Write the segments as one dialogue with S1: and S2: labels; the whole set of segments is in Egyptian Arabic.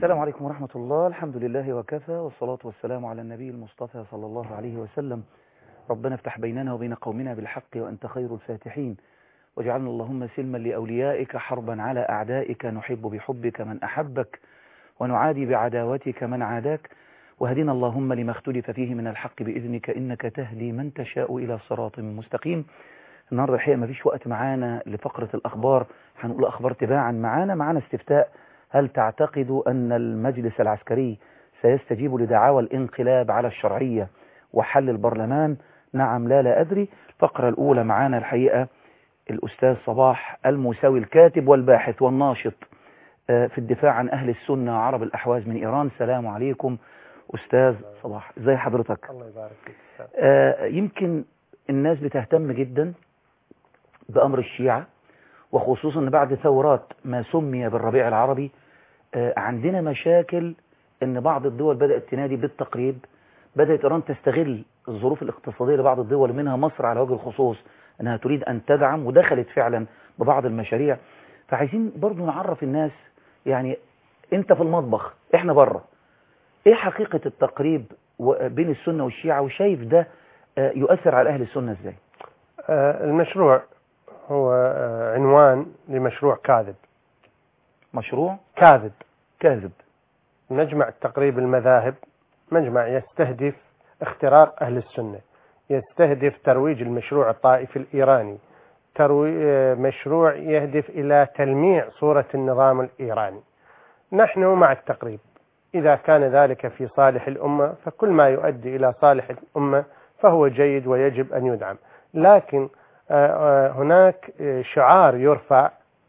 S1: السلام عليكم ورحمة الله الحمد لله وكفى والصلاة والسلام على النبي المصطفى صلى الله عليه وسلم ربنا افتح بيننا وبين قومنا بالحق وأنت خير الفاتحين واجعلنا اللهم سلما لأوليائك حربا على أعدائك نحب بحبك من أحبك ونعادي بعداوتك من عاداك وهدنا اللهم لما اختلف فيه من الحق بإذنك إنك تهدي من تشاء إلى صراط مستقيم النهاردة الحقيقة ما فيش وقت معانا لفقرة الأخبار هنقول أخبار تباعا معانا معانا استفتاء هل تعتقد أن المجلس العسكري سيستجيب لدعاوى الانقلاب على الشرعية وحل البرلمان نعم لا لا أدري الفقرة الأولى معانا الحقيقة الأستاذ صباح الموسوي الكاتب والباحث والناشط في الدفاع عن أهل السنة عرب الأحواز من إيران سلام عليكم أستاذ صباح ازي حضرتك
S2: الله يبارك فيك
S1: آه يمكن الناس بتهتم جدا بأمر الشيعة وخصوصا بعد ثورات ما سمي بالربيع العربي آه عندنا مشاكل ان بعض الدول بدأت تنادي بالتقريب بدأت إيران تستغل الظروف الاقتصادية لبعض الدول منها مصر على وجه الخصوص أنها تريد أن تدعم ودخلت فعلا ببعض المشاريع فعايزين برضو نعرف الناس يعني أنت في المطبخ إحنا بره إيه حقيقة التقريب بين السنة والشيعة وشايف ده يؤثر على أهل السنة إزاي
S2: المشروع هو عنوان لمشروع كاذب
S1: مشروع
S2: كاذب
S1: كاذب
S2: مجمع تقريب المذاهب مجمع يستهدف اختراق أهل السنة يستهدف ترويج المشروع الطائفي الإيراني تروي مشروع يهدف إلى تلميع صورة النظام الإيراني نحن مع التقريب إذا كان ذلك في صالح الأمة فكل ما يؤدي إلى صالح الأمة فهو جيد ويجب أن يدعم لكن هناك شعار يرفع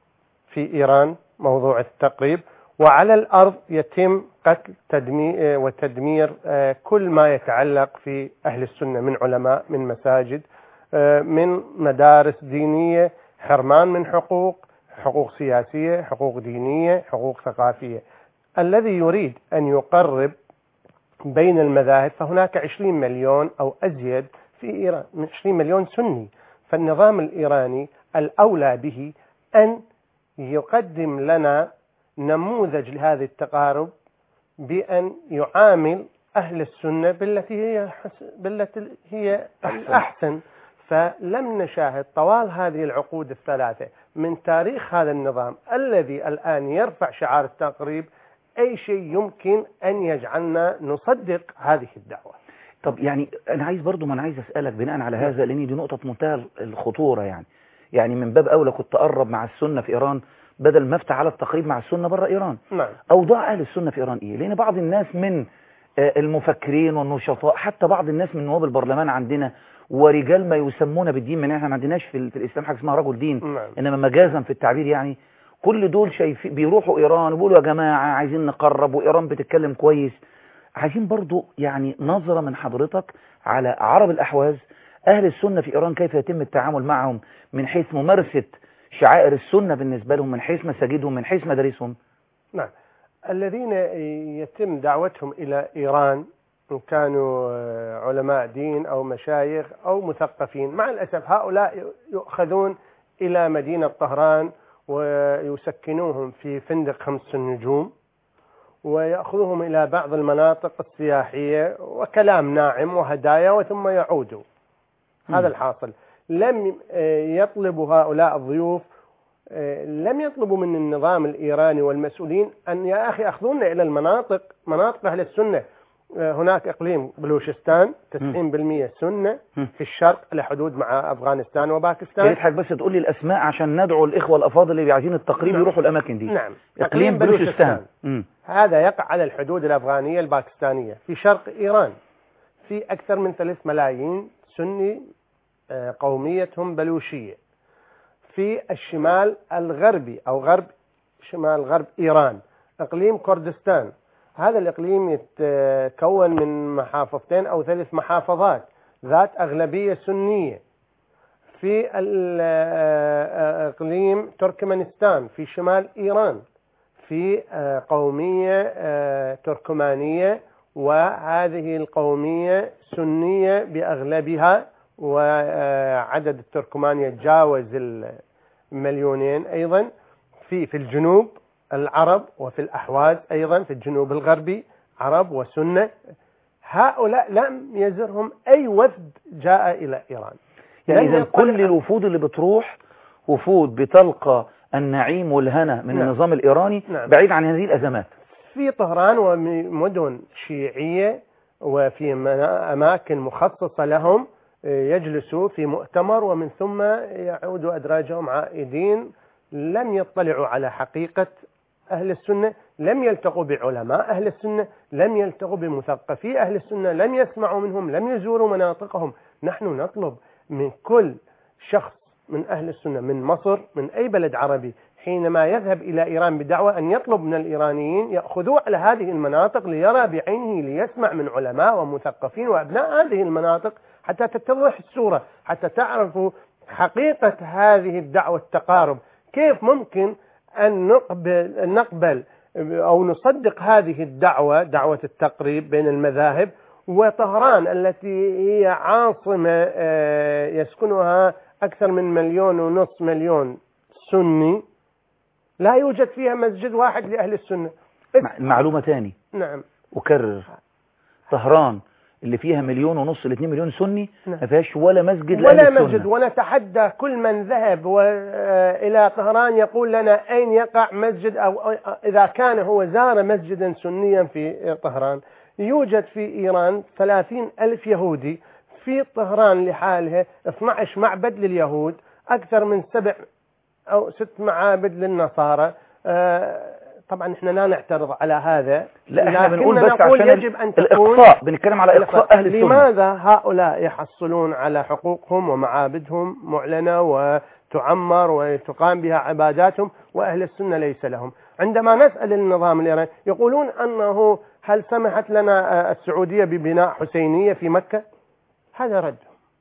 S2: في إيران موضوع التقريب وعلى الأرض يتم قتل تدمير وتدمير كل ما يتعلق في أهل السنة من علماء من مساجد من مدارس دينية حرمان من حقوق حقوق سياسية حقوق دينية حقوق ثقافية الذي يريد أن يقرب بين المذاهب فهناك 20 مليون أو أزيد في إيران 20 مليون سني فالنظام الإيراني الأولى به أن يقدم لنا نموذج لهذا التقارب بأن يعامل أهل السنة بالتي هي بالتي هي الأحسن فلم نشاهد طوال هذه العقود الثلاثة من تاريخ هذا النظام الذي الآن يرفع شعار التقريب أي شيء يمكن أن يجعلنا نصدق هذه الدعوة
S1: طب يعني أنا عايز برضو ما أنا عايز أسألك بناء على هذا لأن دي نقطة منتهى الخطورة يعني يعني من باب أولى كنت أقرب مع السنة في إيران بدل ما افتح على التقريب مع السنة بره إيران
S2: نعم.
S1: أوضاع أهل السنة في إيران إيه لأن بعض الناس من المفكرين والنشطاء حتى بعض الناس من نواب البرلمان عندنا ورجال ما يسمون بالدين من احنا ما عندناش في, في الإسلام حاجة اسمها رجل دين
S2: نعم.
S1: إنما مجازا في التعبير يعني كل دول شايفين بيروحوا إيران وبيقولوا يا جماعة عايزين نقرب وإيران بتتكلم كويس عايزين برضو يعني نظرة من حضرتك على عرب الأحواز أهل السنة في إيران كيف يتم التعامل معهم من حيث ممارسة شعائر السنة بالنسبة لهم من حيث مساجدهم من حيث مدارسهم
S2: نعم الذين يتم دعوتهم إلى إيران إن كانوا علماء دين أو مشايخ أو مثقفين مع الأسف هؤلاء يؤخذون إلى مدينة طهران ويسكنوهم في فندق خمس نجوم ويأخذوهم إلى بعض المناطق السياحية وكلام ناعم وهدايا وثم يعودوا هذا الحاصل لم يطلبوا هؤلاء الضيوف لم يطلبوا من النظام الإيراني والمسؤولين أن يا أخي أخذونا إلى المناطق مناطق أهل السنة هناك إقليم بلوشستان 90% سنة في الشرق لحدود مع أفغانستان وباكستان
S1: يا بس تقول لي الأسماء عشان ندعو الإخوة الأفاضل اللي عايزين التقريب
S2: نعم.
S1: يروحوا الأماكن دي
S2: نعم
S1: إقليم بلوشستان مم.
S2: هذا يقع على الحدود الأفغانية الباكستانية في شرق إيران في أكثر من ثلاث ملايين سني قوميتهم بلوشية في الشمال الغربي أو غرب شمال غرب إيران إقليم كردستان هذا الإقليم يتكون من محافظتين أو ثلاث محافظات ذات أغلبية سنية في إقليم تركمانستان في شمال إيران في قومية تركمانية وهذه القومية سنية بأغلبها وعدد التركمان يتجاوز المليونين أيضا في في الجنوب العرب وفي الأحواز أيضا في الجنوب الغربي عرب وسنة هؤلاء لم يزرهم أي وفد جاء إلى إيران
S1: يعني
S2: لم
S1: إذا
S2: يطلع-
S1: كل الوفود اللي بتروح وفود بتلقى النعيم والهنا من
S2: نعم.
S1: النظام الإيراني
S2: نعم.
S1: بعيد عن هذه الأزمات
S2: في طهران ومدن شيعية وفي منا- أماكن مخصصة لهم يجلسوا في مؤتمر ومن ثم يعودوا أدراجهم عائدين لم يطلعوا على حقيقة أهل السنة لم يلتقوا بعلماء أهل السنة لم يلتقوا بمثقفي أهل السنة لم يسمعوا منهم لم يزوروا مناطقهم نحن نطلب من كل شخص من أهل السنة من مصر من أي بلد عربي حينما يذهب إلى إيران بدعوة أن يطلب من الإيرانيين يأخذوه على هذه المناطق ليرى بعينه ليسمع من علماء ومثقفين وأبناء هذه المناطق حتى تتضح الصورة حتى تعرفوا حقيقة هذه الدعوة التقارب كيف ممكن أن نقبل, نقبل أو نصدق هذه الدعوة دعوة التقريب بين المذاهب وطهران التي هي عاصمة آه، يسكنها أكثر من مليون ونصف مليون سني لا يوجد فيها مسجد واحد لأهل السنة
S1: مع- معلومة تاني
S2: نعم
S1: أكرر طهران اللي فيها مليون ونص لاثنين مليون سني
S2: نعم.
S1: ما فيهاش ولا مسجد
S2: ولا
S1: لأهل السنة.
S2: مسجد ونتحدى كل من ذهب و- آه، إلى طهران يقول لنا أين يقع مسجد أو أو- إذا كان هو زار مسجدا سنيا في طهران يوجد في إيران 30 ألف يهودي في طهران لحالها 12 معبد لليهود أكثر من سبع أو ست معابد للنصارى آه، طبعا احنا لا نعترض على هذا
S1: لا احنا
S2: لكننا
S1: بنقول بس
S2: نقول
S1: عشان
S2: يجب أن تكون
S1: الإقصاء بنتكلم على إقصاء أهل السنة
S2: لماذا هؤلاء يحصلون على حقوقهم ومعابدهم معلنة وتعمر وتقام بها عباداتهم وأهل السنة ليس لهم عندما نسأل النظام الإيراني يقولون أنه هل سمحت لنا آه، السعودية ببناء حسينية في مكة هذا رد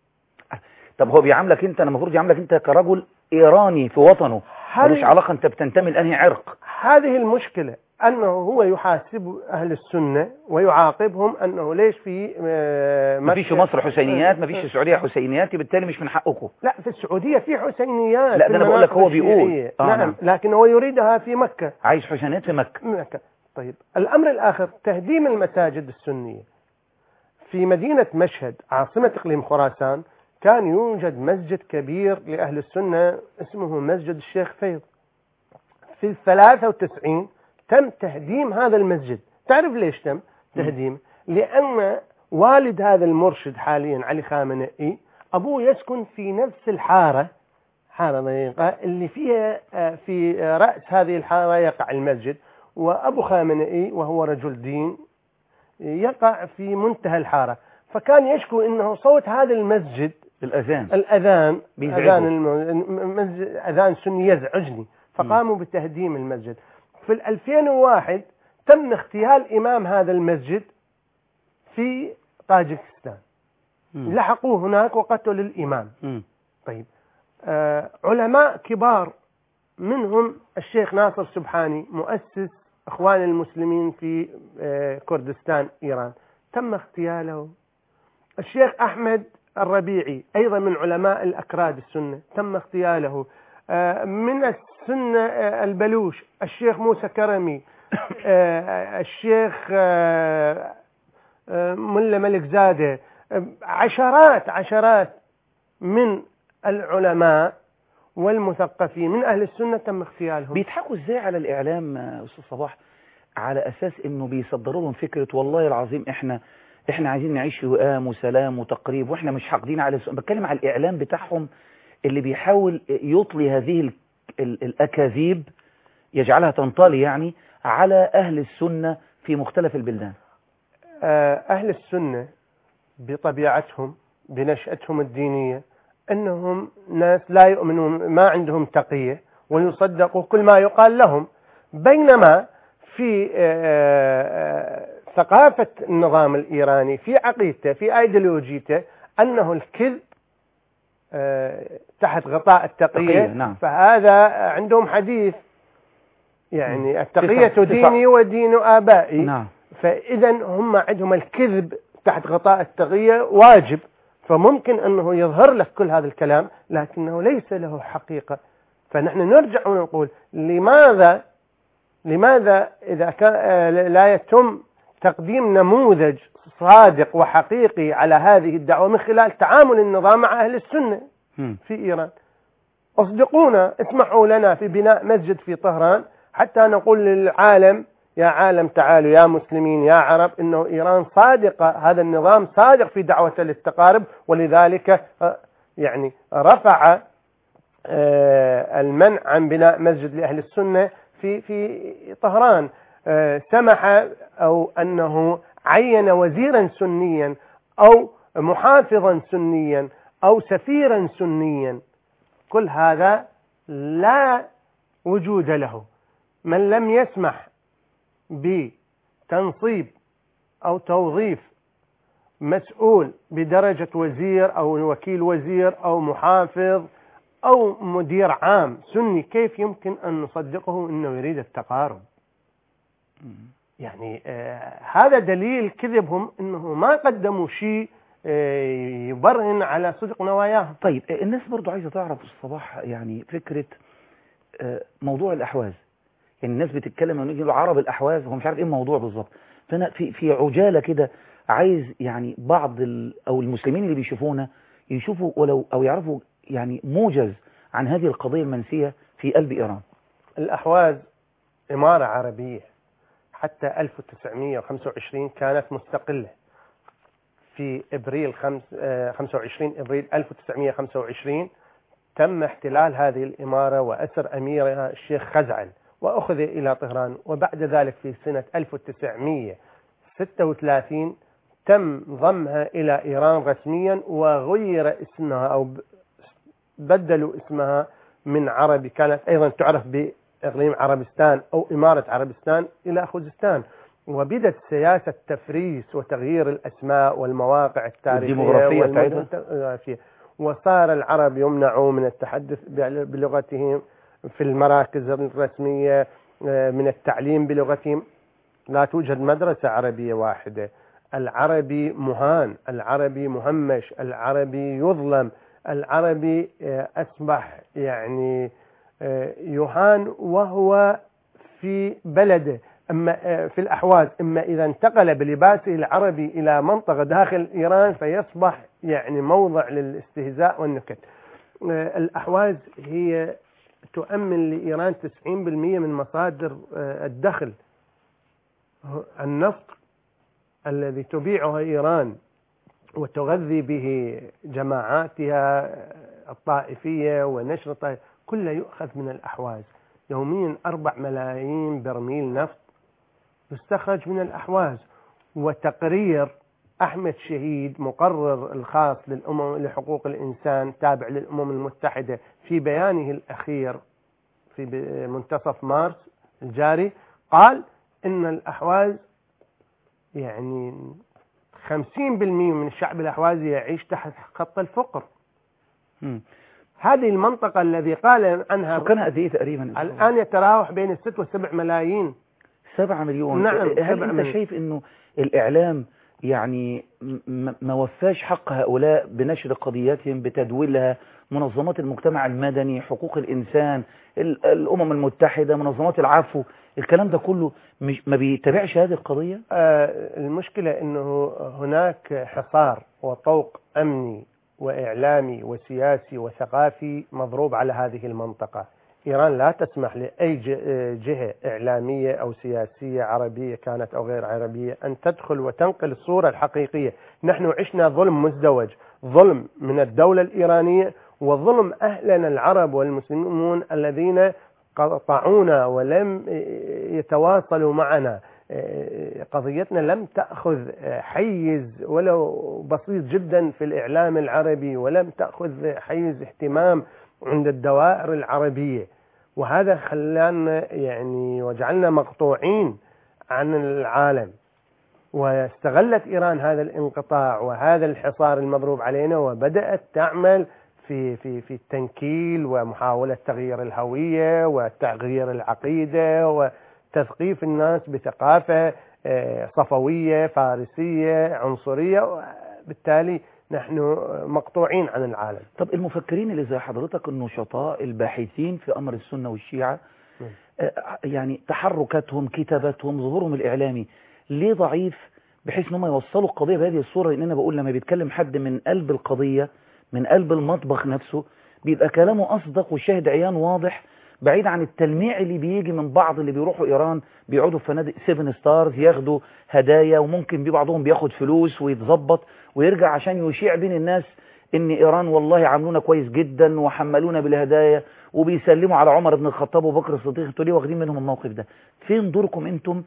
S1: طب هو بيعاملك انت انا المفروض يعاملك انت كرجل ايراني في وطنه
S2: هل-
S1: ملوش علاقه انت بتنتمي لانهي عرق
S2: هذه المشكلة أنه هو يحاسب أهل السنة ويعاقبهم أنه ليش في آه،
S1: ما فيش في
S2: مكة-
S1: مصر حسينيات ما فيش في السعوديه حسينيات بالتالي مش من حقكم
S2: لا في السعودية في حسينيات
S1: لا،
S2: في
S1: ده أنا بقول لك
S2: المناطق
S1: هو بيقول.
S2: الشيعية.
S1: آه،
S2: نعم.
S1: نعم.
S2: لكن هو يريدها في مكة
S1: عايز حسينيات في مكه
S2: مكة طيب الأمر الآخر تهديم المساجد السنية في مدينة مشهد عاصمة إقليم خراسان كان يوجد مسجد كبير لأهل السنة اسمه مسجد الشيخ فيض في الثلاثة وتسعين تم تهديم هذا المسجد تعرف ليش تم تهديم لأن والد هذا المرشد حاليا علي خامنئي أبوه يسكن في نفس الحارة حارة ضيقة اللي فيها آه، في آه، رأس هذه الحارة يقع المسجد وأبو خامنئي وهو رجل دين يقع في منتهى الحارة فكان يشكو أنه صوت هذا المسجد
S1: الاذان
S2: الأذان
S1: بيزعجه.
S2: أذان الم- مسجد أذان سني يزعجني فقاموا بتهديم المسجد في ال 2001 تم اغتيال إمام هذا المسجد في طاجكستان
S1: مم.
S2: لحقوه هناك وقتلوا الإمام
S1: مم.
S2: طيب آه علماء كبار منهم الشيخ ناصر سبحاني مؤسس اخوان المسلمين في آه كردستان ايران تم اغتياله الشيخ احمد الربيعي ايضا من علماء الاكراد السنه تم اغتياله آه من السنه آه البلوش الشيخ موسى كرمي آه الشيخ آه آه ملا ملك زاده آه عشرات عشرات من العلماء والمثقفين من أهل السنة تم اغتيالهم
S1: بيضحكوا ازاي على الاعلام آه، استاذ صباح على اساس انه بيصدروا لهم فكره والله العظيم احنا احنا عايزين نعيش في وئام وسلام وتقريب واحنا مش حاقدين على السنة. بتكلم على الاعلام بتاعهم اللي بيحاول يطلي هذه ال- ال- الاكاذيب يجعلها تنطلي يعني على اهل السنه في مختلف البلدان
S2: آه، أهل السنة بطبيعتهم بنشأتهم الدينية أنهم ناس لا يؤمنون ما عندهم تقية ويصدقوا كل ما يقال لهم بينما في آه، آه، ثقافة النظام الإيراني في عقيدته في أيديولوجيته أنه الكذب آه، تحت غطاء التقية
S1: تقية، نعم.
S2: فهذا عندهم حديث يعني التقية
S1: تسع- تسع-
S2: ديني ودين آبائي
S1: نعم
S2: فإذا هم عندهم الكذب تحت غطاء التقية واجب فممكن أنه يظهر لك كل هذا الكلام لكنه ليس له حقيقة فنحن نرجع ونقول لماذا لماذا إذا كان آه، لا يتم تقديم نموذج صادق وحقيقي على هذه الدعوة من خلال تعامل النظام مع أهل السنة
S1: مم.
S2: في إيران اصدقونا اسمحوا لنا في بناء مسجد في طهران حتى نقول للعالم يا عالم تعالوا يا مسلمين يا عرب انه ايران صادقه هذا النظام صادق في دعوته للتقارب ولذلك آه، يعني رفع آه، المنع عن بناء مسجد لاهل السنه في في طهران آه، سمح او انه عين وزيرا سنيا او محافظا سنيا او سفيرا سنيا كل هذا لا وجود له من لم يسمح بتنصيب او توظيف مسؤول بدرجه وزير او وكيل وزير او محافظ او مدير عام سني كيف يمكن ان نصدقه انه يريد التقارب
S1: مم.
S2: يعني آه هذا دليل كذبهم انه ما قدموا شيء آه يبرهن على صدق نواياهم
S1: طيب آه، الناس برضو عايزة تعرف الصباح يعني فكرة آه، موضوع الأحواز يعني الناس بتتكلم لما يجي له عرب الأحواز هو مش عارف إيه الموضوع بالظبط فأنا في في عجالة كده عايز يعني بعض ال أو المسلمين اللي بيشوفونا يشوفوا ولو أو يعرفوا يعني موجز عن هذه القضية المنسية في قلب إيران
S2: الأحواز إمارة عربية حتى 1925 كانت مستقلة في إبريل خمس آه، 25 إبريل 1925 تم احتلال هذه الإمارة وأسر أميرها الشيخ خزعل وأخذ إلى طهران وبعد ذلك في سنة 1936 تم ضمها إلى إيران رسميا وغير اسمها أو ب- بدلوا اسمها من عربي كانت أيضا تعرف بإقليم عربستان أو إمارة عربستان إلى خوزستان وبدت سياسة تفريس وتغيير الأسماء والمواقع التاريخية
S1: الديموغرافية
S2: والمدن
S1: بتاعتها؟
S2: الديموغرافية. وصار العرب يمنعوا من التحدث بل- بلغتهم في المراكز الرسمية آه، من التعليم بلغتهم لا توجد مدرسة عربية واحدة العربي مهان العربي مهمش العربي يظلم العربي آه، أصبح يعني آه، يهان وهو في بلده أما آه، في الأحواز إما إذا انتقل بلباسه العربي إلى منطقة داخل إيران فيصبح يعني موضع للاستهزاء والنكت آه، الأحواز هي تؤمن لإيران 90% من مصادر آه، الدخل هو النفط الذي تبيعه إيران وتغذي به جماعاتها الطائفية ونشر الطائفية كله يؤخذ من الأحواز يوميا أربع ملايين برميل نفط يستخرج من الأحواز وتقرير أحمد شهيد مقرر الخاص للأمم لحقوق الإنسان تابع للأمم المتحدة في بيانه الأخير في ب- منتصف مارس الجاري قال إن الأحواز يعني 50% من الشعب الأحوازي يعيش تحت خط الفقر
S1: مم.
S2: هذه المنطقة الذي قال عنها
S1: سكانها قد إيه تقريبا
S2: الآن يتراوح بين الست والسبع ملايين
S1: سبعة مليون
S2: نعم،
S1: هل
S2: سبعة
S1: انت
S2: مليون.
S1: شايف انه الاعلام يعني م- م- ما وفاش حق هؤلاء بنشر قضياتهم بتدويلها منظمات المجتمع المدني حقوق الانسان ال- الامم المتحدة منظمات العفو الكلام ده كله مش ما بيتابعش هذه القضية
S2: آه، المشكلة أنه هناك حصار وطوق أمني وإعلامي وسياسي وثقافي مضروب على هذه المنطقة إيران لا تسمح لأي ج- آه، جهة إعلامية أو سياسية عربية كانت أو غير عربية أن تدخل وتنقل الصورة الحقيقية نحن عشنا ظلم مزدوج ظلم من الدولة الإيرانية وظلم أهلنا العرب والمسلمون الذين قطعونا ولم يتواصلوا معنا قضيتنا لم تأخذ حيز ولو بسيط جدا في الإعلام العربي ولم تأخذ حيز اهتمام عند الدوائر العربية وهذا خلانا يعني وجعلنا مقطوعين عن العالم واستغلت إيران هذا الانقطاع وهذا الحصار المضروب علينا وبدأت تعمل في في في التنكيل ومحاولة تغيير الهوية وتغيير العقيدة وتثقيف الناس بثقافة آه، صفوية فارسية عنصرية بالتالي نحن مقطوعين عن العالم
S1: طب المفكرين اللي زي حضرتك النشطاء الباحثين في امر السنة والشيعة
S2: نعم.
S1: آه، يعني تحركاتهم كتاباتهم ظهورهم الإعلامي ليه ضعيف بحيث ان هم يوصلوا القضية بهذه الصورة لأن أنا بقول لما بيتكلم حد من قلب القضية من قلب المطبخ نفسه بيبقى كلامه أصدق والشاهد عيان واضح بعيد عن التلميع اللي بيجي من بعض اللي بيروحوا إيران بيقعدوا في فنادق سيفن ستارز ياخدوا هدايا وممكن بي بعضهم بياخد فلوس ويتظبط ويرجع عشان يشيع بين الناس ان إيران والله عاملونا كويس جدا وحملونا بالهدايا وبيسلموا على عمر بن الخطاب وبكر الصديق انتوا ليه واخدين منهم الموقف ده فين دوركم انتم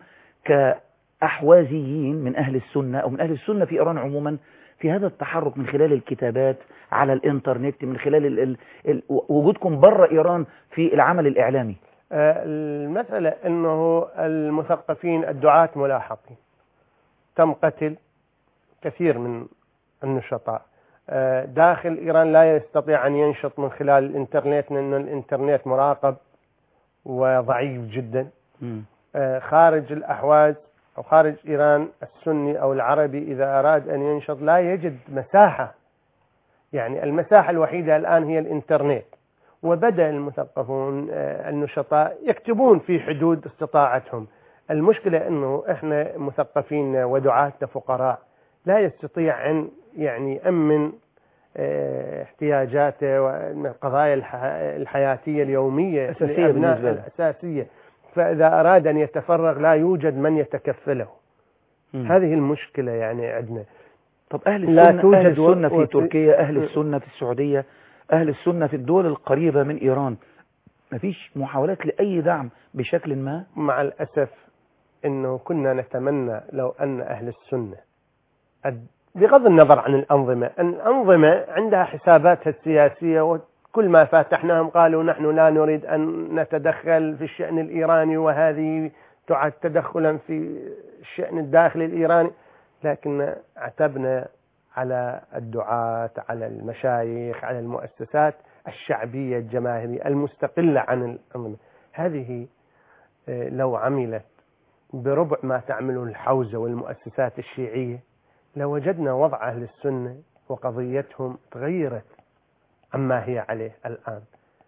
S1: كأحوازيين من أهل السنة أو من أهل السنة في إيران عموما في هذا التحرك من خلال الكتابات على الانترنت من خلال ال ال ال وجودكم بره إيران في العمل الإعلامي
S2: آه، المسألة أنه المثقفين الدعاة ملاحقين تم قتل كثير من النشطاء آه، داخل إيران لا يستطيع أن ينشط من خلال الإنترنت لأن الإنترنت مراقب وضعيف جدا
S1: م.
S2: آه، خارج الأحواز أو خارج إيران السني أو العربي إذا أراد أن ينشط لا يجد مساحة يعني المساحة الوحيدة الآن هي الإنترنت وبدأ المثقفون آه، النشطاء يكتبون في حدود استطاعتهم المشكلة أنه إحنا مثقفين ودعاتنا فقراء لا يستطيع أن يعني يأمن آه، احتياجاته والقضايا الحياتية اليومية
S1: أساسية بالنسبة له.
S2: الأساسية فإذا أراد أن يتفرغ لا يوجد من يتكفله
S1: م.
S2: هذه المشكلة يعني عندنا
S1: طب أهل
S2: لا
S1: السنة,
S2: توجد
S1: أهل السنة
S2: و-
S1: في تركيا أهل السنة في السعودية أهل السنة في الدول القريبة من إيران مفيش محاولات لأي دعم بشكل ما
S2: مع الأسف أنه كنا نتمنى لو أن أهل السنة الد- بغض النظر عن الأنظمة الأنظمة عندها حساباتها السياسية وكل ما فاتحناهم قالوا نحن لا نريد أن نتدخل في الشأن الإيراني وهذه تعد تدخلا في الشأن الداخلي الإيراني لكن عتبنا على الدعاة على المشايخ على المؤسسات الشعبية الجماهيرية المستقلة عن الأنظمة هذه آه، لو عملت بربع ما تعمله الحوزة والمؤسسات الشيعية لوجدنا وضع أهل السنة وقضيتهم تغيرت عما هي عليه الآن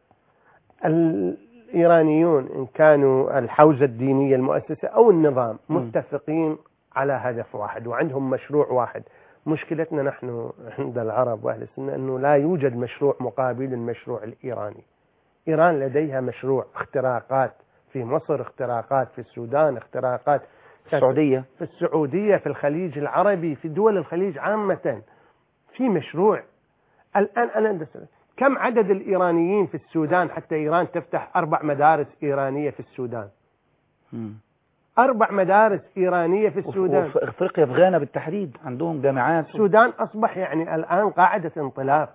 S2: الإيرانيون إن كانوا الحوزة الدينية المؤسسة أو النظام
S1: م.
S2: متفقين على هدف واحد وعندهم مشروع واحد مشكلتنا نحن عند العرب وأهل السنة أنه لا يوجد مشروع مقابل للمشروع الإيراني إيران لديها مشروع اختراقات في مصر اختراقات في السودان اختراقات
S1: السعودية
S2: في السعودية في الخليج العربي في دول الخليج عامة في مشروع الآن أنا بدي أسألك، كم عدد الإيرانيين في السودان حتى إيران تفتح أربع مدارس إيرانية في السودان
S1: مم.
S2: أربع مدارس إيرانية في
S1: وف-
S2: السودان
S1: وفي افريقيا في غانا بالتحديد عندهم جامعات
S2: السودان أصبح يعني الآن قاعدة انطلاق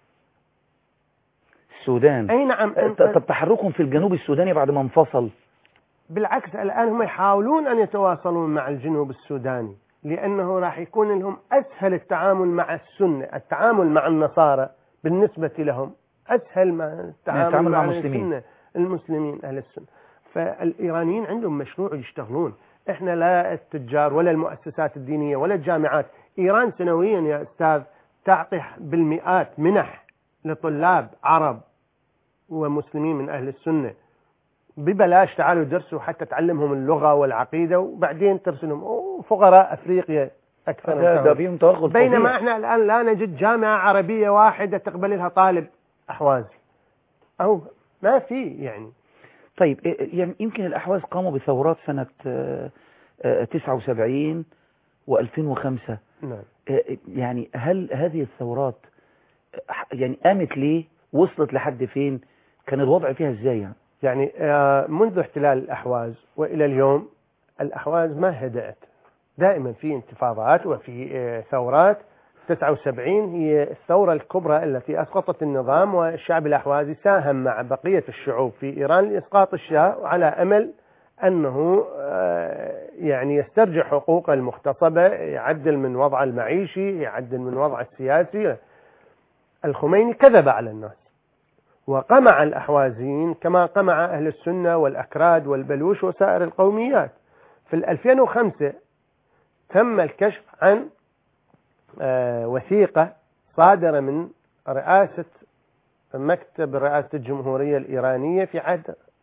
S1: السودان
S2: أي نعم
S1: آه،
S2: أنت-
S1: طب تحركهم في الجنوب السوداني بعد ما انفصل
S2: بالعكس الآن هم يحاولون أن يتواصلون مع الجنوب السوداني لأنه راح يكون لهم أسهل التعامل مع السنة التعامل مع النصارى بالنسبة لهم أسهل ما التعامل,
S1: التعامل مع
S2: مع
S1: المسلمين.
S2: السنة المسلمين أهل السنة فالإيرانيين عندهم مشروع يشتغلون إحنا لا التجار ولا المؤسسات الدينية ولا الجامعات إيران سنويا يا أستاذ تعطي بالمئات منح لطلاب عرب ومسلمين من أهل السنة ببلاش تعالوا درسوا حتى تعلمهم اللغة والعقيدة وبعدين ترسلهم أوه، فقراء أفريقيا أكثر
S1: ده, ده
S2: من
S1: فيهم توغل
S2: بينما
S1: فظيع.
S2: احنا الآن لا نجد جامعة عربية واحدة تقبل لها طالب أحوازي أو ما في يعني
S1: طيب إيه- يعني يمكن الأحواز قاموا بثورات سنة آه، آه، 79 و2005
S2: نعم
S1: يعني هل هذه الثورات آه، يعني قامت ليه وصلت لحد فين كان الوضع فيها ازاي يعني
S2: يعني آه، منذ احتلال الأحواز وإلى اليوم الأحواز ما هدأت دائما في انتفاضات وفي آه، ثورات 79 هي الثورة الكبرى التي أسقطت النظام والشعب الأحوازي ساهم مع بقية الشعوب في إيران لإسقاط الشاه على أمل أنه آه، يعني يسترجع حقوقه المغتصبة يعدل من وضعه المعيشي يعدل من وضعه السياسي الخميني كذب على الناس وقمع الأحوازيين كما قمع أهل السنة والأكراد والبلوش وسائر القوميات في 2005 تم الكشف عن آه، وثيقة صادرة من رئاسة مكتب رئاسة الجمهورية الإيرانية في عهد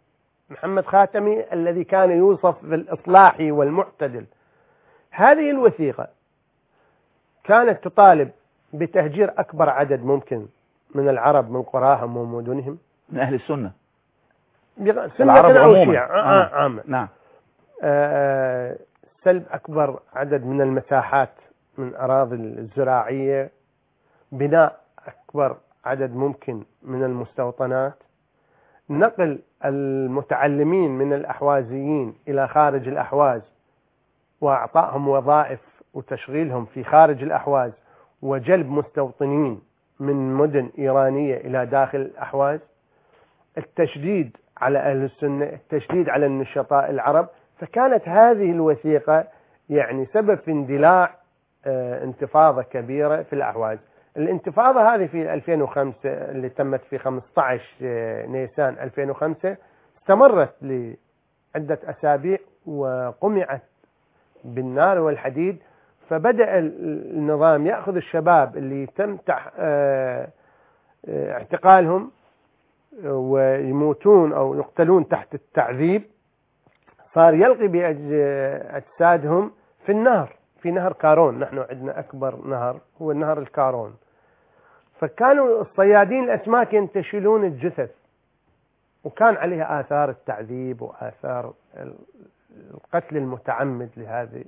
S2: محمد خاتمي الذي كان يوصف بالإصلاحي والمعتدل هذه الوثيقة كانت تطالب بتهجير أكبر عدد ممكن من العرب من قراهم ومدنهم
S1: من أهل السنة
S2: سنة
S1: العرب
S2: أو
S1: عموما.
S2: شيعة
S1: آه.
S2: آه. عامة
S1: نعم
S2: آه، سلب أكبر عدد من المساحات من أراضي الزراعية بناء أكبر عدد ممكن من المستوطنات نقل المتعلمين من الأحوازيين إلى خارج الأحواز وأعطائهم وظائف وتشغيلهم في خارج الأحواز وجلب مستوطنين من مدن إيرانية إلى داخل الأحواز التشديد على أهل السنة التشديد على النشطاء العرب فكانت هذه الوثيقة يعني سبب في اندلاع آه، انتفاضة كبيرة في الأحواز الانتفاضة هذه في 2005 اللي تمت في 15 آه، نيسان 2005 استمرت لعدة أسابيع وقمعت بالنار والحديد فبدأ ال- النظام يأخذ الشباب اللي تم تح- آه، آه، اعتقالهم ويموتون أو يقتلون تحت التعذيب صار يلقي بأجسادهم في النهر في نهر كارون نحن عندنا أكبر نهر هو نهر الكارون فكانوا الصيادين الأسماك ينتشلون الجثث وكان عليها آثار التعذيب وآثار ال- القتل المتعمد لهذه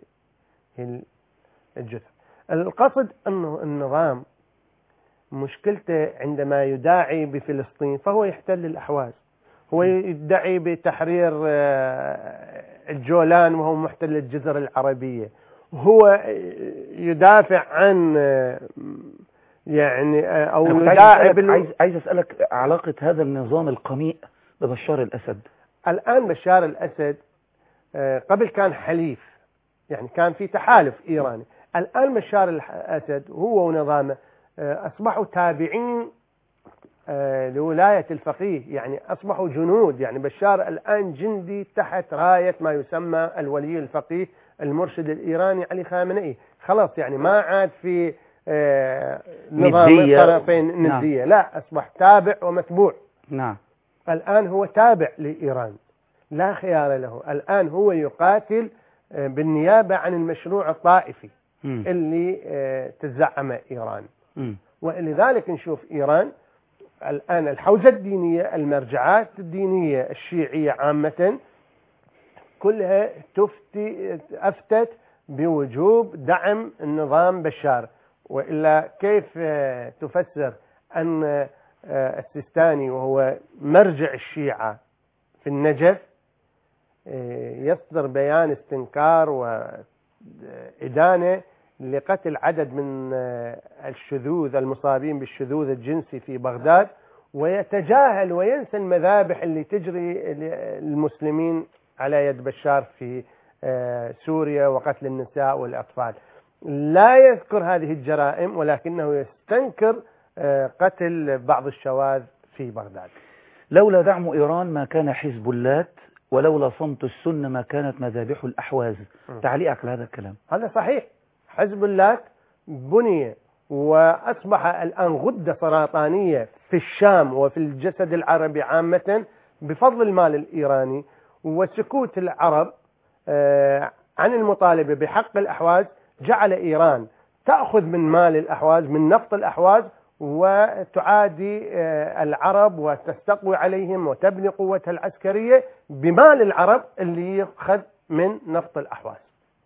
S2: الجثث القصد أنه النظام مشكلته عندما يداعي بفلسطين فهو يحتل الأحواز هو يدعي بتحرير آه، الجولان وهو محتل الجزر العربية هو يدافع عن آه، يعني آه، أو
S1: أنا كنت عايز
S2: يداعب
S1: أسألك,
S2: ال-
S1: عايز, عايز أسألك علاقة هذا النظام القميء ببشار الأسد
S2: الآن بشار الأسد آه، قبل كان حليف يعني كان في تحالف إيراني الآن بشار الأسد هو ونظامه آه، أصبحوا تابعين آه، لولاية الفقيه يعني أصبحوا جنود يعني بشار الآن جندي تحت راية ما يسمى الولي الفقيه المرشد الإيراني علي خامنئي خلاص يعني ما عاد في آه، نظام
S1: ندية.
S2: طرفين
S1: نعم.
S2: ندية لا أصبح تابع ومتبوع
S1: نعم
S2: الآن هو تابع لإيران لا خيار له الآن هو يقاتل آه، بالنيابة عن المشروع الطائفي
S1: مم.
S2: اللي آه، تزعم إيران
S1: مم.
S2: ولذلك نشوف إيران الآن الحوزة الدينية المرجعات الدينية الشيعية عامة كلها تفتي أفتت بوجوب دعم النظام بشار وإلا كيف آه، تفسر أن آه، السيستاني وهو مرجع الشيعة في النجف آه، يصدر بيان استنكار وإدانة لقتل عدد من آه، الشذوذ المصابين بالشذوذ الجنسي في بغداد ويتجاهل وينسى المذابح اللي تجري المسلمين على يد بشار في آه، سوريا وقتل النساء والأطفال لا يذكر هذه الجرائم ولكنه يستنكر آه، قتل بعض الشواذ في بغداد
S1: لولا دعم إيران ما كان حزب اللات ولولا صمت السنة ما كانت مذابح الأحواز
S2: م.
S1: تعليقك على هذا الكلام
S2: هذا صحيح حزب اللات بني وأصبح الآن غدة سرطانية في الشام وفي الجسد العربي عامة بفضل المال الإيراني وسكوت العرب آه، عن المطالبة بحق الأحواز جعل إيران تأخذ من مال الأحواز من نفط الأحواز وتعادي آه، العرب وتستقوي عليهم وتبني قوتها العسكرية بمال العرب اللي يؤخذ من نفط الأحواز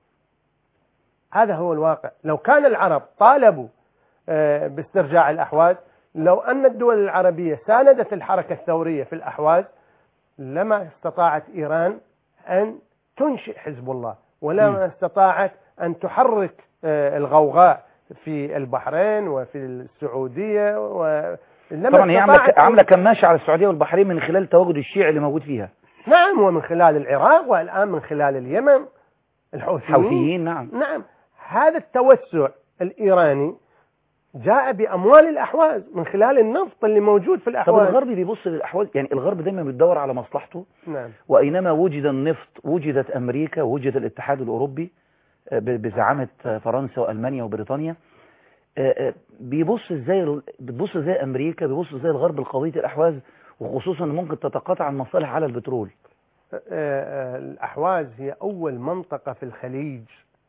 S2: هذا هو الواقع لو كان العرب طالبوا آه، باسترجاع الأحواز لو أن الدول العربية ساندت الحركة الثورية في الأحواز لما استطاعت إيران أن تنشئ حزب الله ولما استطاعت أن تحرك آه، الغوغاء في البحرين وفي السعودية ولما
S1: طبعا هي عاملة,
S2: استطاعت
S1: عاملة كماشة على السعودية والبحرين من خلال التواجد الشيعي اللي موجود فيها
S2: نعم ومن خلال العراق والآن من خلال اليمن الحوثيين
S1: حوثيين نعم
S2: نعم هذا التوسع الإيراني جاء بأموال الأحواز من خلال النفط اللي موجود في
S1: طب
S2: الأحواز
S1: الغرب بيبص للأحواز يعني الغرب دايما بيدور على مصلحته
S2: نعم
S1: وأينما وجد النفط وجدت أمريكا وجد الاتحاد الأوروبي آه، ب- بزعامة آه، فرنسا وألمانيا وبريطانيا آه، آه، بيبص ازاي ال- بتبص ازاي أمريكا بيبص ازاي الغرب لقضية الأحواز وخصوصا إن ممكن تتقاطع المصالح على البترول
S2: آه، آه، الأحواز هي أول منطقة في الخليج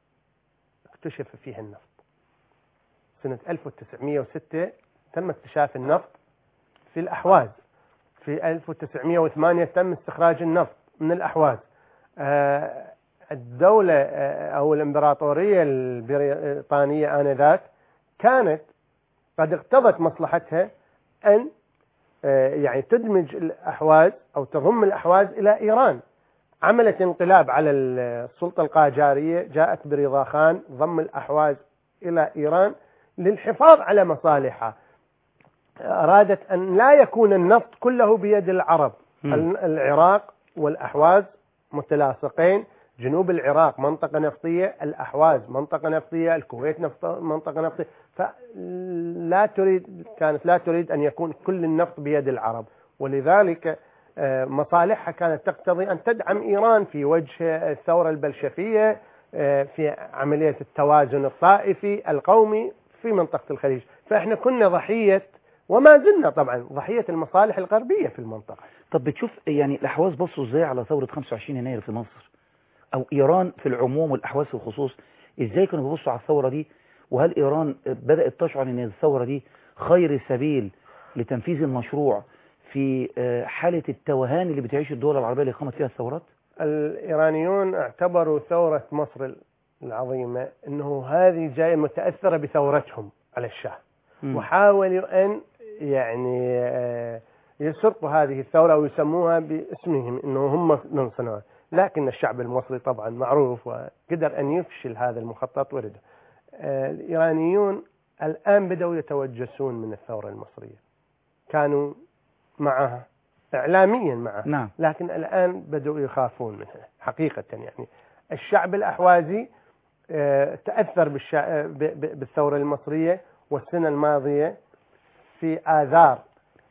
S2: اكتشف فيها النفط سنة 1906 تم اكتشاف النفط في الأحواز في 1908 تم استخراج النفط من الأحواز آه، الدولة آه، أو الإمبراطورية البريطانية آنذاك كانت قد اقتضت مصلحتها أن آه، يعني تدمج الأحواز أو تضم الأحواز إلى إيران عملت انقلاب على السلطة القاجارية جاءت برضا خان ضم الأحواز إلى إيران للحفاظ على مصالحها أرادت أن لا يكون النفط كله بيد العرب
S1: مم.
S2: العراق والأحواز متلاصقين جنوب العراق منطقة نفطية الأحواز منطقة نفطية الكويت نفط منطقة نفطية فلا تريد كانت لا تريد أن يكون كل النفط بيد العرب ولذلك آه، مصالحها كانت تقتضي أن تدعم إيران في وجه الثورة البلشفية آه، في عملية التوازن الطائفي القومي في منطقة الخليج فإحنا كنا ضحية وما زلنا طبعا ضحية المصالح الغربية في المنطقة
S1: طب بتشوف يعني الأحواز بصوا ازاي على ثورة 25 يناير في مصر أو إيران في العموم والأحواز في الخصوص ازاي كانوا بيبصوا على الثورة دي وهل إيران بدأت تشعر أن الثورة دي خير سبيل لتنفيذ المشروع في آه، حالة التوهان اللي بتعيش الدول العربية اللي قامت فيها الثورات
S2: الإيرانيون اعتبروا ثورة مصر العظيمة أنه هذه جاية متأثرة بثورتهم على الشاه
S1: مم.
S2: وحاولوا أن يعني آه، يسرقوا هذه الثورة ويسموها باسمهم أنه هم من صنعوا لكن الشعب المصري طبعا معروف وقدر أن يفشل هذا المخطط ورده آه، الإيرانيون الآن بدأوا يتوجسون من الثورة المصرية كانوا معها إعلاميا معها
S1: نعم
S2: لكن الآن بدأوا يخافون منها حقيقة يعني الشعب الأحوازي آه، تأثر بالشع... ب- ب- بالثورة المصرية والسنة الماضية في آذار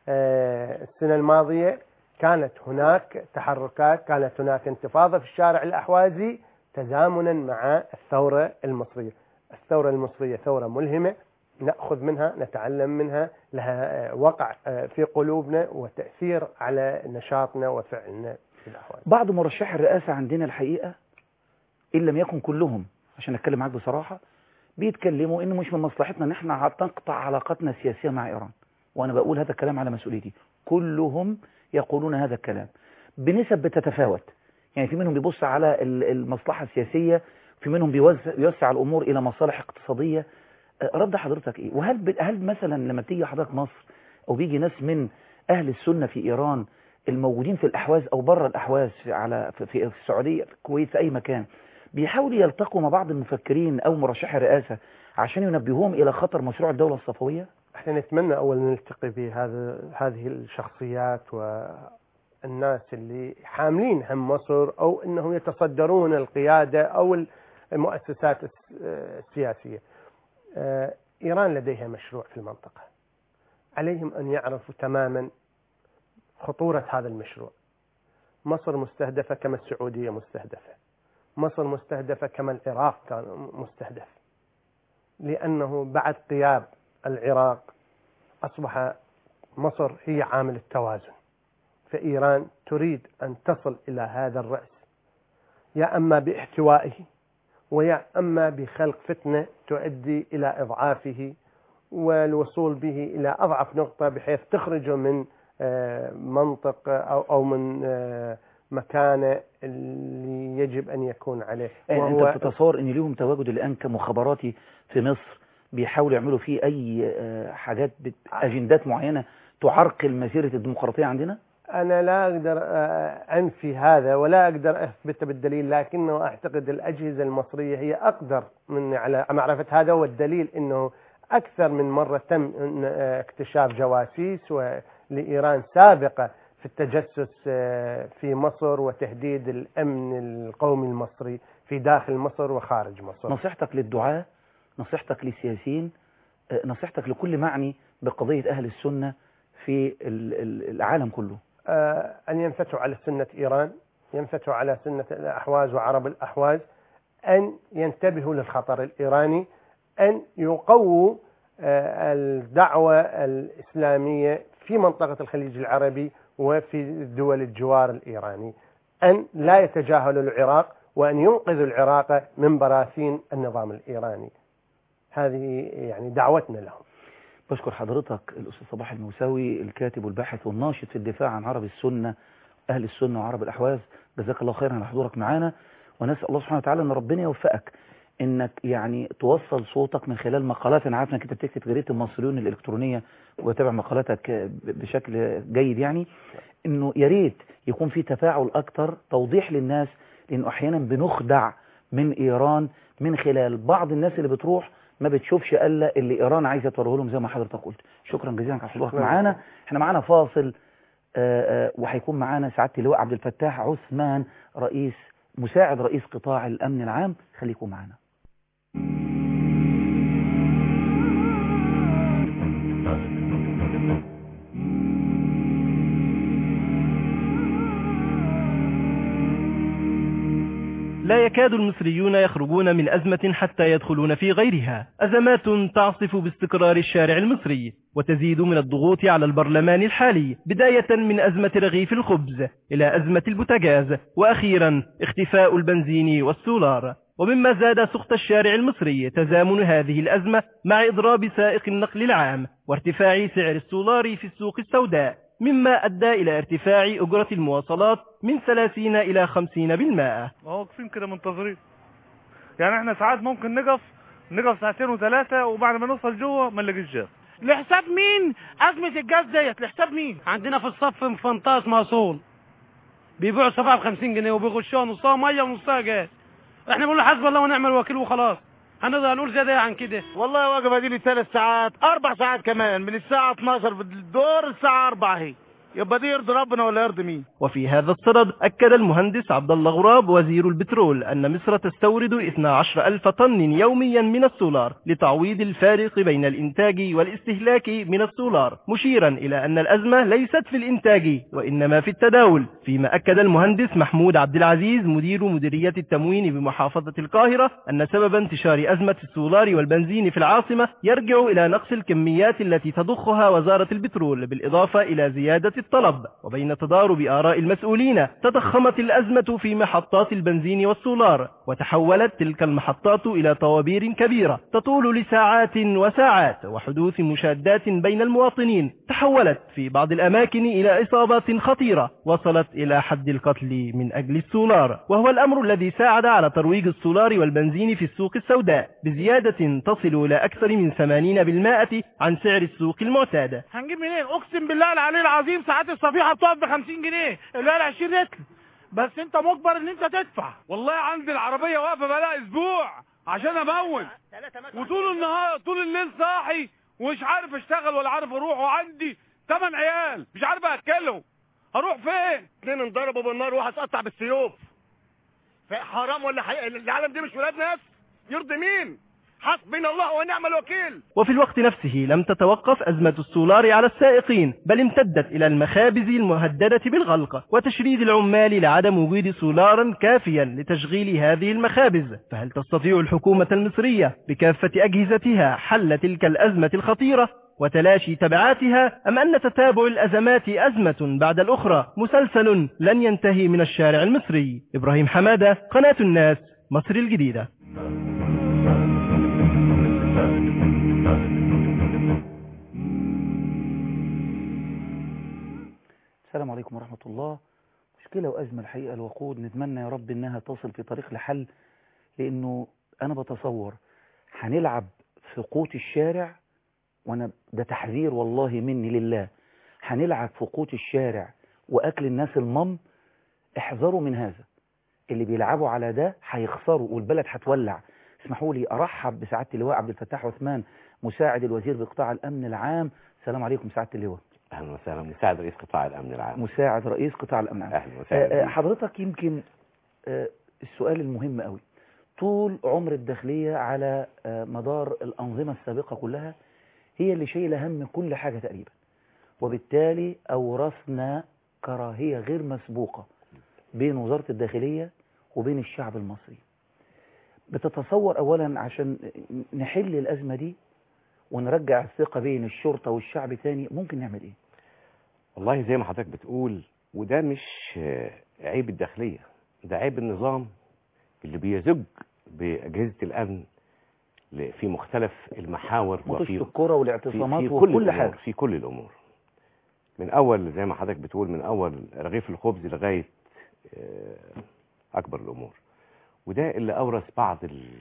S2: آه، السنة الماضية كانت هناك تحركات كانت هناك انتفاضة في الشارع الأحوازي تزامنا مع الثورة المصرية الثورة المصرية ثورة ملهمة نأخذ منها نتعلم منها لها آه، وقع آه، في قلوبنا وتأثير على نشاطنا وفعلنا في الأحواز
S1: بعض مرشحي الرئاسة عندنا الحقيقة إن لم يكن كلهم عشان أتكلم معاك بصراحة بيتكلموا إنه مش من مصلحتنا إن إحنا نقطع علاقتنا السياسية مع إيران وأنا بقول هذا الكلام على مسؤوليتي كلهم يقولون هذا الكلام بنسب بتتفاوت يعني في منهم بيبص على ال- المصلحة السياسية في منهم بيوزع بيوسع الأمور إلى مصالح اقتصادية أه، رد حضرتك إيه وهل ب- هل مثلا لما بتيجي حضرتك مصر أو بيجي ناس من أهل السنة في إيران الموجودين في الأحواز أو بره الأحواز في على في, في السعودية في الكويت في أي مكان بيحاولوا يلتقوا مع بعض المفكرين أو مرشحي الرئاسة عشان ينبهوهم إلى خطر مشروع الدولة الصفوية
S2: احنا نتمنى اول نلتقي بهذا هذه الشخصيات والناس اللي حاملين هم مصر او انهم يتصدرون القياده او المؤسسات الس- السياسيه. آه، ايران لديها مشروع في المنطقه. عليهم ان يعرفوا تماما خطوره هذا المشروع. مصر مستهدفه كما السعوديه مستهدفه. مصر مستهدفه كما العراق كان مستهدف. لانه بعد غياب العراق أصبح مصر هي عامل التوازن فإيران تريد أن تصل إلى هذا الرأس يا أما باحتوائه ويا أما بخلق فتنة تؤدي إلى إضعافه والوصول به إلى أضعف نقطة بحيث تخرجه من آه، منطق أو أو من آه، مكانه اللي يجب أن يكون عليه
S1: يعني أنت بتتصور إن ليهم تواجد الآن كمخابراتي في مصر بيحاولوا يعملوا فيه أي آه، حاجات بت- أجندات معينة تعرقل مسيرة الديمقراطية عندنا؟
S2: أنا لا أقدر آه، أنفي هذا ولا أقدر أثبته بالدليل لكنه أعتقد الأجهزة المصرية هي أقدر مني على معرفة هذا والدليل أنه أكثر من مرة تم آه، اكتشاف جواسيس لإيران سابقة في التجسس آه، في مصر وتهديد الأمن القومي المصري في داخل مصر وخارج مصر
S1: نصيحتك للدعاة نصيحتك للسياسيين آه، نصيحتك لكل معني بقضية أهل السنة في ال- ال- العالم كله
S2: آه، أن ينفتحوا على سنة إيران ينفتحوا على سنة الأحواز وعرب الأحواز أن ينتبهوا للخطر الإيراني أن يقووا آه، الدعوة الإسلامية في منطقة الخليج العربي وفي دول الجوار الإيراني أن لا يتجاهلوا العراق وأن ينقذوا العراق من براثين النظام الإيراني هذه يعني دعوتنا لهم
S1: بشكر حضرتك الأستاذ صباح الموسوي الكاتب والباحث والناشط في الدفاع عن عرب السنة أهل السنة وعرب الأحواز جزاك الله خيرا على حضورك معانا ونسأل الله سبحانه وتعالى أن ربنا يوفقك انك يعني توصل صوتك من خلال مقالات انا عارف انك انت بتكتب في جريده المصريون الالكترونيه وبتابع مقالاتك بشكل جيد يعني انه يا ريت يكون في تفاعل اكتر توضيح للناس لانه احيانا بنخدع من ايران من خلال بعض الناس اللي بتروح ما بتشوفش الا اللي ايران عايزه توريه لهم زي ما حضرتك قلت شكرا جزيلا على حضورك معانا احنا معانا فاصل وهيكون معانا سعاده اللواء عبد الفتاح عثمان رئيس مساعد رئيس قطاع الامن العام خليكم معانا
S3: لا يكاد المصريون يخرجون من أزمة حتى يدخلون في غيرها أزمات تعصف باستقرار الشارع المصري وتزيد من الضغوط على البرلمان الحالي بداية من أزمة رغيف الخبز إلى أزمة البوتاجاز وأخيرا اختفاء البنزين والسولار ومما زاد سخط الشارع المصري تزامن هذه الأزمة مع إضراب سائق النقل العام وارتفاع سعر السولار في السوق السوداء مما أدى إلى ارتفاع أجرة المواصلات من 30 إلى 50 بالمائة
S4: ما واقفين كده منتظرين يعني احنا ساعات ممكن نقف نقف ساعتين وثلاثة وبعد ما نوصل جوه ما نلاقيش جاز
S5: لحساب مين أزمة الجاز ديت لحساب مين عندنا في الصف مفنطاس موصول بيبيعوا صفحة ب 50 جنيه وبيغشوها نصها مية ونصها جاز احنا بنقول حسب الله ونعم الوكيل وخلاص هنقدر نقول زيادة عن كده
S6: والله واقفة دي لي ثلاث ساعات أربع ساعات كمان من الساعة 12 في الدور الساعة 4 هي يبقى دي يرضي ربنا ولا يرضي مين
S3: وفي هذا الصدد أكد المهندس عبد الله غراب وزير البترول أن مصر تستورد 12 ألف طن يوميا من السولار لتعويض الفارق بين الإنتاج والاستهلاك من السولار مشيرا إلى أن الأزمة ليست في الإنتاج وإنما في التداول فيما أكد المهندس محمود عبد العزيز مدير مديرية التموين بمحافظة القاهرة أن سبب انتشار أزمة السولار والبنزين في العاصمة يرجع إلى نقص الكميات التي تضخها وزارة البترول بالإضافة إلى زيادة الطلب وبين تضارب آراء المسؤولين تضخمت الأزمة في محطات البنزين والسولار وتحولت تلك المحطات إلى طوابير كبيرة تطول لساعات وساعات وحدوث مشادات بين المواطنين تحولت في بعض الأماكن إلى إصابات خطيرة وصلت إلى حد القتل من أجل السولار وهو الأمر الذي ساعد على ترويج السولار والبنزين في السوق السوداء بزيادة تصل إلى أكثر من 80% عن سعر السوق المعتاد
S5: هنجيب منين اقسم بالله العلي العظيم ساعات الصفيحه بتقف ب 50 جنيه اللي هي ال 20 لتر بس انت مجبر ان انت تدفع
S4: والله عندي العربية واقفة بقالها اسبوع عشان امون وطول النهار طول الليل صاحي ومش عارف اشتغل ولا عارف اروح وعندي ثمان عيال مش عارف اكلهم اروح فين
S6: اتنين انضربوا بالنار واحد اتقطع بالسيوف حرام ولا حقيقة العالم دي مش ولاد ناس يرضي مين حسبنا الله ونعم الوكيل
S3: وفي الوقت نفسه لم تتوقف أزمة السولار على السائقين بل امتدت إلى المخابز المهددة بالغلق وتشريد العمال لعدم وجود سولارا كافيا لتشغيل هذه المخابز فهل تستطيع الحكومة المصرية بكافة أجهزتها حل تلك الأزمة الخطيرة وتلاشي تبعاتها أم أن تتابع الأزمات أزمة بعد الأخرى مسلسل لن ينتهي من الشارع المصري إبراهيم حمادة قناة الناس مصر الجديدة
S1: السلام عليكم ورحمة الله مشكلة وأزمة الحقيقة الوقود نتمنى يا رب إنها تصل في طريق لحل لأنه أنا بتصور هنلعب في قوت الشارع وأنا ده تحذير والله مني لله هنلعب في قوت الشارع وأكل الناس المم احذروا من هذا اللي بيلعبوا على ده هيخسروا والبلد هتولع اسمحوا لي أرحب بسعادة اللواء عبد الفتاح عثمان مساعد الوزير بقطاع الأمن العام السلام عليكم سعادة اللواء
S7: اهلا وسهلا مساعد رئيس قطاع الامن العام
S1: مساعد رئيس قطاع الامن العام
S7: اهلا
S1: آه، آه،
S7: وسهلا
S1: حضرتك يمكن آه، السؤال المهم قوي طول عمر الداخلية على آه، مدار الأنظمة السابقة كلها هي اللي شايلة هم كل حاجة تقريبا وبالتالي أورثنا كراهية غير مسبوقة بين وزارة الداخلية وبين الشعب المصري بتتصور أولا عشان نحل الأزمة دي ونرجع الثقة بين الشرطة والشعب تاني ممكن نعمل إيه؟
S7: والله زي ما حضرتك بتقول وده مش عيب الداخلية ده عيب النظام اللي بيزج بأجهزة الأمن ل- في مختلف المحاور
S1: مطش
S7: وفي
S1: الكرة والاعتصامات
S7: في, في
S1: وكل
S7: الأمور
S1: حاجة
S7: في كل الأمور من أول زي ما حضرتك بتقول من أول رغيف الخبز لغاية آه، أكبر الأمور وده اللي أورث بعض ال-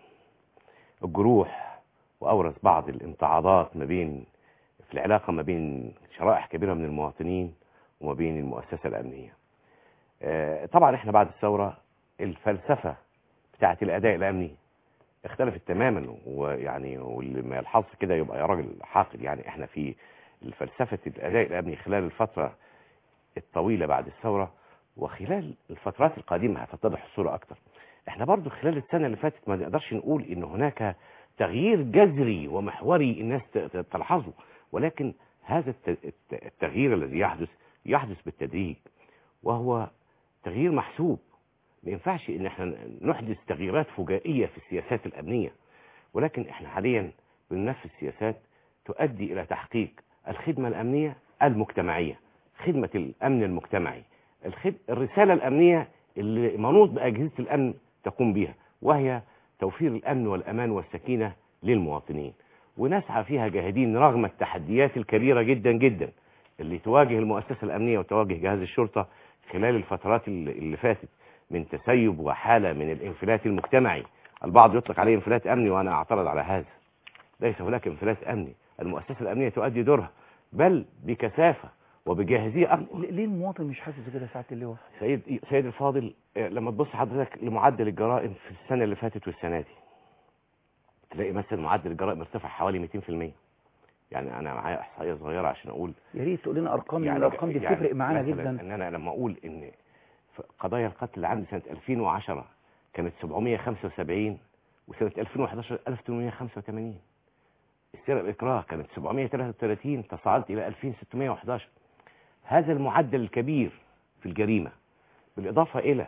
S7: الجروح وأورث بعض الامتعاضات ما بين في العلاقة ما بين شرائح كبيرة من المواطنين وما بين المؤسسة الأمنية آه، طبعا احنا بعد الثورة الفلسفة بتاعت الأداء الأمني اختلفت تماما ويعني واللي ما يلحظ كده يبقى يا راجل حاقد يعني احنا في فلسفة الأداء الأمني خلال الفترة الطويلة بعد الثورة وخلال الفترات القادمة هتتضح الصورة أكتر احنا برضو خلال السنة اللي فاتت ما نقدرش نقول ان هناك تغيير جذري ومحوري الناس ت- ت- تلحظه ولكن هذا الت- الت- التغيير الذي يحدث يحدث بالتدريج وهو تغيير محسوب ما ينفعش ان احنا نحدث تغييرات فجائية في السياسات الأمنية ولكن احنا حاليا بننفذ سياسات تؤدي إلى تحقيق الخدمة الأمنية المجتمعية خدمة الأمن المجتمعي الخد... الرسالة الأمنية اللي منوط بأجهزة الأمن تقوم بها وهي توفير الأمن والأمان والسكينة للمواطنين ونسعى فيها جاهدين رغم التحديات الكبيرة جدا جدا اللي تواجه المؤسسة الأمنية وتواجه جهاز الشرطة خلال الفترات اللي اللي فاتت من تسيب وحالة من الانفلات المجتمعي البعض يطلق عليه انفلات أمني وأنا أعترض على هذا ليس هناك انفلات أمني المؤسسة الأمنية تؤدي دورها بل بكثافة وبجاهزية أكبر
S1: ل- ليه المواطن مش حاسس كده ساعة اللواء
S7: سيد سيد الفاضل آه، لما تبص حضرتك لمعدل الجرائم في السنة اللي فاتت والسنة دي تلاقي مثلا معدل الجرائم ارتفع حوالي 200% يعني أنا معايا إحصائية صغيرة عشان أقول
S1: يا ريت تقول لنا ارقام
S7: يعني
S1: يعني الارقام دي
S7: يعني
S1: بتفرق معانا
S7: مثلاً
S1: جدا
S7: ان انا لما اقول ان في قضايا القتل اللي عندي سنه 2010 كانت 775 وسنه 2011 1885 السرقه الاكراه كانت 733 تصاعدت الى 2611 هذا المعدل الكبير في الجريمه بالاضافه الى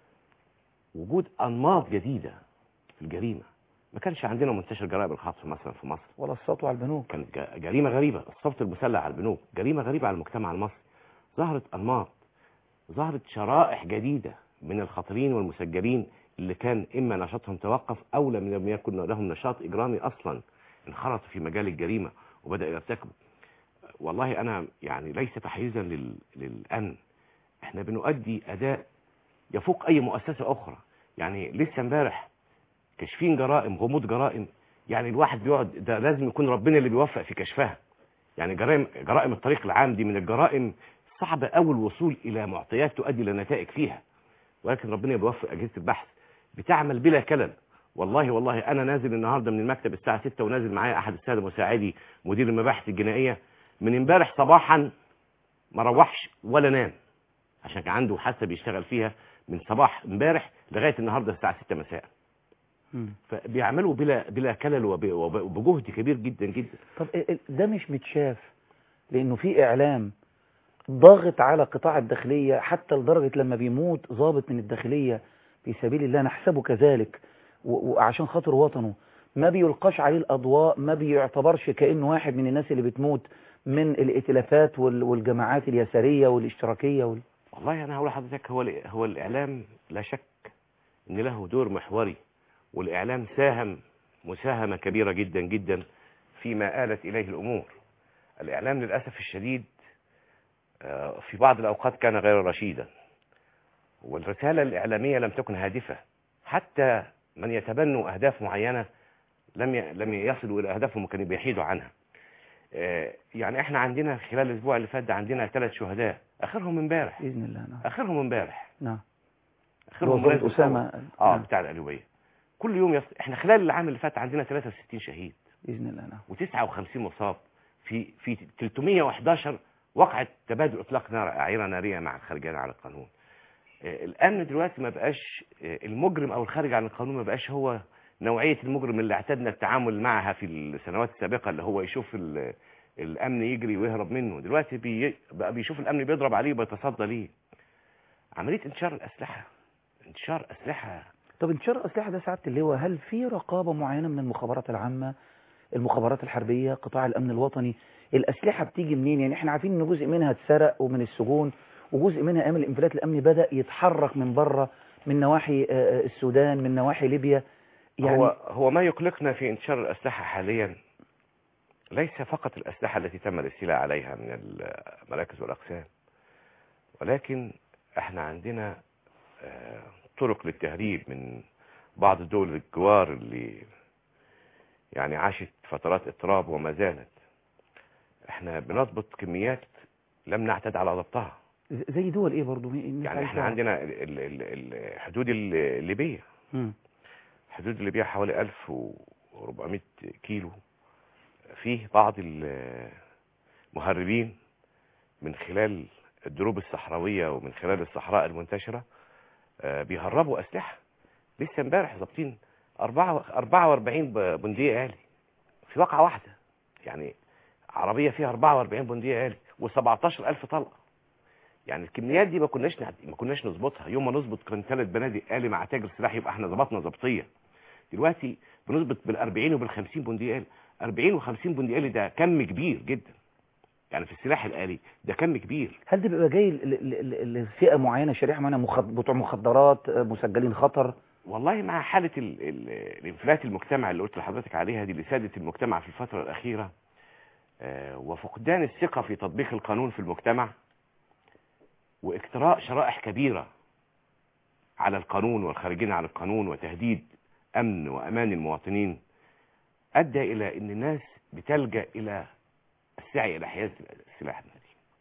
S7: وجود انماط جديده في الجريمه ما كانش عندنا منتشر جرائم الخطف مثلا في مصر
S1: ولا السطو على البنوك
S7: كانت ج- جريمة غريبة الصوت المسلح على البنوك جريمة غريبة على المجتمع المصري ظهرت أنماط ظهرت شرائح جديدة من الخطرين والمسجلين اللي كان إما نشاطهم توقف أو لم يكن لهم نشاط إجرامي أصلا انخرطوا في مجال الجريمة وبدأوا يرتكبوا والله أنا يعني ليس تحيزا لل... للأمن احنا بنؤدي أداء يفوق أي مؤسسة أخرى يعني لسه امبارح كاشفين جرائم غموض جرائم يعني الواحد بيقعد ده لازم يكون ربنا اللي بيوفق في كشفها يعني جرائم جرائم الطريق العام دي من الجرائم صعب قوي الوصول الى معطيات تؤدي الى نتائج فيها ولكن ربنا بيوفق اجهزه البحث بتعمل بلا كلل والله والله انا نازل النهارده من المكتب الساعه 6 ونازل معايا احد الساده مساعدي مدير المباحث الجنائيه من امبارح صباحا ما روحش ولا نام عشان كان عنده حاسه بيشتغل فيها من صباح امبارح لغايه النهارده الساعه 6 مساء
S1: مم.
S7: فبيعملوا بلا بلا كلل وب- وب- وبجهد كبير جدا جدا
S1: طب ال- ال- ده مش متشاف لانه في اعلام ضاغط على قطاع الداخلية حتى لدرجة لما بيموت ضابط من الداخلية في سبيل الله نحسبه كذلك و- وعشان خاطر وطنه ما بيلقاش عليه الأضواء ما بيعتبرش كأنه واحد من الناس اللي بتموت من الائتلافات وال- والجماعات اليسارية والاشتراكية وال...
S7: والله انا هقول لحضرتك هو ال- هو الاعلام لا شك ان له دور محوري والاعلام ساهم مساهمه كبيره جدا جدا فيما آلت اليه الامور الاعلام للاسف الشديد آه، في بعض الاوقات كان غير رشيدا والرساله الاعلاميه لم تكن هادفه حتى من يتبنوا اهداف معينه لم ي- لم يصلوا الى اهدافهم وكانوا بيحيدوا عنها آه، يعني احنا عندنا خلال الاسبوع اللي فات ده عندنا ثلاث شهداء اخرهم امبارح
S1: بإذن الله نعم
S7: اخرهم امبارح
S1: نعم
S7: اخرهم
S1: ضابط
S7: رئيس
S1: أسامة
S7: الثورة. اه بتاع القليوبيه كل يوم يص... احنا خلال العام اللي فات عندنا 63 شهيد
S1: بإذن الله نعم
S7: و59 مصاب في في 311 وقعت تبادل اطلاق نار اعيره ناريه مع الخارجين عن القانون آه، الامن دلوقتي ما بقاش آه، المجرم او الخارج عن القانون ما بقاش هو نوعيه المجرم اللي اعتدنا التعامل معها في السنوات السابقه اللي هو يشوف ال- الامن يجري ويهرب منه دلوقتي بي... بقى بيشوف الامن بيضرب عليه وبيتصدى ليه عمليه انتشار الاسلحه انتشار اسلحه
S1: طب انتشار الأسلحة ده سعادة اللواء هل في رقابة معينة من المخابرات العامة المخابرات الحربية قطاع الأمن الوطني الأسلحة بتيجي منين يعني احنا عارفين إن جزء منها اتسرق ومن السجون وجزء منها ايام الانفلات الامني بدا يتحرك من بره من نواحي آه، آه، السودان من نواحي ليبيا يعني
S7: هو هو ما يقلقنا في انتشار الأسلحة حاليا ليس فقط الأسلحة التي تم الاستيلاء عليها من المراكز والأقسام ولكن احنا عندنا آه، طرق للتهريب من بعض الدول الجوار اللي يعني عاشت فترات اضطراب وما زالت احنا بنضبط كميات لم نعتد على ضبطها
S1: زي دول ايه برضو مين- الناس
S7: يعني احنا
S1: عايزة-
S7: عندنا ال- ال- ال- الحدود الليبية
S1: مم.
S7: حدود ليبيا حوالي 1400 كيلو فيه بعض المهربين من خلال الدروب الصحراوية ومن خلال الصحراء المنتشرة آه، بيهربوا أسلحة لسه امبارح ظابطين 44 ب- بندقية آلي في واقعة واحدة يعني عربية فيها 44 بندقية آلي و17 ألف طلقة يعني الكميات دي ما كناش نعد... ما كناش نظبطها يوم ما نظبط كان ثلاث بنادق آلي مع تاجر سلاح يبقى احنا ظبطنا ظبطيه دلوقتي بنظبط بال40 وبال50 بندقية آلي 40 و50 بندقية آلي ده كم كبير جدا يعني في السلاح الآلي ده كم كبير
S1: هل ده بيبقى جاي ل- ل- ل- لفئه معينه شريحه معينه مخد... بتوع مخدرات آه، مسجلين خطر
S7: والله مع حالة ال... ال... الانفلات المجتمع اللي قلت لحضرتك عليها دي اللي سادت المجتمع في الفترة الأخيرة آه، وفقدان الثقة في تطبيق القانون في المجتمع واقتراء شرائح كبيرة على القانون والخارجين على القانون وتهديد أمن وأمان المواطنين أدى إلى أن الناس بتلجأ إلى السعي إلى حياز السلاح الناري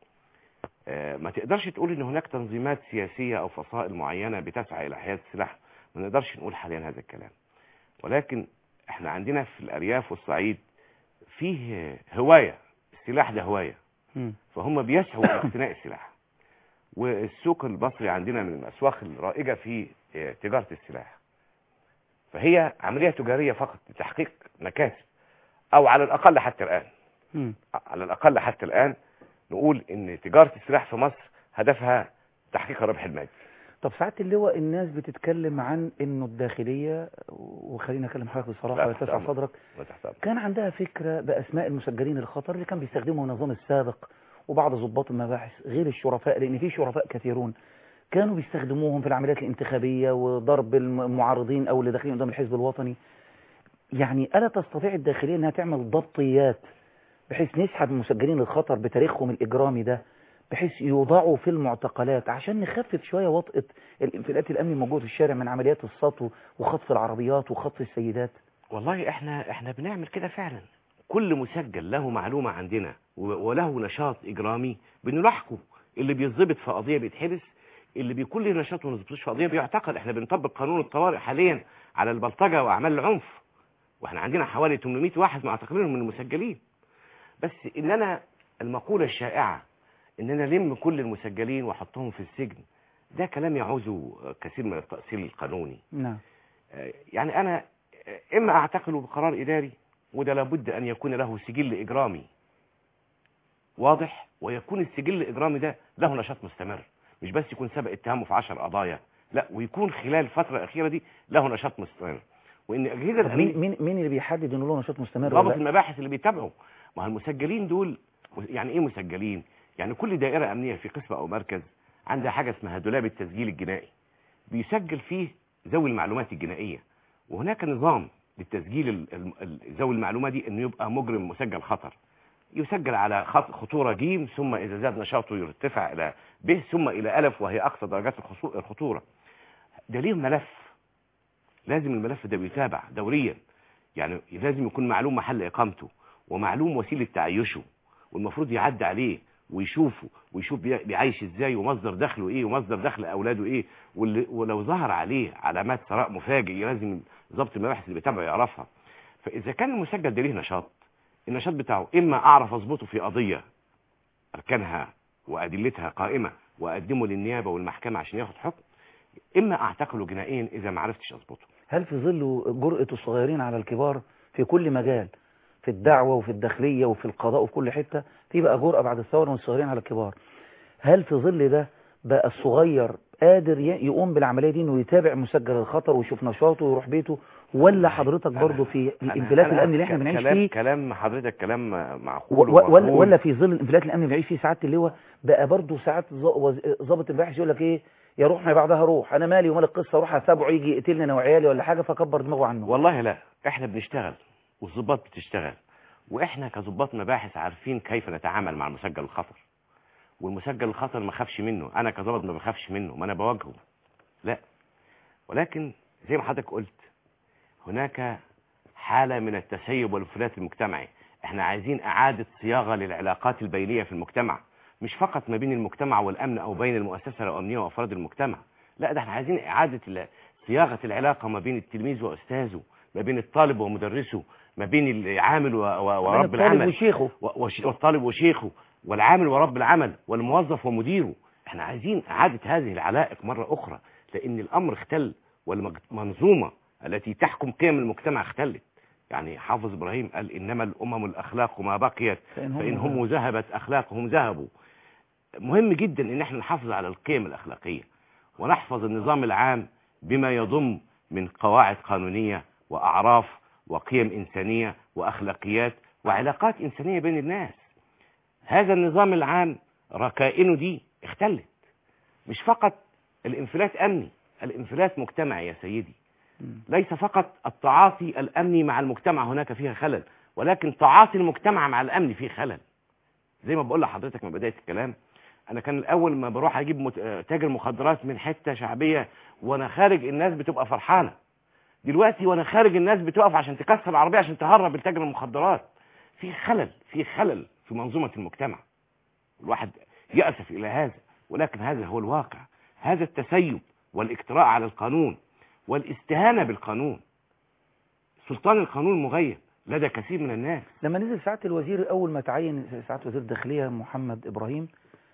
S7: آه، ما تقدرش تقول ان هناك تنظيمات سياسية او فصائل معينة بتسعى الى حياز السلاح ما نقدرش نقول حاليا هذا الكلام ولكن احنا عندنا في الارياف والصعيد فيه هواية السلاح ده هواية
S1: مم.
S7: فهم بيسعوا الى اقتناء السلاح والسوق المصري عندنا من الاسواق الرائجة في آه، تجارة السلاح فهي عملية تجارية فقط لتحقيق مكاسب او على الاقل حتى الان
S1: مم.
S7: على الأقل حتى الآن نقول إن تجارة السلاح في مصر هدفها تحقيق الربح المادي
S1: طب ساعات اللواء الناس بتتكلم عن انه الداخلية وخلينا اكلم حضرتك بصراحة
S7: لا،
S1: ولا
S7: تحت
S1: تسع
S7: أمرك.
S1: صدرك
S7: ما تحت أمرك.
S1: كان عندها فكرة بأسماء المسجلين الخطر اللي كان بيستخدمه النظام السابق وبعض ضباط المباحث غير الشرفاء لأن في شرفاء كثيرون كانوا بيستخدموهم في العمليات الانتخابية وضرب المعارضين أو اللي داخلين قدام الحزب الوطني يعني ألا تستطيع الداخلية أنها تعمل ضبطيات بحيث نسحب المسجلين الخطر بتاريخهم الإجرامي ده بحيث يوضعوا في المعتقلات عشان نخفف شوية وطأة الانفلات الأمني الموجود في الشارع من عمليات السطو وخطف العربيات وخطف السيدات
S7: والله احنا احنا بنعمل كده فعلا كل مسجل له معلومة عندنا و- وله نشاط إجرامي بنلاحقه اللي بيتظبط في قضية بيتحبس اللي بيكون له نشاط وما بيظبطش في قضية بيعتقل احنا بنطبق قانون الطوارئ حاليا على البلطجة وأعمال العنف واحنا عندنا حوالي 800 واحد معتقلين من المسجلين بس ان انا المقولة الشائعة ان انا لم كل المسجلين واحطهم في السجن ده كلام يعوز كثير من التأصيل القانوني
S1: نعم
S7: آه، يعني انا آه، اما اعتقله بقرار اداري وده لابد ان يكون له سجل اجرامي واضح ويكون السجل الاجرامي ده له نشاط مستمر مش بس يكون سبق اتهامه في 10 قضايا لا ويكون خلال الفتره الاخيره دي له نشاط مستمر وان اجهزه
S1: طب
S7: الامن
S1: مين مين مين اللي بيحدد انه له نشاط مستمر
S7: ضابط
S1: ولا لا؟
S7: المباحث اللي بيتابعوا ما هو المسجلين دول يعني ايه مسجلين يعني كل دائرة امنية في قسم او مركز عندها حاجة اسمها دولاب التسجيل الجنائي بيسجل فيه ذوي المعلومات الجنائية وهناك نظام للتسجيل ال- ال- ال- ذوي المعلومة دي انه يبقى مجرم مسجل خطر يسجل على خط خطورة جيم ثم اذا زاد نشاطه يرتفع الى ب ثم الى الف وهي اقصى درجات الخصو- الخطورة ده ليه ملف لازم الملف ده بيتابع دوريا يعني لازم يكون معلوم محل اقامته ومعلوم وسيله تعيشه والمفروض يعدي عليه ويشوفه ويشوف بي- بيعيش ازاي ومصدر دخله ايه ومصدر دخل اولاده ايه واللي- ولو ظهر عليه علامات ثراء مفاجئ لازم ضبط المباحث اللي بيتابعه يعرفها فاذا كان المسجل ده ليه نشاط النشاط بتاعه اما اعرف اظبطه في قضيه اركانها وادلتها قائمه واقدمه للنيابه والمحكمه عشان ياخد حكم اما اعتقله جنائيا اذا ما عرفتش اظبطه
S1: هل في ظل جرأة الصغيرين على الكبار في كل مجال في الدعوة وفي الداخلية وفي القضاء وفي كل حتة في بقى جرأة بعد الثورة من الصغيرين على الكبار هل في ظل ده بقى الصغير قادر ي- يقوم بالعملية دي انه يتابع مسجل الخطر ويشوف نشاطه ويروح بيته ولا حضرتك
S7: أنا-
S1: برضه في
S7: أنا-
S1: الانفلات
S7: أنا
S1: الامني اللي احنا
S7: ك-
S1: بنعيش
S7: كلام
S1: فيه
S7: كلام حضرتك كلام
S1: و-
S7: معقول
S1: و- ولا,
S7: ومفهوم.
S1: ولا في ظل الانفلات الامني اللي بنعيش فيه سعاده اللواء بقى برضو ساعات ظ- وز- ظابط المباحث يقول لك ايه يا روح ما بعدها روح انا مالي ومال القصه اروح اتابعه يجي يقتلني انا وعيالي ولا حاجه فكبر دماغه عنه
S7: والله لا احنا بنشتغل والضباط بتشتغل واحنا كضباط مباحث عارفين كيف نتعامل مع المسجل الخطر والمسجل الخطر ما خافش منه انا كضابط ما بخافش منه ما انا بواجهه لا ولكن زي ما حضرتك قلت هناك حالة من التسيب والانفلات المجتمعي احنا عايزين اعادة صياغة للعلاقات البينية في المجتمع مش فقط ما بين المجتمع والامن او بين المؤسسة الامنية وافراد المجتمع لا ده احنا عايزين اعادة ال- صياغة العلاقة ما بين التلميذ واستاذه ما بين الطالب ومدرسه ما بين العامل و- و-
S1: بين
S7: ورب
S1: الطالب
S7: العمل
S1: وشيخه
S7: و- وش- والطالب وشيخه والعامل ورب العمل والموظف ومديره احنا عايزين اعادة هذه العلائق مرة اخرى لان الامر اختل والمنظومة التي تحكم قيم المجتمع اختلت يعني حافظ ابراهيم قال انما الامم الاخلاق ما بقيت
S1: فإن
S7: فان هم ذهبت اخلاقهم ذهبوا مهم جدا ان احنا نحافظ على القيم الاخلاقية ونحفظ النظام العام بما يضم من قواعد قانونية واعراف وقيم انسانية واخلاقيات وعلاقات انسانية بين الناس هذا النظام العام ركائنه دي اختلت مش فقط الانفلات امني الانفلات مجتمعي يا سيدي
S1: مم.
S7: ليس فقط التعاطي الامني مع المجتمع هناك فيها خلل ولكن تعاطي المجتمع مع الامن فيه خلل زي ما بقول لحضرتك من بدايه الكلام انا كان الاول ما بروح اجيب مت... آه، تاجر مخدرات من حته شعبيه وانا خارج الناس بتبقى فرحانه دلوقتي وانا خارج الناس بتقف عشان تكسر العربيه عشان تهرب التاجر المخدرات في خلل في خلل في منظومه المجتمع الواحد يأسف الى هذا ولكن هذا هو الواقع هذا التسيب والاجتراء على القانون والاستهانه بالقانون سلطان القانون مغيب لدى كثير من الناس
S1: لما نزل ساعة الوزير أول ما تعين ساعة وزير الداخلية محمد إبراهيم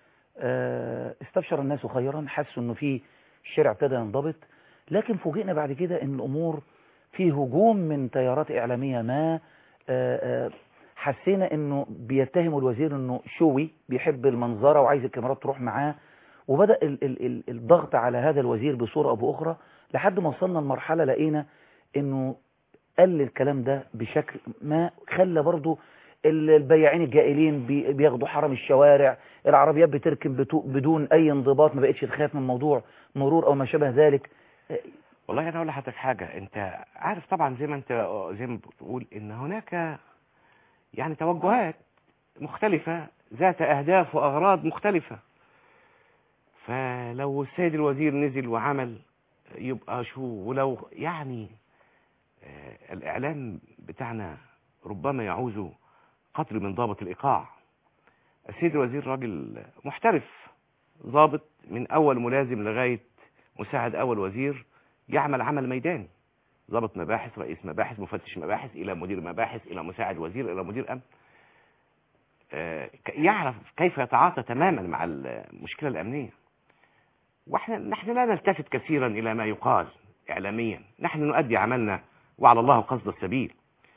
S1: آه، استبشر الناس خيرا حسوا أنه في الشارع ابتدى ينضبط لكن فوجئنا بعد كده أن الأمور في هجوم من تيارات إعلامية ما آه، آه، حسينا أنه بيتهموا الوزير أنه شوي بيحب المنظرة وعايز الكاميرات تروح معاه وبدأ ال ال ال الضغط على هذا الوزير بصورة أو بأخرى لحد ما وصلنا لمرحلة لقينا أنه قل الكلام ده بشكل ما خلى برضو ال- البياعين الجائلين بي- بياخدوا حرم الشوارع العربيات بتركن بتو- بدون اي انضباط ما بقتش تخاف من موضوع مرور او ما شابه ذلك
S7: والله انا اقول لحضرتك حاجه انت عارف طبعا زي ما انت زي ما بتقول ان هناك يعني توجهات مختلفه ذات اهداف واغراض مختلفه فلو السيد الوزير نزل وعمل يبقى شو ولو يعني آه، الاعلام بتاعنا ربما يعوز قدر من ضابط الايقاع السيد الوزير راجل محترف ضابط من اول ملازم لغايه مساعد اول وزير يعمل عمل ميداني ضابط مباحث رئيس مباحث مفتش مباحث الى مدير مباحث الى مساعد وزير الى مدير امن آه، ك- يعرف كيف يتعاطى تماما مع المشكله الامنيه واحنا نحن لا نلتفت كثيرا الى ما يقال اعلاميا نحن نؤدي عملنا وعلى الله قصد السبيل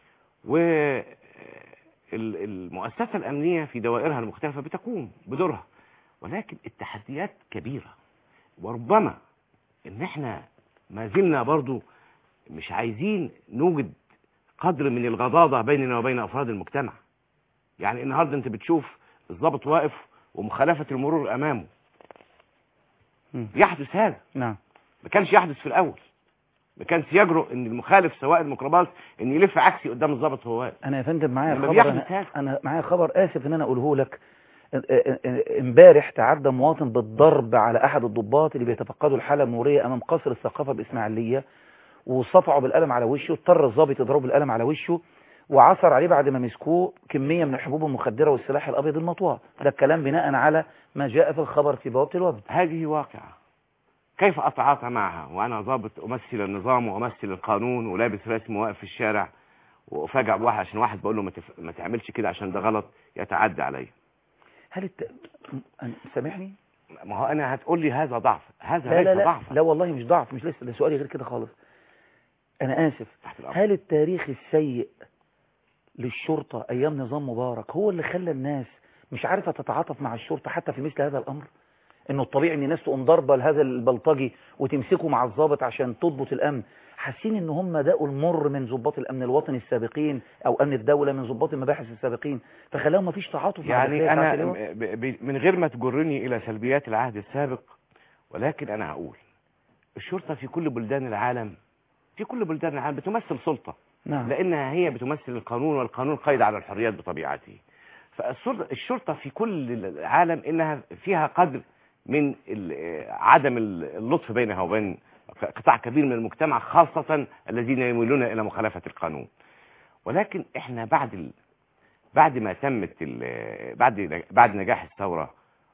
S7: والمؤسسه الامنيه في دوائرها المختلفه بتقوم بدورها ولكن التحديات كبيره وربما ان احنا ما زلنا برضو مش عايزين نوجد قدر من الغضاضة بيننا وبين أفراد المجتمع يعني النهاردة انت بتشوف الضابط واقف ومخالفة المرور أمامه
S1: مم.
S7: يحدث هذا
S1: نعم
S7: ما كانش يحدث في الأول ما كانش يجرؤ ان المخالف سواء الميكروباص ان يلف عكسي قدام الضابط وهو واقف
S1: انا يا فندم معايا
S7: لما
S1: خبر
S7: بيحدث
S1: أنا,
S7: هذا.
S1: انا معايا خبر اسف ان انا اقوله لك ا- ا- ا- امبارح تعدى مواطن بالضرب على احد الضباط اللي بيتفقدوا الحاله المروريه امام قصر الثقافه باسماعيليه وصفعوا بالقلم على وشه اضطر الضابط يضربه بالقلم على وشه وعثر عليه بعد ما مسكوه كميه من الحبوب المخدره والسلاح الابيض المطوى ده الكلام بناء على ما جاء في الخبر في بوابه الوفد
S7: هذه واقعة كيف أتعاطى معها وأنا ضابط أمثل النظام وأمثل القانون ولابس رسم واقف في الشارع وأفاجئ بواحد عشان واحد بقول له ما, تف... ما تعملش كده عشان ده غلط يتعدى عليا
S1: هل الت... م- أنا- سامحني
S7: ما هو أنا هتقول لي هذا ضعف هذا
S1: لا لا
S7: ليس
S1: لا
S7: ضعف
S1: لا والله مش ضعف مش لسه ده سؤالي غير كده خالص انا اسف
S7: تحت الأمر.
S1: هل التاريخ السيء للشرطة ايام نظام مبارك هو اللي خلى الناس مش عارفة تتعاطف مع الشرطة حتى في مثل هذا الامر انه الطبيعي ان الناس تقوم ضاربه لهذا البلطجي وتمسكه مع الضابط عشان تضبط الامن حاسين ان هم داقوا المر من ضباط الامن الوطني السابقين او امن الدوله من ضباط المباحث السابقين فخلاهم مفيش تعاطف مع الداخلية
S7: يعني انا
S1: بتاعت اللواء.
S7: ب- ب- من غير ما تجرني الى سلبيات العهد السابق ولكن انا هقول الشرطه في كل بلدان العالم في كل بلدان العالم بتمثل سلطه
S1: نعم
S7: لانها هي بتمثل القانون والقانون قيد على الحريات بطبيعته فالشرطه الشرطه في كل العالم انها فيها قدر من ال- عدم اللطف بينها وبين قطاع كبير من المجتمع خاصه الذين يميلون الى مخالفه القانون ولكن احنا بعد ال... بعد ما تمت ال... بعد بعد نجاح الثوره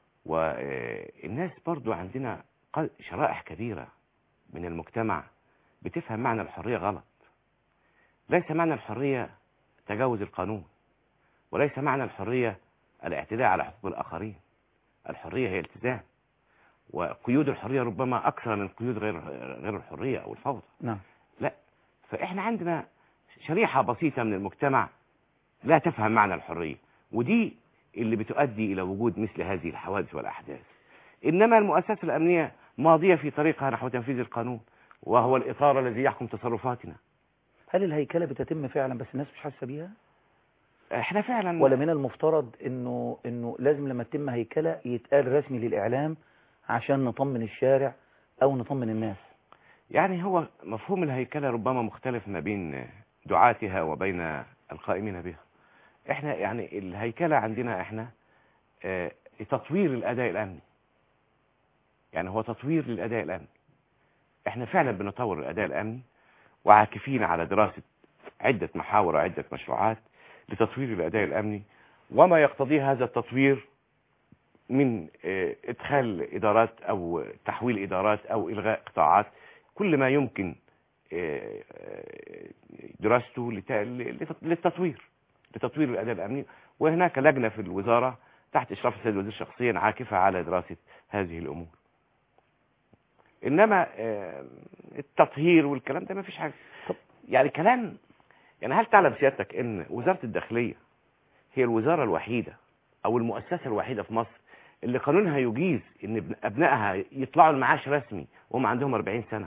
S7: والناس برضو عندنا ق- شرائح كبيره من المجتمع بتفهم معنى الحريه غلط ليس معنى الحريه تجاوز القانون وليس معنى الحريه الاعتداء على حقوق الاخرين الحريه هي التزام وقيود الحريه ربما اكثر من قيود غير غير الحريه او الفوضى
S1: نعم
S7: فاحنا عندنا شريحة بسيطة من المجتمع لا تفهم معنى الحرية ودي اللي بتؤدي إلى وجود مثل هذه الحوادث والأحداث إنما المؤسسات الأمنية ماضية في طريقها نحو تنفيذ القانون وهو الإطار الذي يحكم تصرفاتنا
S1: هل الهيكله بتتم فعلا بس الناس مش حاسه بيها
S7: احنا فعلا
S1: ولا من المفترض انه انه لازم لما تتم هيكله يتقال رسمي للاعلام عشان نطمن الشارع او نطمن الناس
S7: يعني هو مفهوم الهيكلة ربما مختلف ما بين دعاتها وبين القائمين بها احنا يعني الهيكلة عندنا احنا اه تطوير الأداء الأمني يعني هو تطوير للأداء الأمني احنا فعلا بنطور الأداء الأمني وعاكفين على دراسة عدة محاور وعدة مشروعات لتطوير الأداء الأمني وما يقتضيه هذا التطوير من اه إدخال إدارات أو تحويل إدارات أو إلغاء قطاعات كل ما يمكن اه دراسته لت- لت- للتطوير لتطوير الأداء الأمني وهناك لجنة في الوزارة تحت إشراف السيد الوزير شخصيا عاكفة على دراسة هذه الأمور إنما اه التطهير والكلام ده ما فيش حاجة طب يعني كلام يعني هل تعلم سيادتك ان وزارة الداخلية هي الوزارة الوحيدة او المؤسسة الوحيدة في مصر اللي قانونها يجيز ان ابن- ابنائها يطلعوا المعاش رسمي وهم عندهم 40 سنة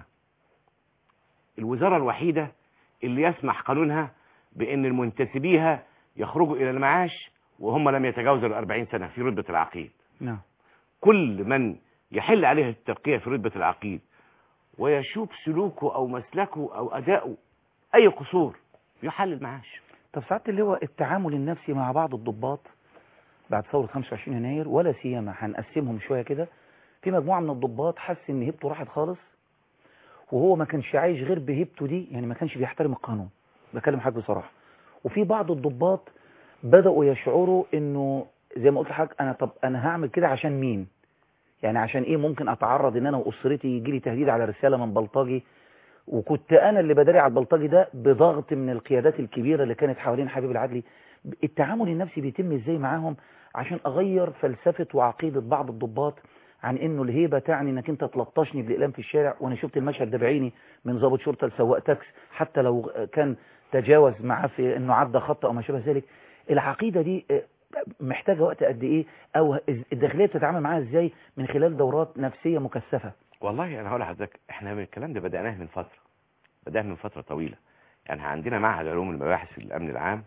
S7: الوزارة الوحيدة اللي يسمح قانونها بان المنتسبيها يخرجوا الى المعاش وهم لم يتجاوزوا ال 40 سنة في رتبة العقيد
S1: نعم
S7: كل من يحل عليه الترقية في رتبة العقيد ويشوب سلوكه او مسلكه او اداؤه اي قصور يحل المعاش
S1: طب ساعات اللي هو التعامل النفسي مع بعض الضباط بعد ثورة 25 يناير ولا سيما هنقسمهم شوية كده في مجموعة من الضباط حس ان هيبته راحت خالص وهو ما كانش عايش غير بهيبته دي يعني ما كانش بيحترم القانون بكلم حضرتك بصراحة وفي بعض الضباط بدأوا يشعروا انه زي ما قلت لحضرتك انا طب انا هعمل كده عشان مين يعني عشان ايه ممكن اتعرض ان انا واسرتي يجي لي تهديد على رسالة من بلطجي وكنت انا اللي بداري على البلطجي ده بضغط من القيادات الكبيرة اللي كانت حوالين حبيب العدلي التعامل النفسي بيتم ازاي معاهم عشان اغير فلسفة وعقيدة بعض الضباط عن انه الهيبة تعني انك انت تلطشني بالاقلام في الشارع وانا شفت المشهد ده بعيني من ضابط شرطة لسواق تاكس حتى لو كان تجاوز معاه في انه عدى خط او ما شابه ذلك العقيدة دي آه، محتاجة وقت قد ايه او الداخلية بتتعامل معاها ازاي من خلال دورات نفسية مكثفة
S7: والله انا هقول لحضرتك احنا من الكلام ده بدأناه من فترة بدأناه من فترة طويلة يعني عندنا معهد علوم المباحث في الامن العام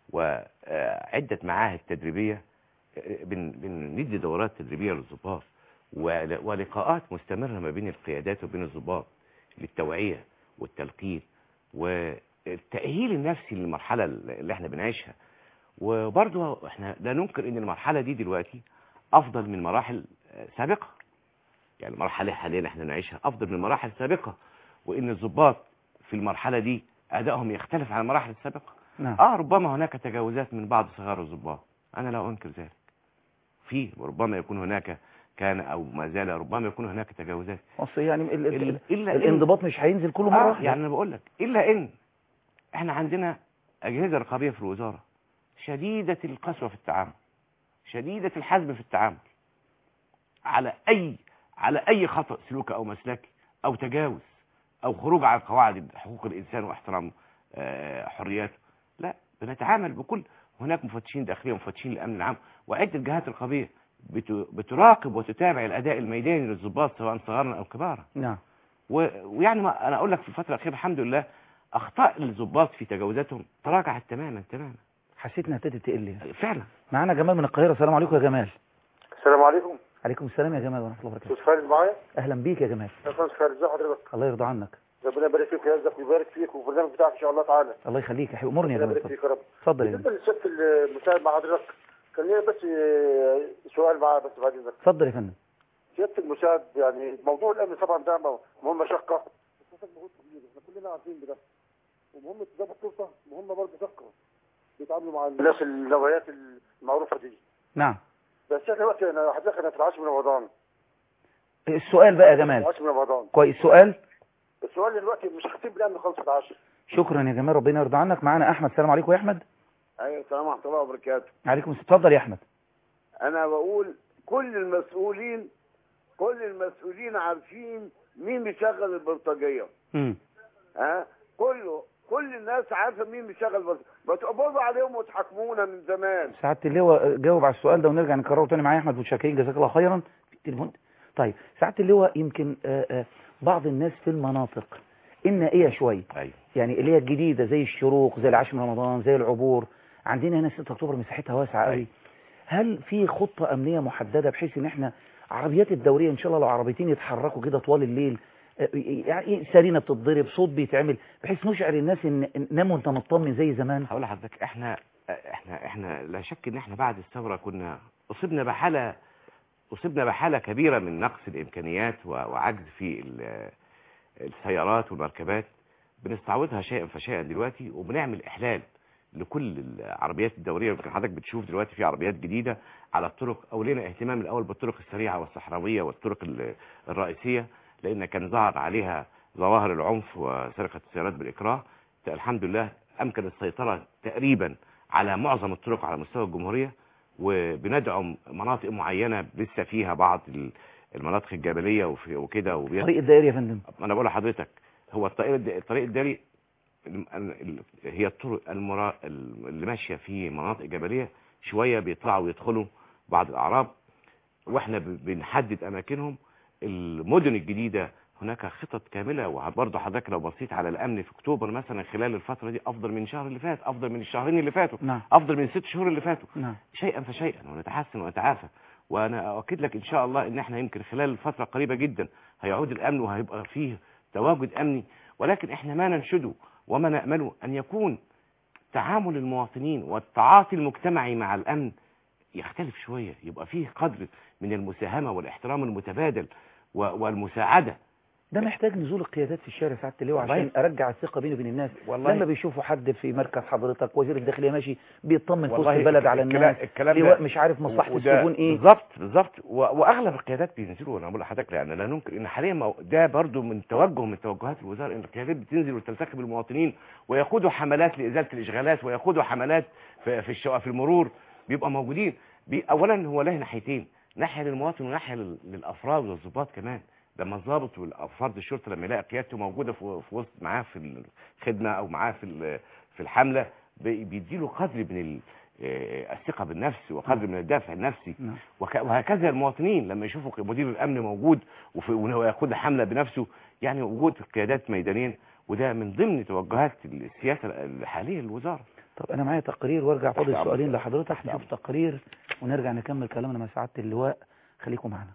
S7: وعدة معاهد تدريبية آه، بن- بندي دورات تدريبية للضباط ول- ولقاءات مستمرة ما بين القيادات وبين الضباط للتوعية والتلقين والتأهيل النفسي للمرحلة اللي احنا بنعيشها وبرضه احنا لا ننكر ان المرحلة دي دلوقتي افضل من مراحل آه، سابقة يعني المرحلة حاليا احنا نعيشها افضل من مراحل سابقة وان الضباط في المرحلة دي ادائهم يختلف عن المراحل السابقة
S1: نعم
S7: اه ربما هناك تجاوزات من بعض صغار الضباط انا لا انكر ذلك في وربما يكون هناك كان او ما زال ربما يكون هناك تجاوزات
S1: اصل يعني ال- ال- ال-
S7: إلا إن-
S1: الانضباط مش هينزل كله مرة
S7: آه
S1: واحدة
S7: يعني انا بقول لك الا ان احنا عندنا اجهزه رقابيه في الوزاره شديده القسوه في التعامل شديده الحزم في التعامل على اي على اي خطا سلوكي او مسلكي او تجاوز او خروج عن قواعد حقوق الانسان واحترام آه، حرياته لا بنتعامل بكل هناك مفتشين داخليه ومفتشين الامن العام وعده جهات رقابيه بت- بتراقب وتتابع الاداء الميداني للضباط سواء صغارا او كبارا
S1: نعم
S7: و- ويعني ما انا اقول لك في الفتره الاخيره الحمد لله اخطاء الضباط في تجاوزاتهم تراجعت تماما تماما
S1: حسيت انها ابتدت تقل يعني.
S7: فعلا
S1: معانا جمال من القاهره السلام عليكم يا جمال
S8: السلام عليكم
S1: عليكم السلام يا جمال ورحمه الله وبركاته
S8: استاذ خالد معايا
S1: اهلا بيك يا جمال
S8: يا استاذ خالد ازي حضرتك
S1: الله يرضى عنك
S8: ربنا يبارك فيك ويرزقك ويبارك فيك وفي البرنامج بتاعك ان شاء الله تعالى
S1: الله يخليك يا حبيبي امرني يا
S8: ربنا
S1: جمال
S8: يبارك
S1: اتفضل
S8: فيك يا رب
S1: اتفضل يا
S8: بالنسبه
S1: جمال
S8: للست المساعد مع حضرتك كان ليا بس آه، سؤال معاه بس بعد اذنك
S1: اتفضل يا فندم
S8: سياده المساعد يعني موضوع الامن طبعا ده مهمه شاقه بس محتاج مجهود كبير احنا كلنا عارفين بده ومهمه ضابط الشرطه مهمه برضه شاقه بيتعاملوا مع الناس النوعيات المعروفه دي
S1: نعم
S8: بس احنا دلوقتي انا حضرتك انا في العاشر من رمضان
S1: السؤال بقى يا جمال
S8: العاشر من رمضان
S1: كويس سؤال
S8: السؤال دلوقتي مش خاطين بالامن خالص في العاشر
S1: شكرا يا جمال ربنا يرضى عنك معانا احمد السلام عليكم يا احمد
S6: ايوه السلام ورحمه الله وبركاته
S1: عليكم السلام اتفضل يا احمد
S6: انا بقول كل المسؤولين كل المسؤولين عارفين مين بيشغل البلطجيه
S1: امم
S6: ها كله كل الناس عارفه مين بيشغل البلطجيه بتقبضوا عليهم وتحاكمونا من زمان
S1: سعاده اللواء جاوب على السؤال ده ونرجع نكرره تاني معايا احمد متشكرين جزاك الله خيرا في التليفون طيب سعاده اللواء يمكن آه، آه، بعض الناس في المناطق النائيه شويه
S7: ايوه
S1: يعني اللي هي الجديده زي الشروق زي العاشر من رمضان زي العبور عندنا هنا 6 اكتوبر مساحتها واسعه قوي
S7: أيوة.
S1: هل في خطه امنيه محدده بحيث ان احنا عربيات الدوريه ان شاء الله لو عربيتين يتحركوا كده طوال الليل آه، يعني ايه سرينه بتتضرب صوت بيتعمل بحيث نشعر الناس ان إن ناموا انت مطمن زي زمان
S7: هقول لحضرتك احنا احنا احنا لا شك ان احنا بعد الثوره كنا اصبنا بحاله اصبنا بحاله كبيره من نقص الامكانيات و- وعجز في ال- السيارات والمركبات بنستعوضها شيئا فشيئا دلوقتي وبنعمل احلال لكل العربيات الدوريه يمكن حضرتك بتشوف دلوقتي في عربيات جديده على الطرق او لنا اهتمام الاول بالطرق السريعه والصحراويه والطرق ال- الرئيسيه لان كان ظهر عليها ظواهر العنف وسرقه السيارات بالاكراه الحمد لله امكن السيطره تقريبا على معظم الطرق على مستوى الجمهوريه وبندعم مناطق معينه لسه فيها بعض ال- المناطق الجبليه وفي- وكده وبيت
S1: طريق الدائري يا فندم
S7: انا بقول لحضرتك هو الطريق الد- الطريق الداري ال- ال- هي الطرق المرا اللي ماشيه في مناطق جبليه شويه بيطلعوا ويدخلوا بعض الاعراب واحنا ب- بنحدد اماكنهم المدن الجديده هناك خطط كامله وبرضه حضرتك لو بصيت على الامن في اكتوبر مثلا خلال الفتره دي افضل من الشهر اللي فات افضل من الشهرين اللي فاتوا
S1: نعم
S7: افضل من الست شهور اللي فاتوا
S1: نعم
S7: شيئا فشيئا ونتحسن ونتعافى وانا اؤكد لك ان شاء الله ان احنا يمكن خلال الفتره القريبه جدا هيعود الامن وهيبقى فيه تواجد امني ولكن احنا ما ننشده وما نامله ان يكون تعامل المواطنين والتعاطي المجتمعي مع الامن يختلف شويه يبقى فيه قدر من المساهمه والاحترام المتبادل و- والمساعده
S1: ده محتاج نزول القيادات في الشارع سعاده اللواء
S7: والله-
S1: عشان ارجع الثقه بيني وبين الناس
S7: والله-
S1: لما بيشوفوا حد في مركز حضرتك وزير الداخليه ماشي بيطمن في وسط
S7: والله
S1: البلد على
S7: الكلام-
S1: الناس
S7: الكلام
S1: لواء
S7: ده
S1: مش عارف مصلحه
S7: وده
S1: السجون ايه
S7: بالظبط بالظبط و- واغلب القيادات بينزلوا انا بقول لحضرتك يعني لا ننكر ان حاليا مو- ده برضو من توجه من توجهات الوزاره ان القيادات بتنزل وتلتقي بالمواطنين ويقودوا حملات لازاله الاشغالات ويقودوا حملات في في الشوارع في المرور بيبقى موجودين بي اولا هو له ناحيتين ناحيه للمواطن وناحيه لل- للافراد والضباط كمان لما الضابط والافراد الشرطه لما يلاقي قيادته موجوده في في وسط معاه في الخدمه او معاه في ال- في الحمله بي- بيديله قدر من ال- آه، الثقه بالنفس وقدر من الدافع النفسي
S1: نعم.
S7: وك- وهكذا المواطنين لما يشوفوا مدير الامن موجود وفي- ويقود حمله بنفسه يعني وجود قيادات ميدانيا وده من ضمن توجهات السياسه الحاليه للوزاره
S1: طب انا معايا تقرير وارجع فاضل
S7: تحت
S1: سؤالين
S7: أمرك.
S1: لحضرتك
S7: تحت
S1: نشوف
S7: أمرك.
S1: تقرير ونرجع نكمل كلامنا مع سعاده اللواء خليكم معنا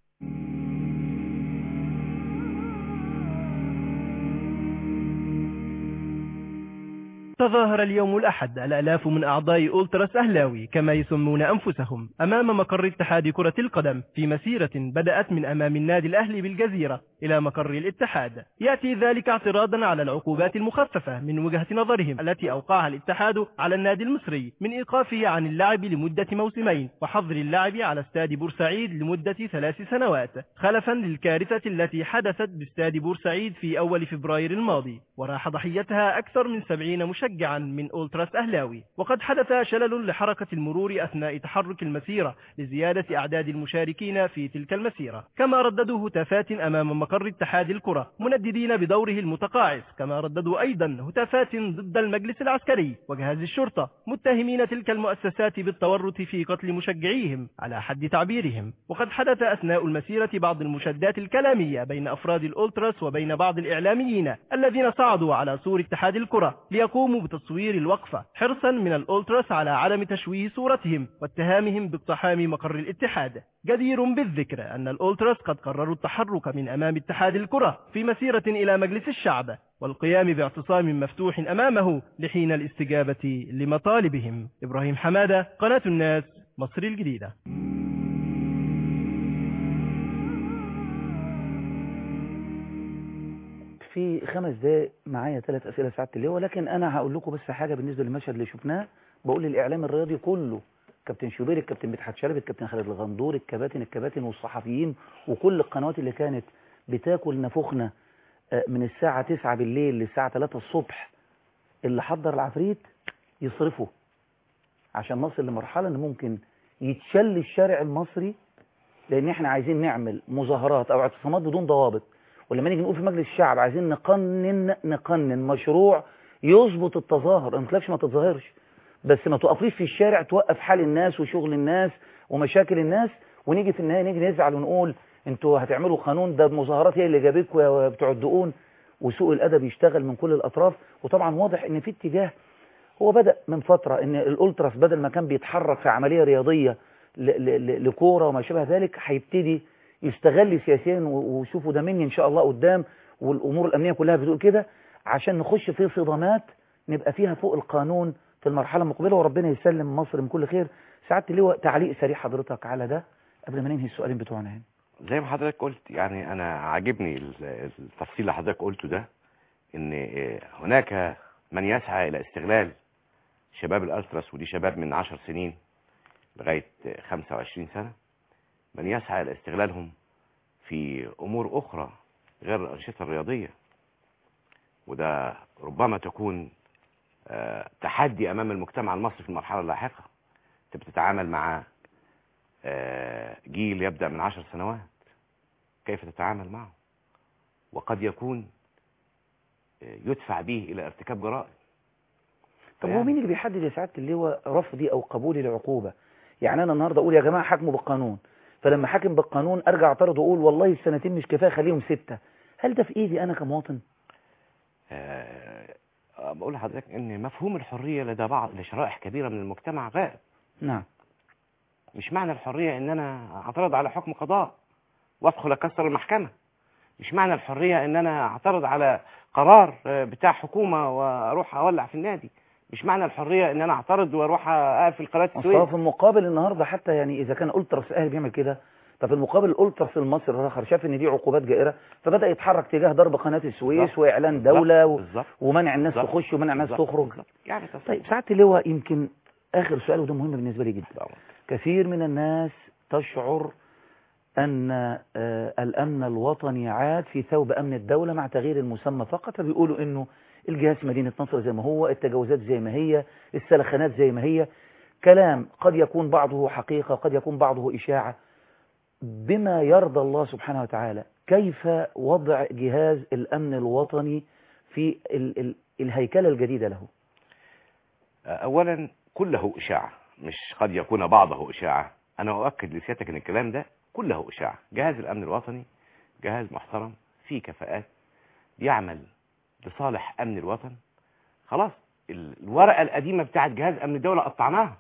S3: تظاهر اليوم الأحد الآلاف من أعضاء أولتراس أهلاوي كما يسمون أنفسهم أمام مقر اتحاد كرة القدم في مسيرة بدأت من أمام النادي الأهلي بالجزيرة إلى مقر الاتحاد يأتي ذلك اعتراضا على العقوبات المخففة من وجهة نظرهم التي أوقعها الاتحاد على النادي المصري من إيقافه عن اللعب لمدة موسمين وحظر اللعب على استاد بورسعيد لمدة ثلاث سنوات خلفا للكارثة التي حدثت باستاد بورسعيد في أول فبراير الماضي وراح ضحيتها أكثر من سبعين مشجعا مشجعا من أولتراس أهلاوي وقد حدث شلل لحركة المرور أثناء تحرك المسيرة لزيادة أعداد المشاركين في تلك المسيرة كما رددوا هتافات أمام مقر اتحاد الكرة منددين بدوره المتقاعس كما رددوا أيضا هتافات ضد المجلس العسكري وجهاز الشرطة متهمين تلك المؤسسات بالتورط في قتل مشجعيهم على حد تعبيرهم وقد حدث أثناء المسيرة بعض المشادات الكلامية بين أفراد الأولتراس وبين بعض الإعلاميين الذين صعدوا على سور اتحاد الكرة ليقوموا بتصوير الوقفة حرصا من الأولتراس على عدم تشويه صورتهم واتهامهم باقتحام مقر الاتحاد جدير بالذكر أن الأولتراس قد قرروا التحرك من أمام اتحاد الكرة في مسيرة إلى مجلس الشعب والقيام باعتصام مفتوح أمامه لحين الاستجابة لمطالبهم إبراهيم حمادة قناة الناس مصر الجديدة
S1: في خمس دقايق معايا ثلاث أسئلة سعادة اللواء لكن أنا هقول لكم بس حاجة بالنسبة للمشهد اللي شفناه بقول للإعلام الرياضي كله كابتن شوبير الكابتن مدحت شلبي الكابتن خالد الغندور الكباتن الكباتن والصحفيين وكل القنوات اللي كانت بتاكل نفوخنا آه، من الساعة 9 بالليل للساعة 3 الصبح اللي حضر العفريت يصرفه عشان نصل لمرحلة ان ممكن يتشل الشارع المصري لان احنا عايزين نعمل مظاهرات او اعتصامات بدون ضوابط ولما نيجي نقول في مجلس الشعب عايزين نقنن نقنن مشروع يظبط التظاهر ما قلتلكش ما تتظاهرش بس ما توقفيش في الشارع توقف حال الناس وشغل الناس ومشاكل الناس ونيجي في النهايه نيجي نزعل ونقول انتوا هتعملوا قانون ده المظاهرات هي اللي جابتكم يا بتوع الدقون وسوء الادب يشتغل من كل الاطراف وطبعا واضح ان في اتجاه هو بدأ من فترة ان الالتراس بدل ما كان بيتحرك في عملية رياضية ل- ل- ل- لكورة وما شابه ذلك هيبتدي يستغل سياسيا و- وشوفوا ده مني ان شاء الله قدام والامور الامنية كلها بتقول كده عشان نخش في صدامات نبقى فيها فوق القانون في المرحلة المقبلة وربنا يسلم مصر من كل خير سعادة اللواء تعليق سريع حضرتك على ده قبل ما ننهي السؤالين بتوعنا هنا
S7: زي ما حضرتك قلت يعني انا عاجبني ال- التفصيل اللي حضرتك قلته ده ان آه، هناك من يسعى الى استغلال شباب الالتراس ودي شباب من 10 سنين لغايه آه، 25 سنه من يسعى الى استغلالهم في امور اخرى غير الانشطه الرياضيه وده ربما تكون آه، تحدي امام المجتمع المصري في المرحله اللاحقه انت بتتعامل مع آه، جيل يبدأ من عشر سنوات كيف تتعامل معه وقد يكون آه، يدفع به إلى ارتكاب جرائم
S1: طب هو
S7: يعني-
S1: مين اللي بيحدد يا سعادة اللواء رفضي او قبولي لعقوبة يعني انا النهارده اقول يا جماعة حكموا بالقانون فلما حاكم بالقانون ارجع اعترض واقول والله السنتين مش كفايه خليهم ستة هل ده في ايدي انا كمواطن
S7: آه، آه، بقول لحضرتك ان مفهوم الحرية لدى بعض لشرائح كبيرة من المجتمع غائب
S1: نعم
S7: مش معنى الحرية ان انا اعترض على حكم قضاء وادخل اكسر المحكمة مش معنى الحرية ان انا اعترض على قرار آه، بتاع حكومة واروح اولع في النادي مش معنى الحرية ان انا اعترض واروح اقفل قناة
S1: أصل هو
S7: السويس
S1: في المقابل النهارده حتى يعني اذا كان التراس الاهلي بيعمل كده ففي المقابل الالتراس المصري الاخر شاف ان دي عقوبات جائره فبدا يتحرك تجاه ضرب قناه السويس
S7: بالظبط.
S1: واعلان
S7: بالظبط.
S1: دوله و...
S7: بالظبط
S1: ومنع الناس
S7: بالظبط.
S1: تخش ومنع الناس
S7: بالظبط.
S1: تخرج
S7: بالظبط. يعني تصور.
S1: طيب ساعه اللواء يمكن اخر سؤال وده مهم بالنسبه لي جدا
S7: طبعا.
S1: كثير من الناس تشعر أن آه، الأمن الوطني عاد في ثوب أمن الدولة مع تغيير المسمى فقط فبيقولوا أنه الجهاز في مدينة نصر زي ما هو التجاوزات زي ما هي السلخانات زي ما هي كلام قد يكون بعضه حقيقة قد يكون بعضه إشاعة بما يرضى الله سبحانه وتعالى كيف وضع جهاز الأمن الوطني في ال ال الهيكلة الجديدة له
S7: اولا كله اشاعه مش قد يكون بعضه اشاعه انا اؤكد لسيادتك ان الكلام ده كله اشاعه جهاز الامن الوطني جهاز محترم فيه كفاءات يعمل لصالح امن الوطن خلاص ال- الورقه القديمه بتاعت جهاز امن الدوله قطعناها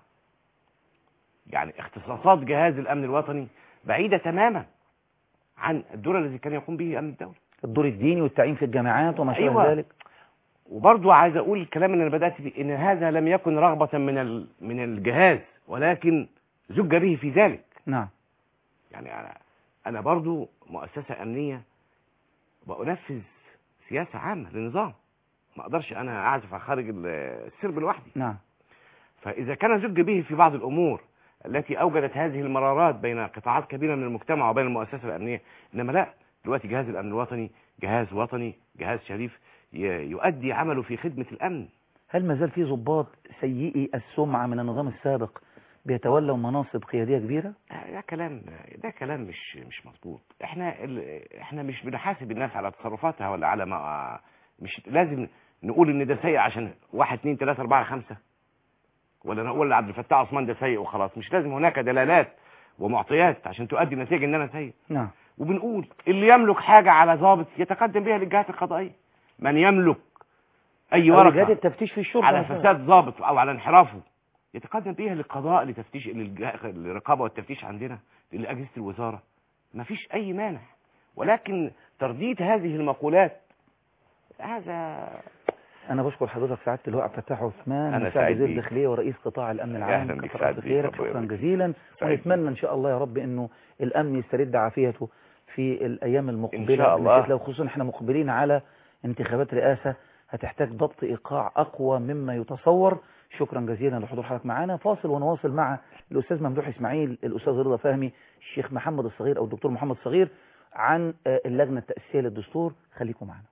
S7: يعني اختصاصات جهاز الامن الوطني بعيده تماما عن الدور الذي كان يقوم به امن الدوله
S1: الدور الديني والتعيين في الجامعات وما شابه
S7: أيوة.
S1: ذلك
S7: وبرضو عايز اقول الكلام اللي انا بدات بيه ان هذا لم يكن رغبه من ال- من الجهاز ولكن زج به في ذلك
S1: نعم
S7: يعني انا انا برضو مؤسسه امنيه بنفذ سياسه عامه للنظام ما اقدرش انا اعزف خارج ال- السرب لوحدي
S1: نعم
S7: فاذا كان زج به في بعض الامور التي اوجدت هذه المرارات بين قطاعات كبيره من المجتمع وبين المؤسسه الامنيه انما لا دلوقتي جهاز الامن الوطني جهاز وطني جهاز شريف ي- يؤدي عمله في خدمه الامن
S1: هل ما زال في ضباط سيئي السمعة من النظام السابق بيتولوا مناصب قيادية كبيرة
S7: ده كلام ده كلام مش مش مظبوط احنا ال... احنا مش بنحاسب الناس على تصرفاتها ولا على ما مش لازم نقول ان ده سيء عشان واحد اتنين تلاته اربعه خمسه ولا نقول عبد الفتاح عثمان ده سيء وخلاص مش لازم هناك دلالات ومعطيات عشان تؤدي نتيجه ان انا سيء
S1: نعم
S7: وبنقول اللي يملك حاجه على ضابط يتقدم بها للجهات القضائيه من يملك اي
S1: أو
S7: ورقه
S1: جهات التفتيش في الشرطة
S7: على
S1: نفسها.
S7: فساد ضابط او على انحرافه يتقدم بيها للقضاء لتفتيش للج- للرقابه والتفتيش عندنا لاجهزه الوزاره ما فيش اي مانع ولكن ترديد هذه المقولات هذا
S1: أنا بشكر حضرتك سعادة اللواء عبد الفتاح عثمان
S7: أنا
S1: مساعد
S7: سعيد
S1: وزير
S7: بيك.
S1: الداخلية ورئيس قطاع الأمن العام
S7: أهلا بك،
S1: كتر
S7: سعيد
S1: ألف
S7: بيك،
S1: خيرك
S7: ربنا
S1: شكرا
S7: يبارك.
S1: جزيلا
S7: سعيد
S1: ونتمنى إن شاء الله يا رب إنه الأمن يسترد عافيته في الأيام المقبلة
S7: شاء الله.
S1: بالذات لو خصوصا إحنا مقبلين على انتخابات رئاسة هتحتاج ضبط إيقاع أقوى مما يتصور شكرا جزيلا لحضور حضرتك معنا فاصل ونواصل مع الأستاذ ممدوح إسماعيل الأستاذ رضا فهمي الشيخ محمد الصغير أو الدكتور محمد الصغير عن آه، اللجنة التأسيسية للدستور خليكم معنا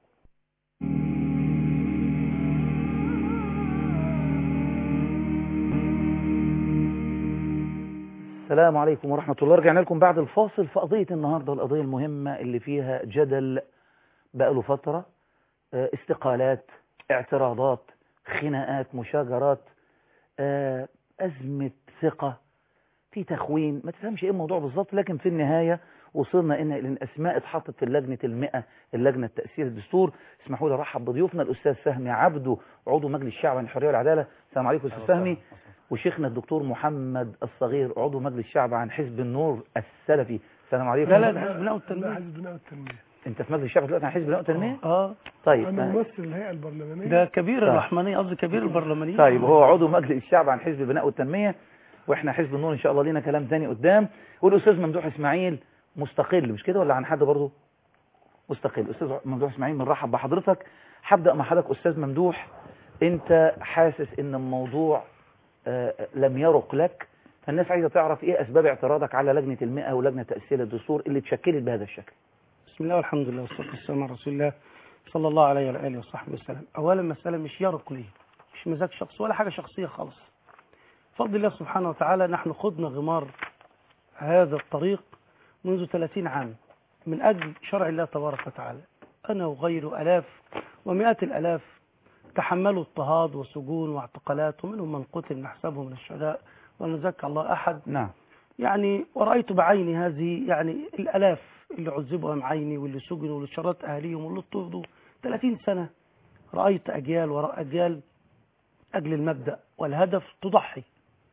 S1: السلام عليكم ورحمة الله رجعنا لكم بعد الفاصل في قضية النهاردة القضية المهمة اللي فيها جدل بقاله فترة آه، استقالات اعتراضات خناقات مشاجرات آه، أزمة ثقة في تخوين ما تفهمش ايه الموضوع بالظبط لكن في النهاية وصلنا ان إن الاسماء اتحطت في اللجنة المئة اللجنة التأسيس الدستور اسمحوا لي ارحب بضيوفنا الاستاذ فهمي عبده عضو مجلس الشعب عن الحرية والعدالة السلام عليكم استاذ فهمي وشيخنا الدكتور محمد الصغير عضو مجلس الشعب عن حزب النور السلفي السلام عليكم
S9: لا لا ده حزب البناء والتنمية
S10: حزب البناء والتنمية
S1: انت في مجلس الشعب دلوقتي عن حزب البناء والتنمية
S9: اه
S1: طيب
S10: أنا
S1: آه،
S10: ممثل الهيئة البرلمانية
S9: ده كبير
S1: طيب.
S9: الرحمانية قصدي كبير البرلمانيين
S1: طيب هو عضو مجلس الشعب عن حزب البناء والتنمية واحنا حزب النور ان شاء الله لينا كلام تاني قدام والاستاذ ممدوح اسماعيل مستقل مش كده ولا عن حد برضه مستقل استاذ ممدوح اسماعيل بنرحب بحضرتك هبدا مع حضرتك استاذ ممدوح انت حاسس ان الموضوع آه، لم يرق لك فالناس عايزه تعرف ايه اسباب اعتراضك على لجنه المئة ولجنه تاسيس الدستور اللي اتشكلت بهذا الشكل
S9: بسم الله والحمد لله والصلاة والسلام على رسول الله صلى الله عليه وعلى آله وصحبه وسلم أولا مسألة مش يرق لي مش مزاج شخص ولا حاجة شخصية خالص بفضل الله سبحانه وتعالى نحن خضنا غمار هذا الطريق منذ 30 عام من أجل شرع الله تبارك وتعالى أنا وغير ألاف ومئات الألاف تحملوا اضطهاد وسجون واعتقالات ومنهم من قتل نحسبه من الشهداء ولا نزكى الله أحد
S1: نعم
S9: يعني ورأيت بعيني هذه يعني الألاف اللي عذبوا أمام عيني واللي سجنوا واللي شردت أهليهم واللي اضطهدوا 30 سنة رأيت أجيال وراء أجيال أجل المبدأ والهدف تضحي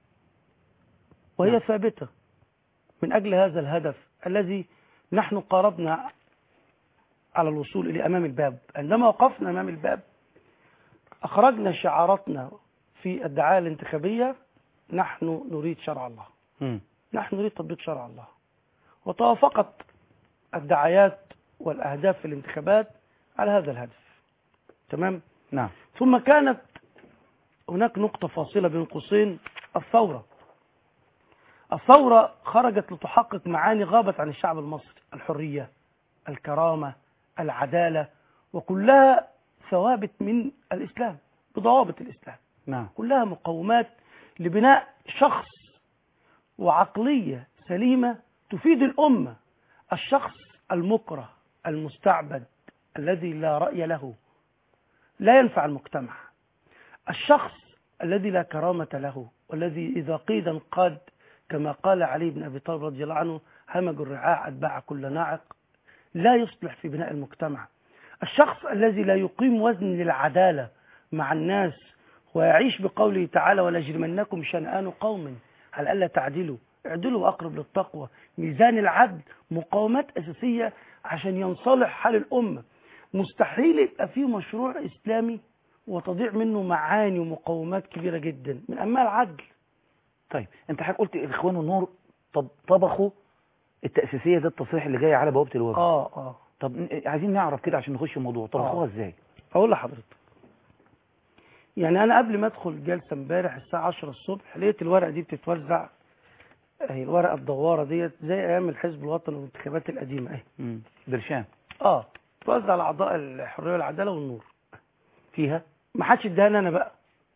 S9: وهي ثابتة من أجل هذا الهدف الذي نحن قاربنا على الوصول إلى أمام الباب عندما وقفنا أمام الباب أخرجنا شعاراتنا في الدعاية الانتخابية نحن نريد شرع الله
S1: مم.
S9: نحن نريد تطبيق شرع الله وتوافقت الدعايات والأهداف في الانتخابات على هذا الهدف تمام
S1: نعم
S9: ثم كانت هناك نقطة فاصلة بين قوسين الثورة الثورة خرجت لتحقق معاني غابت عن الشعب المصري الحرية الكرامة العدالة وكلها ثوابت من الإسلام بضوابط الإسلام
S1: نعم
S9: كلها مقومات لبناء شخص وعقلية سليمة تفيد الأمة الشخص المكره المستعبد الذي لا رأي له لا ينفع المجتمع الشخص الذي لا كرامة له والذي إذا قيد انقاد كما قال علي بن أبي طالب رضي الله عنه همج الرعاع أتباع كل ناعق لا يصلح في بناء المجتمع الشخص الذي لا يقيم وزن للعدالة مع الناس ويعيش بقوله تعالى ولا يجرمنكم شنآن قوم على ألا تعدلوا اعدلوا أقرب للتقوى ميزان العدل مقاومات أساسية عشان ينصلح حال الأمة مستحيل يبقى فيه مشروع إسلامي وتضيع منه معاني ومقومات كبيرة جدا من أما العدل
S1: طيب انت حضرتك قلت الاخوان والنور طب طبخوا التأسيسية ده التصريح اللي جاي على بوابة الوفد
S9: آه آه
S1: طب ن- عايزين نعرف كده عشان نخش الموضوع طبخوها ازاي
S9: أقول لحضرتك يعني أنا قبل ما أدخل جلسة امبارح الساعة 10 الصبح لقيت الورقة دي بتتوزع هي الورقة الدوارة ديت زي أيام الحزب الوطني والانتخابات القديمة أهي
S1: مم. برشام
S9: اه توزع على اعضاء الحريه والعداله والنور
S1: فيها
S9: ما حدش اداني انا بقى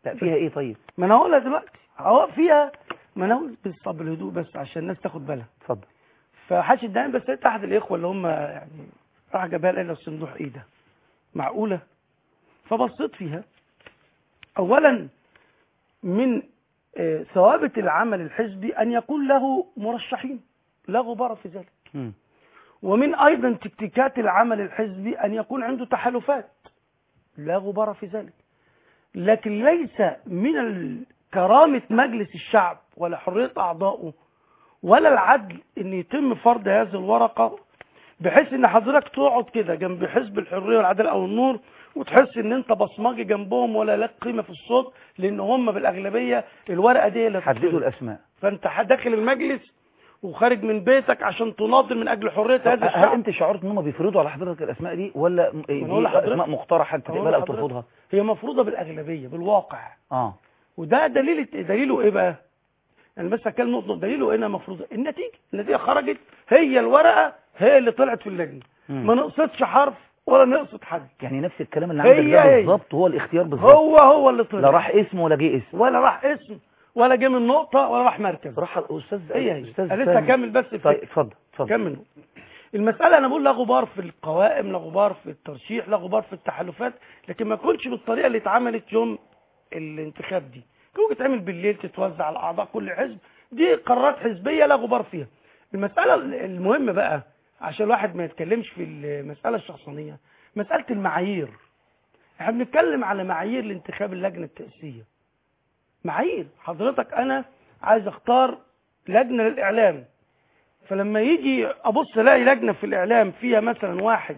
S1: لا فيها ايه طيب
S9: ما انا هقولها دلوقتي اهو فيها ما انا هقول بس طب الهدوء بس عشان الناس تاخد بالها
S1: اتفضل
S9: فحاش الدهان بس لقيت احد الاخوه اللي هم يعني راح جابها لي الصندوق ايه ده معقوله فبصيت فيها اولا من آه، ثوابت العمل الحزبي ان يكون له مرشحين لا غبار في ذلك
S1: مم.
S9: ومن ايضا تكتيكات العمل الحزبي ان يكون عنده تحالفات لا غبار في ذلك لكن ليس من ال- كرامة مجلس الشعب ولا حرية أعضائه ولا العدل أن يتم فرض هذه الورقة بحيث أن حضرتك تقعد كده جنب حزب الحرية والعدالة أو النور وتحس أن أنت بصمجي جنبهم ولا لك قيمة في الصوت لأن هم بالأغلبية الورقة دي اللي
S1: حددوا
S9: هتتفرض.
S1: الاسماء
S9: فأنت داخل المجلس وخارج من بيتك عشان تناضل من أجل حرية هذا
S1: هل
S9: الشعب
S1: انت شعرت ان هم بيفرضوا على حضرتك الاسماء دي ولا م-
S9: أنا
S1: دي
S9: أقول لحضرتك-
S1: اسماء مقترحه انت
S9: أقول
S1: تقبلها او
S9: لحضرتك.
S1: ترفضها
S9: هي مفروضة بالأغلبية بالواقع
S1: اه
S9: وده دليل دليله ايه بقى انا بس هتكلم نقطه دليله ايه إنها مفروضه النتيجه النتيجه خرجت هي الورقه هي اللي طلعت في اللجنه
S1: مم.
S9: ما نقصتش حرف ولا نقصت حد
S1: يعني نفس الكلام اللي
S9: هي
S1: عندك ده
S9: هي.
S1: بالظبط هو الاختيار بالظبط
S9: هو هو اللي طلع
S1: لا راح اسم ولا جه اسم
S9: ولا راح اسم ولا جه من نقطه ولا راح مركز
S1: راح استاذ
S9: هي هي
S1: استاذ
S9: أنا لسه
S1: فهمي.
S9: هكمل بس
S1: طيب
S9: الفكرة.
S1: اتفضل اتفضل
S9: كمل المسألة أنا بقول لا غبار في القوائم لا غبار في الترشيح لا غبار في التحالفات لكن ما يكونش بالطريقة اللي اتعملت يوم الانتخاب دي ممكن تتعمل بالليل تتوزع على أعضاء كل حزب دي قرارات حزبية لا غبار فيها المسألة المهمة بقى عشان الواحد ما يتكلمش في المسألة الشخصانية مسألة المعايير احنا بنتكلم على معايير لانتخاب اللجنة التأسيسية معايير حضرتك أنا عايز أختار لجنة للإعلام فلما يجي ابص الاقي لجنه في الاعلام فيها مثلا واحد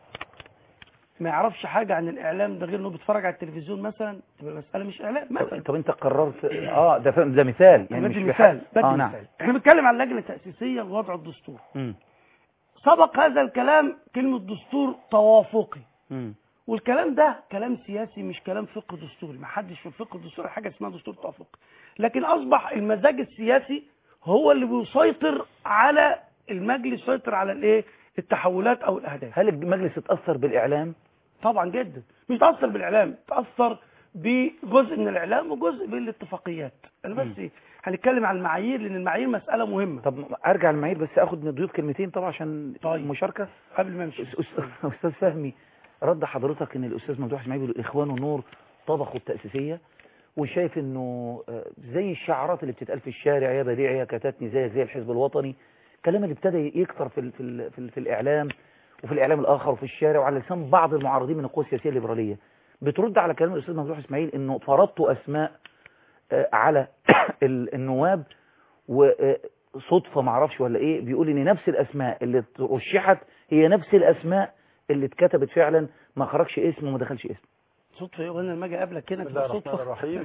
S9: ما يعرفش حاجه عن الاعلام ده غير انه بيتفرج على التلفزيون مثلا تبقى المساله مش اعلام مثلا
S1: طب انت قررت اه ده فهم ده مثال يعني
S9: بدي
S1: مش
S9: مثال
S1: بحق.
S9: بدي
S1: اه نعم
S9: مثال احنا بنتكلم عن لجنه تاسيسيه لوضع الدستور
S1: مم.
S9: سبق هذا الكلام كلمه دستور توافقي
S1: مم.
S9: والكلام ده كلام سياسي مش كلام فقه دستوري ما حدش في الفقه الدستوري حاجه اسمها دستور توافقي لكن اصبح المزاج السياسي هو اللي بيسيطر على المجلس يسيطر على الايه التحولات او الاهداف
S1: هل المجلس اتاثر بالاعلام
S9: طبعا جدا مش تاثر بالاعلام تاثر بجزء من الاعلام وجزء بالاتفاقيات انا بس هنتكلم عن المعايير لان المعايير مساله مهمه
S1: طب ارجع للمعايير بس اخد من الضيوف كلمتين طبعا عشان
S9: طيب.
S1: مشاركه
S9: قبل ما امشي
S1: أس- استاذ فهمي رد حضرتك ان الاستاذ ممدوح اسماعيل بيقول الاخوان والنور طبخوا التاسيسيه وشايف انه آه، زي الشعارات اللي بتتقال في الشارع يا بديع يا كتاتني زي زي الحزب الوطني الكلام اللي ابتدى يكتر في ال في ال في, ال في الاعلام وفي الاعلام الاخر وفي الشارع وعلى لسان بعض المعارضين من القوى السياسيه الليبراليه بترد على كلام الاستاذ ممدوح اسماعيل انه فرضتوا اسماء آه، على ال- النواب وصدفه ما اعرفش ولا ايه بيقول ان نفس الاسماء اللي رشحت هي نفس الاسماء اللي اتكتبت فعلا ما خرجش اسم وما دخلش اسم
S9: صدفه ايه وانا لما اجي اقابلك هنا
S11: بسم الله
S9: تبقى
S11: الرحمن
S9: صدفه
S11: الرحيم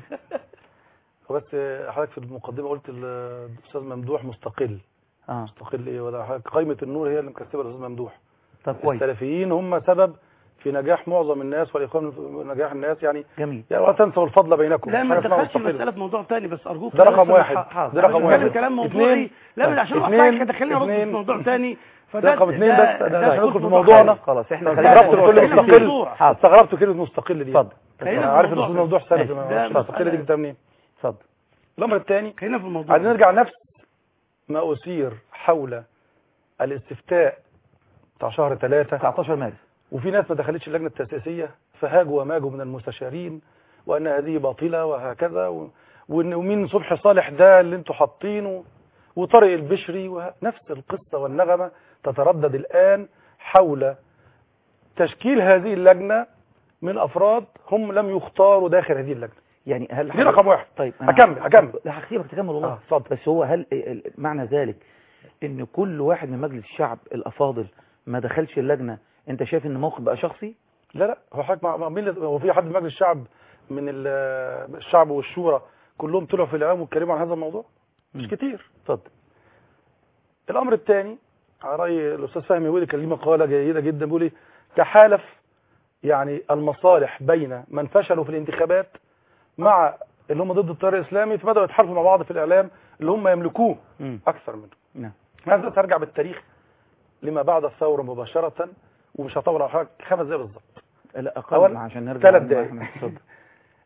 S11: بس حضرتك في المقدمه قلت الاستاذ ممدوح مستقل
S1: اه
S11: مستقل ايه ولا حاجه قائمه النور هي اللي مكسبه الاستاذ ممدوح
S1: طب كويس
S11: السلفيين هم سبب في نجاح معظم الناس والاخوان في نجاح الناس يعني
S1: جميل
S11: يعني ولا تنسوا الفضل بينكم
S9: لا ما
S11: حاجة اسمها
S9: تدخلش
S11: مستقل.
S9: المساله في موضوع تاني بس ارجوك
S11: ده رقم
S9: بس
S11: واحد.
S9: حاضر.
S11: ده رقم
S9: أنا
S11: واحد.
S9: بتكلم كلام موضوعي
S11: اتنين.
S9: لا من عشان
S11: اتنين.
S9: اقطعك كده خليني ارد في
S11: اتنين.
S9: موضوع تاني
S11: ده رقم اثنين بس ده
S9: ده
S11: عشان
S9: دخول
S11: ندخل في
S9: موضوع
S11: موضوعنا
S1: خلاص احنا
S9: طب
S1: خلينا
S11: استغربت
S9: خلينا
S11: كل
S9: في
S11: مستقل
S9: الموضوع.
S11: استغربت كلمه مستقل دي
S1: اتفضل
S9: خلينا في
S11: انا عارف ان
S9: الموضوع.
S11: الاستاذ ممدوح سلفي
S9: ده
S11: ما- مستقل دي
S9: مسألة-
S11: جبتها منين
S1: اتفضل
S11: الامر الثاني
S9: خلينا في الموضوع
S11: عايزين نرجع نفس ما أثير حول الاستفتاء بتاع شهر ثلاثة
S1: 19 مارس
S11: وفي ناس ما دخلتش اللجنة التأسيسية فهاجوا وماجوا من المستشارين وأن هذه باطلة وهكذا و... وإن- ومين صبحي صالح ده اللي انتوا حاطينه وطارق البشري ونفس القصة والنغمة تتردد الآن حول تشكيل هذه اللجنة من أفراد هم لم يختاروا داخل هذه اللجنة
S1: يعني هل
S11: دي رقم واحد
S1: طيب
S11: أكمل أكمل
S1: لا هسيبك تكمل والله
S11: آه، اتفضل.
S1: بس هو هل ال- ال- معنى ذلك ان كل واحد من مجلس الشعب الافاضل ما دخلش اللجنه انت شايف ان موقف بقى شخصي
S11: لا لا هو حضرتك مع مع مين اللي- هو في حد من مجلس الشعب من ال- الشعب والشورى كلهم طلعوا في الاعلام واتكلموا عن هذا الموضوع مش
S1: مم.
S11: كتير
S1: اتفضل
S11: الامر الثاني على راي الاستاذ فهمي ولي كان ليه مقاله جيده جدا بيقول ايه تحالف يعني المصالح بين من فشلوا في الانتخابات مع اللي هم ضد التيار الاسلامي فبداوا يتحالفوا مع بعض في الاعلام اللي هم يملكوه
S1: مم.
S11: اكثر منه
S1: نعم
S11: عايز ترجع بالتاريخ لما بعد الثوره مباشره ومش هطول على حضرتك خمس دقايق بالظبط
S1: لا
S11: أول
S1: اقل عشان نرجع
S11: ثلاث
S1: مع
S11: دقايق.
S1: أحمد. اتفضل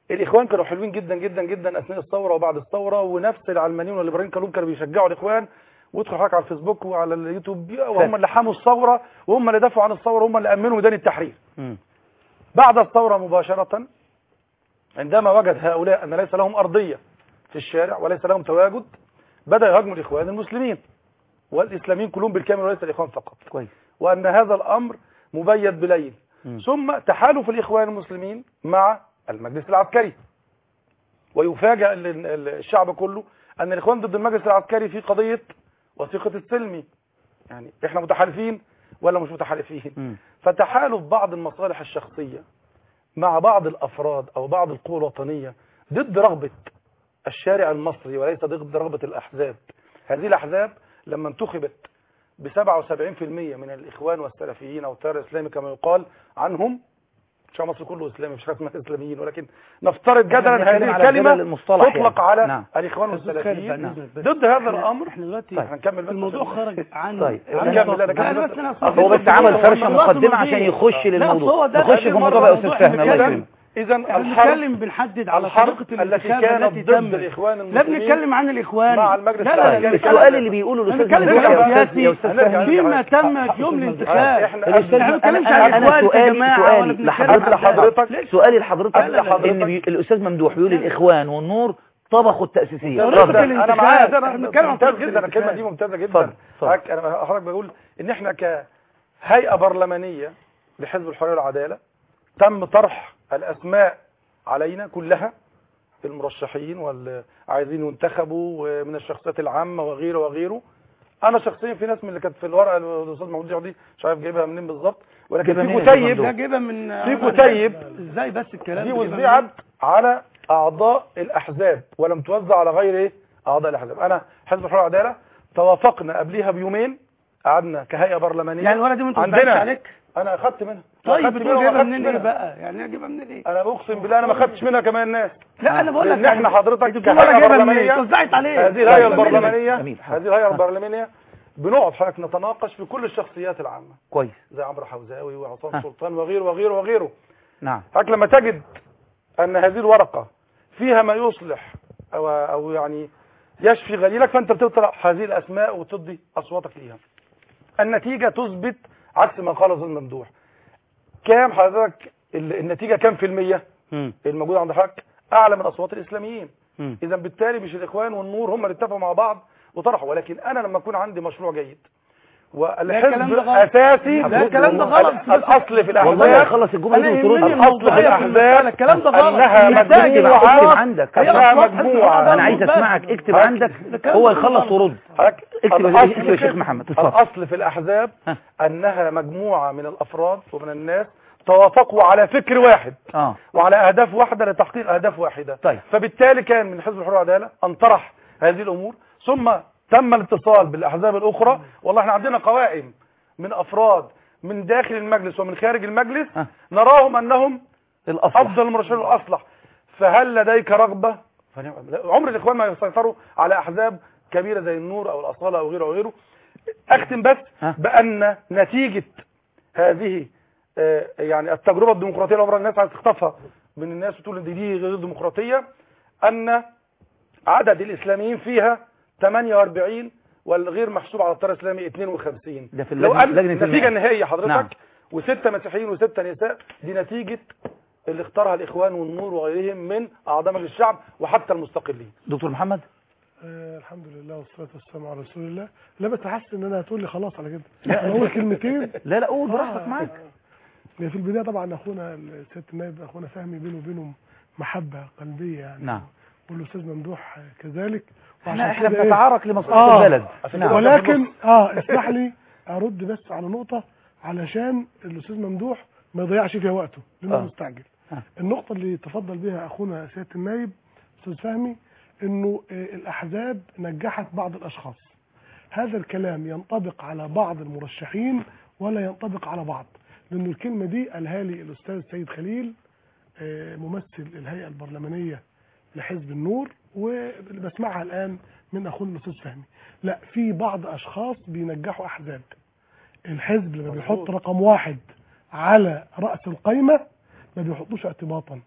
S11: الاخوان كانوا حلوين جدا جدا جدا اثناء الثوره وبعد الثوره ونفس العلمانيين والليبراليين كلهم كانوا بيشجعوا الاخوان وادخل حضرتك على الفيسبوك وعلى اليوتيوب وهم اللي حموا الثوره وهم اللي دافعوا عن الثوره وهم اللي امنوا ميدان التحرير
S1: مم.
S11: بعد الثوره مباشره عندما وجد هؤلاء ان ليس لهم ارضيه في الشارع وليس لهم تواجد بدا يهاجموا الاخوان المسلمين والاسلاميين كلهم بالكامل وليس الاخوان فقط
S1: كويس
S11: وان هذا الامر مبيت بليل
S1: مم.
S11: ثم تحالف الاخوان المسلمين مع المجلس العسكري ويفاجأ ال- ال- الشعب كله ان الاخوان ضد المجلس العسكري في قضيه وثيقه السلمي يعني احنا متحالفين ولا مش متحالفين
S1: مم.
S11: فتحالف بعض المصالح الشخصيه مع بعض الافراد او بعض القوى الوطنيه ضد رغبه الشارع المصري وليس ضد رغبه الاحزاب هذه الاحزاب لما انتخبت ب 77% من الاخوان والسلفيين او التيار الاسلامي كما يقال عنهم شعب مصر كله اسلامي مش حاجه اسمها اسلاميين ولكن نفترض جدلا
S1: إحنا بنتكلم
S11: هذه
S1: على
S11: الكلمه
S1: جدل المصطلح
S11: تطلق
S1: يعني.
S11: على
S1: نعم.
S11: الاخوان
S9: أستاذ خالد،
S11: والسلفيين
S9: بعد إذنك بس.
S11: ضد هذا
S9: إحنا-
S11: الامر
S9: احنا دلوقتي
S11: هنكمل بس
S9: الموضوع خرج عن
S1: طيب.
S9: عن
S11: نكمل،
S9: الصف.
S11: لا، نكمل
S9: لا
S11: بس.
S9: بس انا
S11: أصل
S1: هو بس عمل فرشه
S9: خلاص
S1: مقدمه
S9: الموضوع.
S1: عشان يخش
S9: لا،
S1: للموضوع
S9: هو ده
S1: نخش في
S9: هذه
S1: الموضوع بقى يا
S9: الموضوع
S1: استاذ
S9: إحنا
S1: فهمي الله
S9: بنتكلم-
S1: يكرمك
S11: اذا
S9: احنا
S11: الحرب
S9: بنتكلم بنحدد على
S11: الحرب
S9: طريقه
S11: التي
S9: الانتخاب
S11: كانت
S9: التي
S11: ضد
S9: تمت
S11: الاخوان
S9: لا
S11: المسلمين
S9: بنتكلم عن الاخوان
S11: مع المجلس
S9: لا لا
S11: العسكري.
S9: لا
S1: طيب السؤال اللي بيقوله الاستاذ
S9: بنتكلم
S1: ممدوح
S9: كلام
S1: يا أستاذ-
S9: سياسي
S1: يا استاذ
S11: هنرجع
S1: فهمي
S9: فيما تم
S11: حق-
S9: يوم
S11: حق-
S9: الانتخاب
S11: إحنا-
S1: الاستاذ
S9: احنا ما بنتكلمش
S1: أنا-
S9: عن
S1: أنا
S9: الاخوان
S1: سؤالي-
S9: كجماعه
S1: سؤالي
S9: ولا بنتكلم
S1: لحضرتك-
S9: عن
S11: لحضرتك-
S9: ليش؟
S1: سؤالي لحضرتك
S11: لا، لا، حضرتك-
S1: ان بي... الاستاذ ممدوح بيقول الاخوان والنور طبخوا التأسيسية
S9: طريقة
S1: اتفضل.
S9: الانتخاب.
S11: انا معايا ده
S9: إحنا
S11: انا
S9: بنتكلم عن
S11: ممتاز
S9: طريقة
S11: جدا الكلمه
S9: الانتخاب.
S11: دي ممتازه جدا
S1: اتفضل، اتفضل.
S11: حضرتك انا حضرتك بقول ان احنا كهيئه برلمانيه لحزب الحريه والعداله تم طرح الاسماء علينا كلها المرشحين واللي عايزين ينتخبوا ومن الشخصيات العامه وغيره وغيره انا شخصيا في ناس من اللي كانت في الورقه الاستاذ محمود جعدي مش عارف جايبها منين بالظبط ولكن
S1: جايبها
S11: في
S1: منين يا
S11: كتيب
S1: أستاذ
S9: ده جايبها من
S11: في كتيب
S9: ازاي بس الكلام
S11: دي
S9: ده جايبها
S11: وزعت
S9: منين؟
S11: على اعضاء الاحزاب ولم توزع على غير ايه اعضاء الاحزاب انا حزب الحريه والعداله توافقنا قبلها بيومين قعدنا كهيئه برلمانيه
S9: يعني الورقه دي ما
S11: عندنا
S9: توزعش عليك
S11: انا اخدت منها
S9: طيب
S11: أخدت
S9: بتقول
S11: منها
S9: جايبها
S11: وما
S9: منين
S11: أخدتش
S9: ايه
S11: منها.
S9: بقى يعني اجيبها منين ايه
S11: انا اقسم بالله انا ما خدتش منها كمان الناس
S9: لا انا بقول لك
S11: لان احنا حضرتك
S9: انت بتقول انا
S11: كهيئه
S9: جايبها منين
S11: برلمانيه
S9: توزعت عليه
S11: هذه الهيئه
S9: جايبها منين؟
S11: البرلمانيه
S1: جميل.
S11: هذه الهيئه البرلمانيه بنقعد حضرتك نتناقش في كل الشخصيات العامه
S1: كويس
S11: زي عمرو حوزاوي
S1: ها.
S11: وعصام سلطان وغيره وغيره وغيره
S1: نعم
S11: حضرتك لما تجد ان هذه الورقه فيها ما يصلح او او يعني يشفي غليلك فانت بتطرح هذه الاسماء وتدي اصواتك ليها النتيجه تثبت عكس ما قال ظل ممدوح كام حضرتك ال- النتيجه كام في الميه
S1: مم.
S11: الموجوده عند حضرتك اعلى من اصوات الاسلاميين
S1: مم.
S11: اذا بالتالي مش الاخوان والنور هم اللي اتفقوا مع بعض وطرحوا ولكن انا لما يكون عندي مشروع جيد
S9: الكلام
S11: والحزب
S9: ده غلط.
S11: اساسي
S9: لا، الكلام ده غلط.
S11: الاصل في
S1: والله
S11: الاحزاب
S1: يخلص الجملة
S9: انا
S1: دي وترد
S9: يهمني
S11: الأصل
S9: الموضوعيه
S11: في
S9: في
S11: الأحزاب
S9: المساله الكلام ده غلط
S11: أنها
S9: النتائج
S11: مجموعة-
S1: اكتب
S9: الأصوات
S1: عندك
S9: هي
S11: أنها
S9: أصوات حزب
S11: مجموعة.
S9: الحرية
S1: انا عايز
S9: والعدالة.
S1: اسمعك اكتب
S9: ده
S1: عندك
S9: كلام
S1: هو
S9: غلط.
S1: يخلص ورد
S11: حضرتك
S1: اكتب يا-
S11: الأصل
S1: اكتب يا شيخ محمد اتفضل
S11: الأصل في الأحزاب
S1: ها.
S11: أنها مجموعة من الأفراد ومن الناس توافقوا على فكر واحد
S1: اه
S11: وعلى أهداف واحدة لتحقيق أهداف واحدة
S1: طيب.
S11: فبالتالي كان من حزب الحرية والعدالة أن طرح هذه الأمور ثم تم الاتصال بالأحزاب الأخرى والله احنا عندنا قوائم من أفراد من داخل المجلس ومن خارج المجلس
S1: ها.
S11: نراهم أنهم
S1: الاصل
S11: افضل المرشحين والاصلح فهل لديك رغبه فنعم. لا، عمر الاخوان ما يسيطروا على احزاب كبيره زي النور او الاصاله او غيره او غيره اختم بس
S1: ها.
S11: بان نتيجه هذه آه، يعني التجربه الديمقراطيه اللي عمر الناس عايز تخطفها من الناس وتقول ان دي دي غير ديمقراطيه ان عدد الاسلاميين فيها 48 والغير محسوب على التيار الاسلامي 52
S1: ده في
S11: لو
S1: اللجنة-
S11: ان
S1: لجنة
S11: النتيجه
S1: المئة.
S11: النهائيه حضرتك
S1: نعم.
S11: وستة مسيحيين وستة نساء دي نتيجة اللي اختارها الإخوان والنور وغيرهم من أعضاء مجلس الشعب وحتى المستقلين
S1: دكتور محمد
S10: آه الحمد لله والصلاة والسلام على رسول الله لا بس حاسس ان انا هتقول لي خلاص على كده لا انا اقول كلمتين
S1: لا لا قول براحتك معاك
S10: في البداية طبعا اخونا سيادة النائب اخونا فهمي بينه وبينه محبة قلبية يعني
S1: نعم
S10: والاستاذ ممدوح كذلك
S1: احنا احنا
S10: كده إيه؟
S1: بنتعارك لمصلحة
S10: آه.
S1: البلد نعم.
S10: ولكن اه اسمح لي ارد بس على نقطة علشان الاستاذ ممدوح ما يضيعش فيها وقته لانه
S1: آه.
S10: مستعجل
S1: آه.
S10: النقطة اللي تفضل بها اخونا سيادة النائب استاذ فهمي انه آه، الاحزاب نجحت بعض الاشخاص هذا الكلام ينطبق على بعض المرشحين ولا ينطبق على بعض لانه الكلمة دي قالها لي الاستاذ سيد خليل آه، ممثل الهيئة البرلمانية لحزب النور واللي بسمعها الان من اخونا الاستاذ فهمي لا في بعض اشخاص بينجحوا احزاب الحزب لما بيحط رقم واحد على راس القايمه ما بيحطوش اعتباطا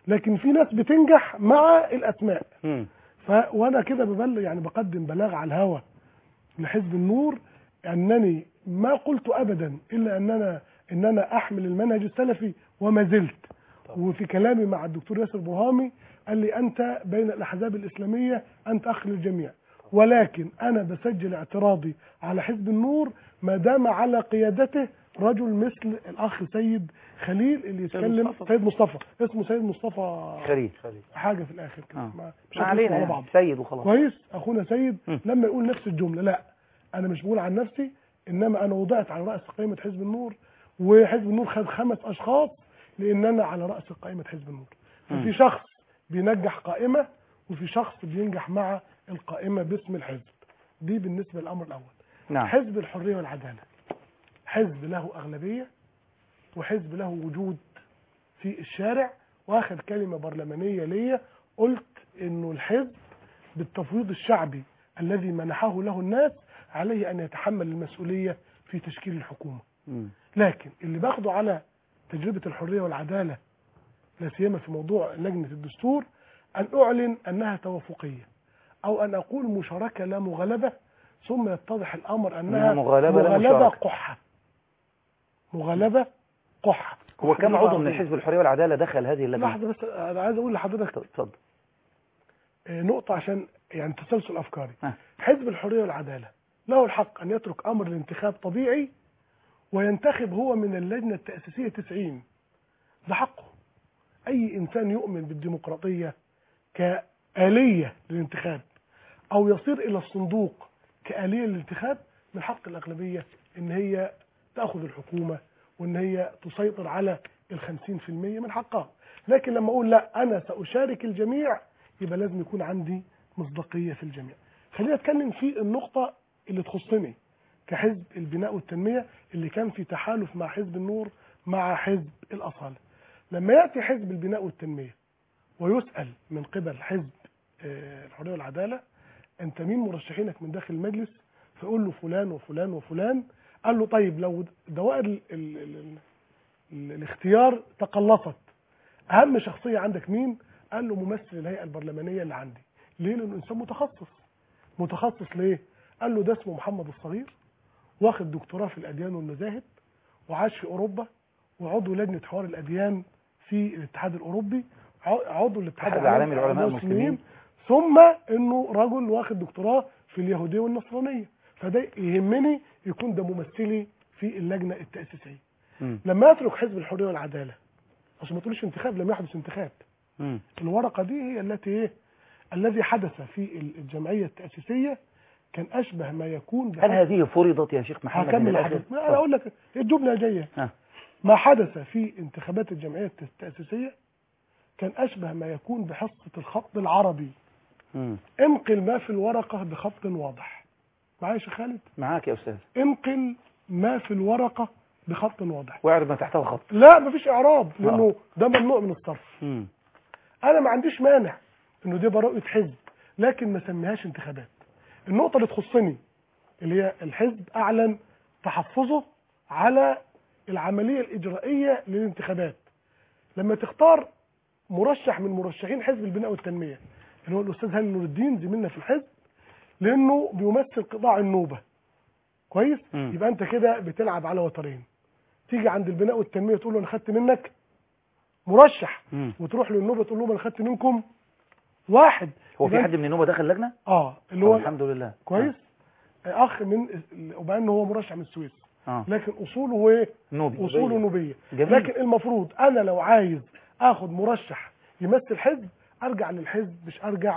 S10: لكن في ناس بتنجح مع الاسماء
S1: مم.
S10: ف وانا كده ببلغ يعني بقدم بلاغ على الهوى لحزب النور انني ما قلت ابدا الا ان انا ان انا احمل المنهج السلفي وما زلت وفي كلامي مع الدكتور ياسر برهامي قال لي انت بين الاحزاب الاسلاميه انت اخ للجميع ولكن انا بسجل اعتراضي على حزب النور ما دام على قيادته رجل مثل الاخ سيد خليل اللي يتكلم
S1: مصطفى.
S10: سيد مصطفى اسمه سيد مصطفى
S1: خليل
S10: حاجه في الاخر كده
S1: آه.
S10: ما مش
S1: ما
S10: هتفقوا
S1: علينا
S10: على
S1: يعني.
S10: بعض
S1: سيد وخلاص
S10: كويس اخونا سيد
S1: م.
S10: لما يقول نفس الجمله لا انا مش بقول عن نفسي انما انا وضعت على راس قائمه حزب النور وحزب النور خد خمس اشخاص لان انا على راس قائمه حزب النور
S1: م.
S10: ففي شخص بينجح قائمه وفي شخص بينجح مع القائمه باسم الحزب دي بالنسبه للامر الاول
S1: نعم
S10: حزب الحريه والعداله حزب له اغلبيه وحزب له وجود في الشارع واخر كلمه برلمانيه ليا قلت انه الحزب بالتفويض الشعبي الذي منحه له الناس عليه ان يتحمل المسؤوليه في تشكيل الحكومه
S1: مم.
S10: لكن اللي باخده على تجربه الحريه والعداله لا سيما في موضوع لجنه الدستور ان اعلن انها توافقيه او ان اقول مشاركه لا مغالبه ثم يتضح الامر انها
S1: إنها مغالبة لا
S10: مغالبه
S1: مشاركة.
S10: قحه مغالبه قحه
S1: هو كم عضو من
S10: عربية.
S1: حزب الحريه والعداله دخل هذه اللجنه
S10: لحظه بس انا عايز اقول لحضرتك
S1: اتفضل
S10: آه، نقطه عشان يعني تسلسل افكاري
S1: ها.
S10: حزب الحريه والعداله له الحق ان يترك امر الانتخاب طبيعي وينتخب هو من اللجنه التاسيسيه 90 ده حقه اي انسان يؤمن بالديمقراطيه كاليه للانتخاب او يصير الى الصندوق كاليه للانتخاب من حق الاغلبيه ان هي تاخذ الحكومه وان هي تسيطر على ال 50% من حقها لكن لما اقول لا انا ساشارك الجميع يبقى لازم يكون عندي مصداقيه في الجميع خلينا اتكلم في النقطه اللي تخصني كحزب البناء والتنميه اللي كان في تحالف مع حزب النور مع حزب الاصاله لما ياتي حزب البناء والتنميه ويسال من قبل حزب آه، الحريه والعداله انت مين مرشحينك من داخل المجلس فيقول له فلان وفلان وفلان قال له طيب لو دوائر ال ال ال ال ال الاختيار تقلصت اهم شخصيه عندك مين قال له ممثل الهيئه البرلمانيه اللي عندي ليه لانه انسان متخصص متخصص ليه قال له ده اسمه محمد الصغير واخد دكتوراه في الاديان والمذاهب وعاش في اوروبا وعضو لجنه حوار الاديان في الاتحاد الاوروبي ع- عضو الاتحاد
S1: أحد أعلام العلماء
S10: للمسلمين.
S1: المسلمين.
S10: ثم انه رجل واخد دكتوراه في اليهوديه والنصرانيه فده يهمني يكون ده ممثلي في اللجنه التاسيسيه
S1: مم.
S10: لما يترك حزب الحريه والعداله عشان ما تقوليش انتخاب لم يحدث انتخاب
S1: مم.
S10: الورقه دي هي التي ايه الذي حدث في الجمعيه التاسيسيه كان اشبه ما يكون
S1: هل هذه فرضت يا شيخ محمد من
S10: هكمل
S1: الآخر؟
S10: الحدث انا اقول لك الجمله جايه
S1: ها.
S10: ما حدث في انتخابات الجمعيه التاسيسيه كان اشبه ما يكون بحصه الخط العربي
S1: مم.
S10: انقل ما في الورقه بخط واضح معايا يا شيخ خالد
S1: معاك يا استاذ
S10: انقل ما في الورقه بخط واضح
S1: واعرض ما تحته خط
S10: لا مفيش اعراب لانه ده ممنوع من الصرف
S1: مم.
S10: انا ما عنديش مانع انه دي براءه حزب لكن ما سميهاش انتخابات النقطه اللي تخصني اللي هي الحزب اعلن تحفظه على العمليه الاجرائيه للانتخابات لما تختار مرشح من مرشحين حزب البناء والتنميه اللي هو الاستاذ هاني نور الدين زميلنا في الحزب لانه بيمثل قطاع النوبه كويس
S1: مم.
S10: يبقى انت كده بتلعب على وترين تيجي عند البناء والتنميه تقول له انا خدت منك مرشح
S1: مم.
S10: وتروح للنوبه تقول لهم انا خدت منكم واحد
S1: هو في
S10: يبقى
S1: حد من النوبه دخل لجنه
S10: اه اللي
S1: طب
S10: هو
S1: الحمد لله
S10: كويس اخ من وبعدين هو مرشح من السويس
S1: اه
S10: لكن اصوله هو ايه
S1: نوبي
S10: اصوله نوبيه
S1: جميل.
S10: لكن المفروض انا لو عايز اخد مرشح يمثل حزب ارجع للحزب مش ارجع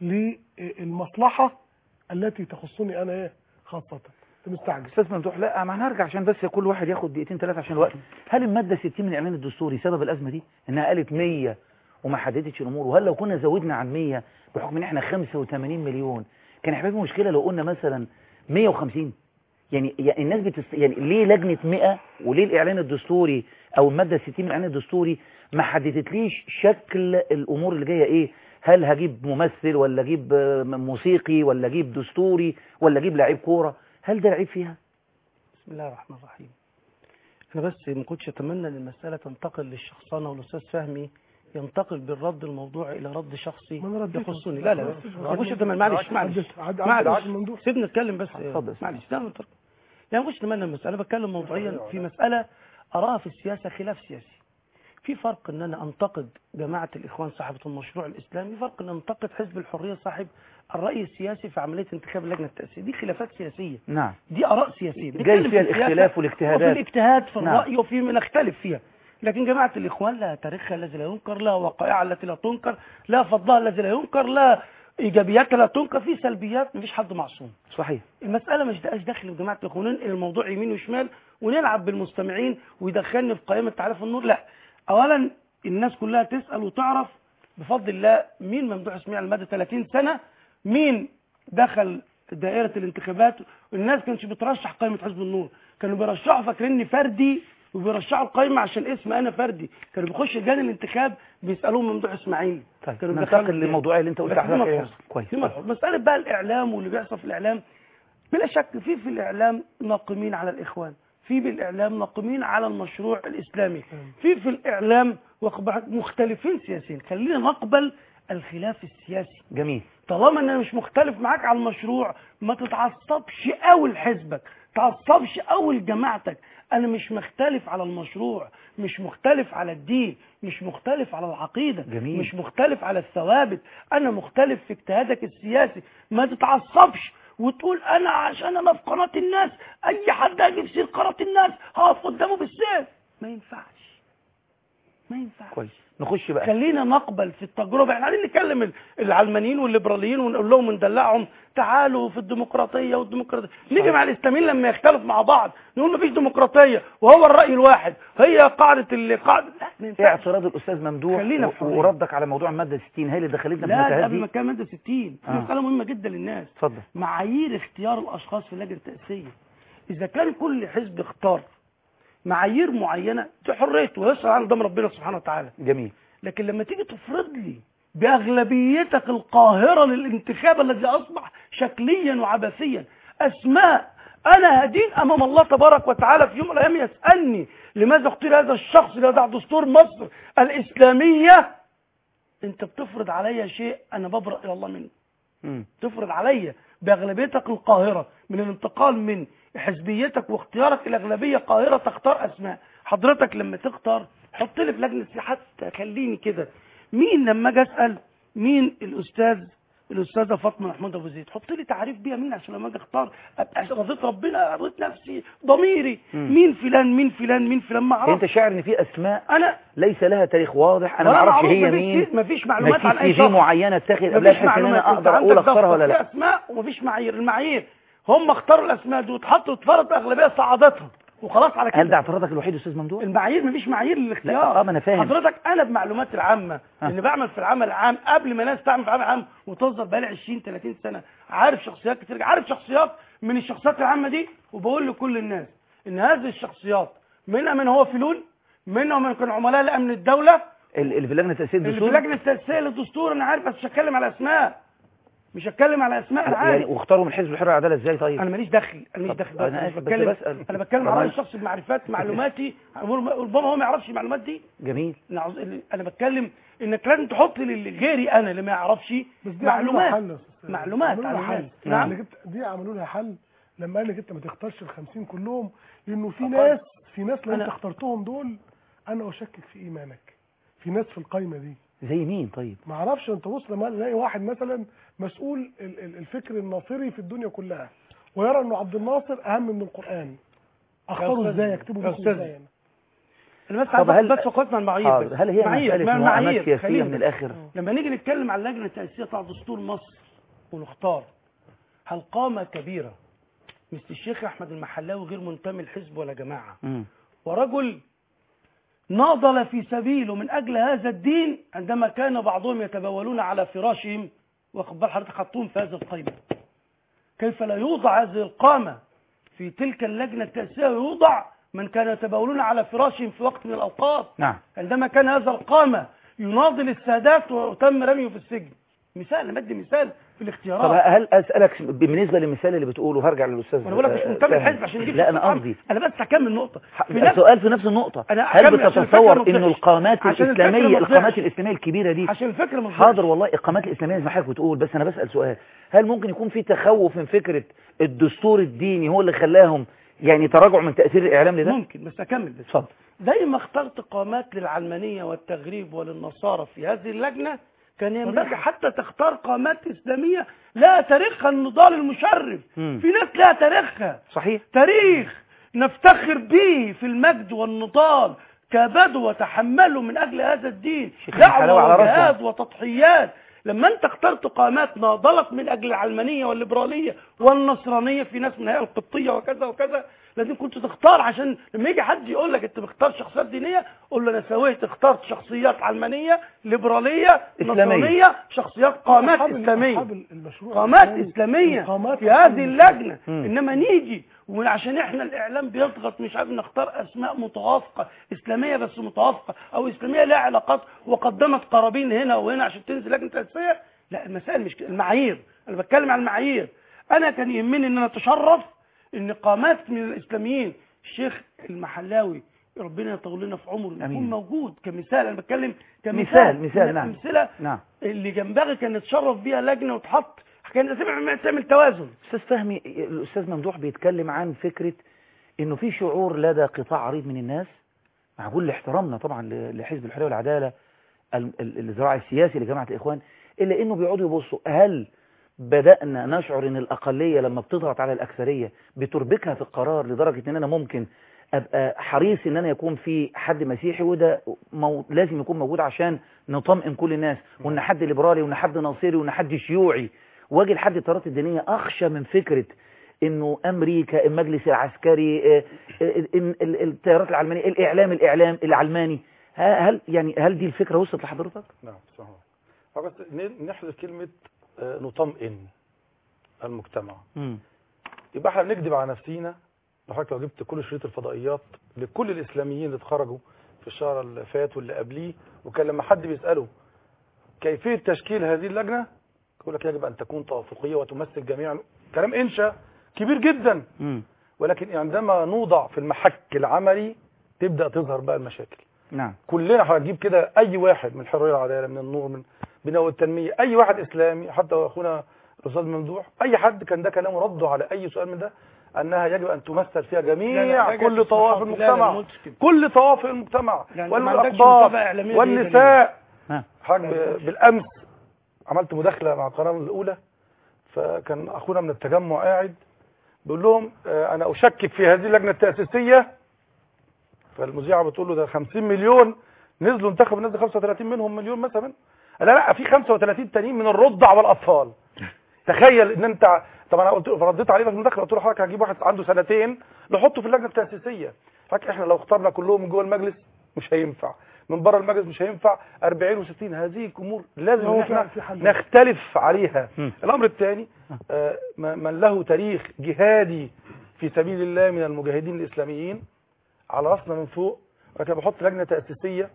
S10: للمصلحه التي تخصني انا ايه خاصه انت مستعجل
S1: استاذ ممدوح لا ما هنرجع عشان بس كل واحد ياخد دقيقتين ثلاثه عشان الوقت هل الماده 60 من الاعلان الدستوري سبب الازمه دي انها قالت 100 وما حددتش الامور وهل لو كنا زودنا عن 100 بحكم ان احنا 85 مليون كان هيبقى في مشكله لو قلنا مثلا 150 يعني يعني الناس بتست... يعني ليه لجنه 100 وليه الاعلان الدستوري او الماده 60 من الاعلان الدستوري ما حددتليش شكل الامور اللي جايه ايه هل هجيب ممثل ولا اجيب آه، موسيقي ولا اجيب دستوري ولا اجيب لعيب كوره هل ده العيب فيها
S9: بسم الله الرحمن الرحيم انا بس ما كنتش اتمنى ان المساله تنتقل للشخصنه والاستاذ فهمي ينتقل بالرد الموضوعي الى رد شخصي
S10: ما أنا رديته.
S9: يخصني لا لا
S10: لا،
S9: بس
S10: لا،
S9: خش
S10: لا،
S9: تمام معلش
S10: عدت-
S9: معلش
S10: عدت- عدت- عدت
S9: معلش
S10: الموضوع.
S9: سيبنا نتكلم بس
S1: اتفضل.
S9: معلش لا نترك. يعني نخش تمام بس انا بتكلم موضوعيا في مساله اراها في السياسه خلاف سياسي في فرق ان انا انتقد جماعه الاخوان صاحبه المشروع الاسلامي فرق ان انتقد حزب الحريه صاحب الراي السياسي في عمليه انتخاب اللجنه التاسيسيه دي خلافات سياسيه
S1: نعم
S9: دي اراء سياسيه
S1: جاي
S9: بنتكلم
S1: فيها
S9: في السياسة
S1: الاختلاف والاجتهادات.
S9: وفي الاجتهاد في
S1: نعم.
S9: الراي وفي نختلف فيها لكن جماعه الاخوان لها تاريخها الذي لا ينكر لها وقائعها التي لا تنكر لها فضلها الذي لا ينكر لها ايجابياتها لا تنكر في سلبيات مفيش حد معصوم
S1: صحيح
S9: المسألة مش دقاش داخل في جماعة الإخوان ننقل الموضوع يمين وشمال ونلعب بالمستمعين ويدخلني في قائمة تعريف النور لا أولا الناس كلها تسأل وتعرف بفضل الله مين ممدوح اسماعيل على مدى 30 سنة مين دخل دائرة الانتخابات الناس كانش بترشح قائمة حزب النور كانوا بيرشحوا فاكريني فردي وبيرشحوا القائمة عشان اسم أنا فردي كانوا بيخشوا لجان الانتخاب بيسألوهم ممدوح إسماعيل
S1: طيب
S9: كانوا
S1: ننتقل
S9: بيدخلوا-
S1: للموضوع اللي انت قلت
S9: بس دي
S1: عليه
S9: ملحوظة.
S1: كويس
S9: دي ملحوظة. مسألة بقى الإعلام واللي بيحصل في الإعلام بلا شك في في الإعلام ناقمين على الإخوان في بالإعلام ناقمين على المشروع الإسلامي في في الإعلام واخد- مختلفين سياسيين خلينا نقبل الخلاف السياسي
S1: جميل
S9: طالما انا مش مختلف معاك على المشروع ما تتعصبش قوي لحزبك تعصبش قوي لجماعتك انا مش مختلف على المشروع مش مختلف على الدين مش مختلف على العقيدة
S1: جميل.
S9: مش مختلف على الثوابت انا مختلف في اجتهادك السياسي ما تتعصبش وتقول انا عشان انا في قناة الناس اي حد هيجيب سير قناة الناس هقف قدامه بالسيف ما ينفعش ما ينفعش
S1: كويس نخش بقى
S9: خلينا نقبل في التجربة احنا قاعدين نكلم ال- العلمانيين والليبراليين ونقول لهم وندلعهم تعالوا في الديمقراطية والديمقراطية نيجي مع الاسلاميين لما يختلفوا مع بعض نقول مفيش ديمقراطية وهو الرأي الواحد هي قاعدة اللي قاعدة لا ما
S1: ايه
S9: ينفعش
S1: اعتراض الاستاذ ممدوح
S9: خلينا
S1: و-
S9: في حرية.
S1: وردك على موضوع الماده 60 هي اللي دخلتنا في
S9: لا ده
S1: المتاهات
S9: قبل
S1: دي
S9: ما كان مادة 60 في
S1: آه.
S9: مسألة مهمة جدا للناس
S1: اتفضل
S9: معايير اختيار الاشخاص في اللجنه التاسيسيه اذا كان كل حزب اختار معايير معينه دي حريته ويسأل عن قدام ربنا سبحانه وتعالى
S1: جميل
S9: لكن لما تيجي تفرض لي باغلبيتك القاهره للانتخاب الذي اصبح شكليا وعبثيا اسماء انا هدين امام الله تبارك وتعالى في يوم من الايام يسالني لماذا اختير هذا الشخص ليضع دستور مصر الاسلاميه انت بتفرض عليا شيء انا ببرأ الى الله منه
S1: مم.
S9: تفرض عليا باغلبيتك القاهره من الانتقال من حزبيتك واختيارك الى اغلبيه قاهره تختار اسماء حضرتك لما تختار حط لي في لجنه حتى خليني كده مين لما اجي اسال مين الاستاذ الاستاذه فاطمه محمود ابو زيد حط لي تعريف بيها مين عشان لما اجي اختار ابقى رضيت ربنا رضيت نفسي ضميري
S1: مم.
S9: مين فلان مين فلان مين فلان ما
S1: انت
S9: اعرفش
S1: شاعر ان في اسماء
S9: انا
S1: ليس لها تاريخ واضح انا ما
S9: ولا
S1: اعرفش
S9: معروف
S1: هي
S9: مفيش
S1: مين
S9: سي- مفيش معلومات
S1: ما
S9: عن
S1: في
S9: اي
S1: سي جي
S9: شخص.
S1: معينه اتخذ قبلها
S9: مفيش
S1: بحيث ان
S9: معلومات
S1: انا
S9: انت
S1: اقدر اقول
S9: عندك
S1: اختارها
S9: دفتر
S1: ولا
S9: فيه
S1: لا
S9: اسماء ومفيش معايير المعايير هم اختاروا الاسماء دي واتحطوا اتفرض اغلبيه صعدتها وخلاص على
S1: هل ده
S9: كده
S1: اعتراضك الوحيد يا استاذ ممدوح
S9: المعايير مفيش معايير للاختيار
S1: لا، اه ما انا فاهم
S9: حضرتك انا بمعلوماتي العامه
S1: ها.
S9: اللي بعمل في العمل العام قبل ما ناس تعمل في العمل العام وتوظف بقالي 20 30 سنه عارف شخصيات كتير عارف شخصيات من الشخصيات العامه دي وبقول لكل الناس ان هذه الشخصيات منها من هو فلول منها من كانوا عملاء لامن الدوله
S1: ال- اللي في لجنه تاسيس
S9: اللي في
S1: الدستور
S9: لجنه التاسيس للدستور انا عارف بس مش هتكلم على اسماء مش هتكلم على اسماء انا
S1: يعني
S9: عارف
S1: واختاروا من حزب الحريه والعداله ازاي طيب
S9: انا ماليش دخل انا ماليش
S1: طب
S9: دخل
S1: أنا
S9: انا
S1: آسف
S9: مش
S1: بس
S9: بتكلم
S1: بسأل.
S9: انا بتكلم على
S1: طبعاً.
S9: الشخص بمعرفات معلوماتي ربما هو ما يعرفش المعلومات دي
S1: جميل
S9: نعوذ- انا بتكلم انك لازم تحط لي غيري انا اللي ما يعرفش
S10: بس دي عملوا لها
S9: معلومات
S10: حل يا أستاذ.
S9: معلومات
S10: عملوا لها
S9: معلومات.
S10: حل
S9: نعم.
S10: إنك أنت- دي عملوا لها حل لما قال لك انت ما تختارش ال 50 كلهم لانه في
S9: أقل.
S10: ناس في ناس لو انت
S9: أنا-
S10: اخترتهم دول انا اشكك في ايمانك في ناس في القايمه دي
S1: زي مين طيب
S10: ما اعرفش انت بص لما تلاقي واحد مثلا مسؤول ال- ال- الفكر الناصري في الدنيا كلها ويرى انه عبد الناصر اهم من القران اختاره
S9: أستاذ-
S10: ازاي اكتبه
S9: يا
S10: باسمه
S9: أستاذ.
S10: ازاي أنا؟
S9: انا بس
S1: طب
S9: عايز
S1: هل-
S9: بس وقفنا المعايير
S1: حاضر.
S9: بس
S1: هل هي
S9: معايير
S1: مسألة
S9: ما-
S1: موائمات
S9: معايير.
S1: سياسية
S9: خلينا
S1: من
S9: بس.
S1: الآخر؟
S9: لما نيجي نتكلم عن اللجنه التاسيسيه بتاع دستور مصر ونختار هل قامه كبيره مثل الشيخ احمد المحلاوي غير منتمي لحزب ولا جماعه
S1: مم.
S9: ورجل ناضل في سبيله من أجل هذا الدين عندما كان بعضهم يتبولون على فراشهم واخد بال حضرتك حطوهم في هذه القائمة كيف لا يوضع هذه القامة في تلك اللجنة التأسيسية ويوضع من كانوا يتبولون على فراشهم في وقت من الأوقات
S1: نعم
S9: عندما كان هذا القامة يناضل السادات وتم رميه في السجن مثال انا بدي مثال في
S1: طب
S9: الاختيارات
S1: هل اسالك بالنسبه للمثال اللي بتقوله هرجع للاستاذ
S9: وانا بقول لك مش
S1: آه،
S9: منتمي
S1: سامي.
S9: الحزب عشان نجيب
S1: لا انا
S9: الأرقام.
S1: قصدي
S9: انا بس هكمل نقطه في نفس
S1: السؤال في نفس النقطة
S9: أنا
S1: هل
S9: أكمل عشان
S1: بتتصور
S9: الفكرة ما
S1: انه
S9: تضيعش.
S1: القامات
S9: عشان الفكرة ما
S1: الاسلامية
S9: تضيعش.
S1: القامات الاسلامية الكبيرة دي
S9: عشان الفكره ما
S1: حاضر والله القامات الاسلامية زي ما حضرتك بتقول بس انا بسأل سؤال هل ممكن يكون في تخوف من فكرة الدستور الديني هو اللي خلاهم يعني تراجع من تأثير الاعلام لده
S9: ممكن بس اكمل بس
S1: اتفضل
S9: زي ما اخترت قامات للعلمانية والتغريب وللنصارى في هذه اللجنة كان ينبغي حتى تختار قامات إسلامية لا تاريخها النضال المشرف
S1: مم.
S9: في ناس لها تاريخها
S1: صحيح
S9: تاريخ نفتخر به في المجد والنضال كابدوا وتحملوا من أجل هذا الدين
S1: شيخ الحلاوة على
S9: دعوة
S1: راسنا.
S9: وجهاد وتضحيات لما انت اخترت قامات ناضلت من اجل العلمانيه والليبراليه والنصرانيه في ناس من هي القبطيه وكذا وكذا لازم كنت تختار عشان لما يجي حد يقول لك انت بتختار شخصيات دينيه قول له انا سويت اخترت شخصيات علمانيه ليبراليه
S1: إسلامية.
S9: نصرانيه شخصيات قامات
S10: أصحاب ال-
S9: اسلاميه
S10: أصحاب المشروع
S9: قامات
S10: الإسلامي
S9: اسلاميه
S10: وقامات
S9: في
S10: أصحاب
S9: هذه
S10: المشروع.
S9: اللجنه
S1: مم.
S9: انما نيجي وعشان احنا الاعلام بيضغط مش عارف نختار اسماء متوافقه اسلاميه بس متوافقه او اسلاميه لها علاقات وقدمت قرابين هنا وهنا عشان تنزل لجنه تاسيسيه لا المسائل مش كده. المعايير انا بتكلم عن المعايير انا كان يهمني ان انا اتشرف ان قامات من الاسلاميين الشيخ المحلاوي ربنا يطول لنا في عمره
S1: أمين.
S9: يكون موجود كمثال انا بتكلم كمثال
S1: مثال مثال
S9: من
S1: نعم
S9: الامثله
S1: نعم
S9: اللي ينبغي كان يتشرف بيها لجنه وتحط كان تعمل تعمل توازن
S1: استاذ فهمي الاستاذ ممدوح بيتكلم عن فكرة انه في شعور لدى قطاع عريض من الناس مع كل احترامنا طبعا ل- لحزب الحرية والعدالة ال- ال- الذراع السياسي لجماعة الاخوان الا انه بيقعدوا يبصوا هل بدأنا نشعر ان الاقلية لما بتضغط على الاكثرية بتربكها في القرار لدرجة ان انا ممكن ابقى حريص ان انا يكون في حد مسيحي وده مو لازم يكون موجود عشان نطمئن كل الناس وان حد ليبرالي وان حد ناصري وان حد شيوعي واجي لحد التيارات الدينية اخشى من فكرة انه امريكا المجلس العسكري آه، آه، ال- ال- التيارات العلمانية الاعلام الاعلام العلماني ه- هل يعني هل دي الفكرة وصلت لحضرتك
S11: نعم صحيح بس ن- نحذف كلمة آه، نطمئن المجتمع
S1: مم.
S11: يبقى احنا بنكذب على نفسينا لو حضرتك لو جبت كل شريط الفضائيات لكل الاسلاميين اللي اتخرجوا في الشهر اللي فات واللي قبليه وكان لما حد بيساله كيفيه تشكيل هذه اللجنه يقول لك يجب ان تكون توافقيه وتمثل جميع كلام انشا كبير جدا
S1: مم.
S11: ولكن عندما نوضع في المحك العملي تبدا تظهر بقى المشاكل
S1: نعم
S11: كلنا هنجيب كده اي واحد من الحريه والعداله من النور من بناء والتنميه اي واحد اسلامي حتى اخونا الاستاذ ممدوح اي حد كان ده كلامه رده على اي سؤال من ده انها يجب ان تمثل فيها
S9: لا، لا،
S11: جميع
S9: راجع
S11: كل طوائف
S9: تصريحات. لا، لا،
S11: المجتمع
S9: ما قلتش كده.
S11: كل طوائف المجتمع
S9: يعني ما عندكش
S11: والاقباط
S9: متابعة إعلامية
S11: والنساء
S1: ها.
S11: حاج بالامس عملت مداخله مع القناه الاولى فكان اخونا من التجمع قاعد بيقول لهم آه، انا اشكك في هذه اللجنه التاسيسيه فالمذيعه بتقول له ده 50 مليون نزلوا انتخبوا الناس ده 35 منهم مليون مثلا لا لا في 35 تانيين من الرضع والاطفال تخيل ان انت طب انا قلت رديت عليه في المداخله قلت له حضرتك هجيب واحد عنده سنتين نحطه في اللجنه التاسيسيه حضرتك احنا لو اخترنا كلهم من جوه المجلس مش هينفع من بره المجلس مش هينفع 40 و60 هذه امور لازم
S10: هو
S11: ان احنا
S10: في حل.
S11: نختلف عليها
S1: مم.
S11: الامر الثاني آه، م- من له تاريخ جهادي في سبيل الله من المجاهدين الاسلاميين على راسنا من فوق ولكن بحط لجنه تاسيسيه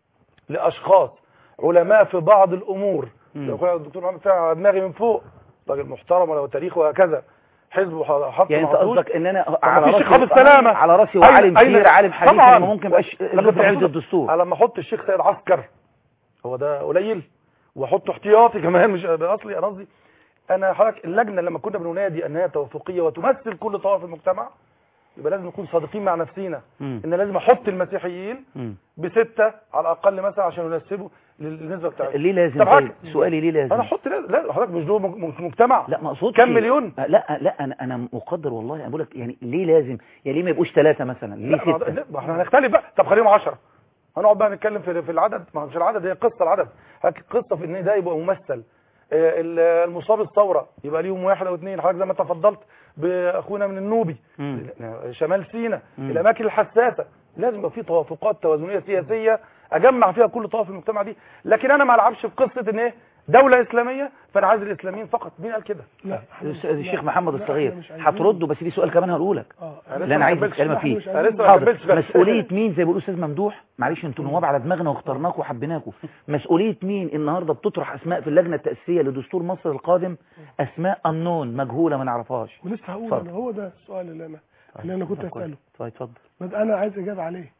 S11: لاشخاص علماء في بعض الامور
S1: مم.
S11: لو كان الدكتور محمد فعلا على دماغي من فوق راجل محترم وله تاريخ وهكذا حزب حط
S1: يعني انت قصدك ان انا على
S11: في
S1: راسي
S11: شيخ عبد السلامه
S1: على راسي
S11: أين-
S1: وعالم
S11: أين-
S1: كبير عالم حديث
S11: طبعا
S1: لما ممكن يبقاش
S11: لما
S1: ضد
S11: تحط-
S1: الدستور
S11: لما احط الشيخ سيد عسكر هو ده قليل واحط احتياطي كمان مش باصلي انا قصدي انا حضرتك اللجنه لما كنا بننادي انها توافقيه وتمثل كل طوائف المجتمع يبقى لازم نكون صادقين مع نفسنا
S1: مم.
S11: ان لازم احط المسيحيين
S1: مم.
S11: بستة على الاقل مثلا عشان يناسبوا للنسبه بتاعتهم
S1: ليه لازم
S11: طب
S1: طيب
S11: حضرتك-
S1: سؤالي ليه لازم
S11: انا احط لا لا حضرتك مش دول مج- مجتمع
S1: لا ما اقصدش
S11: كم مليون
S1: آه، لا لا انا انا مقدر والله انا بقول لك يعني ليه لازم يعني ليه ما يبقوش ثلاثه مثلا ليه
S11: لا ما
S1: سته
S11: لا، ما احنا هنختلف بقى طب خليهم 10 هنقعد بقى نتكلم في في العدد ما هو مش العدد هي قصه العدد حضرتك قصه في ان ده يبقى ممثل آه، ال- المصاب الثوره يبقى ليهم واحد او اثنين حضرتك زي ما تفضلت باخونا من النوبي
S1: مم.
S11: شمال سيناء
S1: مم.
S11: الاماكن الحساسه لازم يبقى في توافقات توازنيه سياسيه اجمع فيها كل طوائف المجتمع دي لكن انا ما العبش في قصه ان ايه دوله اسلاميه فانا عايز الاسلاميين فقط مين قال كده
S10: لا
S1: الشيخ محمد
S10: لا،
S1: الصغير
S10: إحنا مش عايزين.
S1: هترده بس في سؤال كمان هقوله لك
S10: اه
S11: أنا
S1: اللي انا
S11: لسه
S1: عايز
S11: ما كملتش.
S1: اتكلم
S10: لا،
S1: فيه
S10: مش
S11: أنا لسه ما
S1: حاضر
S11: كملتش بس.
S1: مسؤوليه مين زي ما بيقول استاذ ممدوح معلش انتوا نواب على دماغنا واخترناكم وحبيناكم مسؤوليه مين النهارده بتطرح اسماء في اللجنه التاسيسيه لدستور مصر القادم اسماء انون مجهوله ما نعرفهاش
S10: ولسه هقول
S1: اتفضل.
S10: انا هو ده السؤال اللي انا اللي انا كنت
S1: طب كويس.
S10: اساله
S1: طيب اتفضل
S10: بس انا عايز اجابه عليه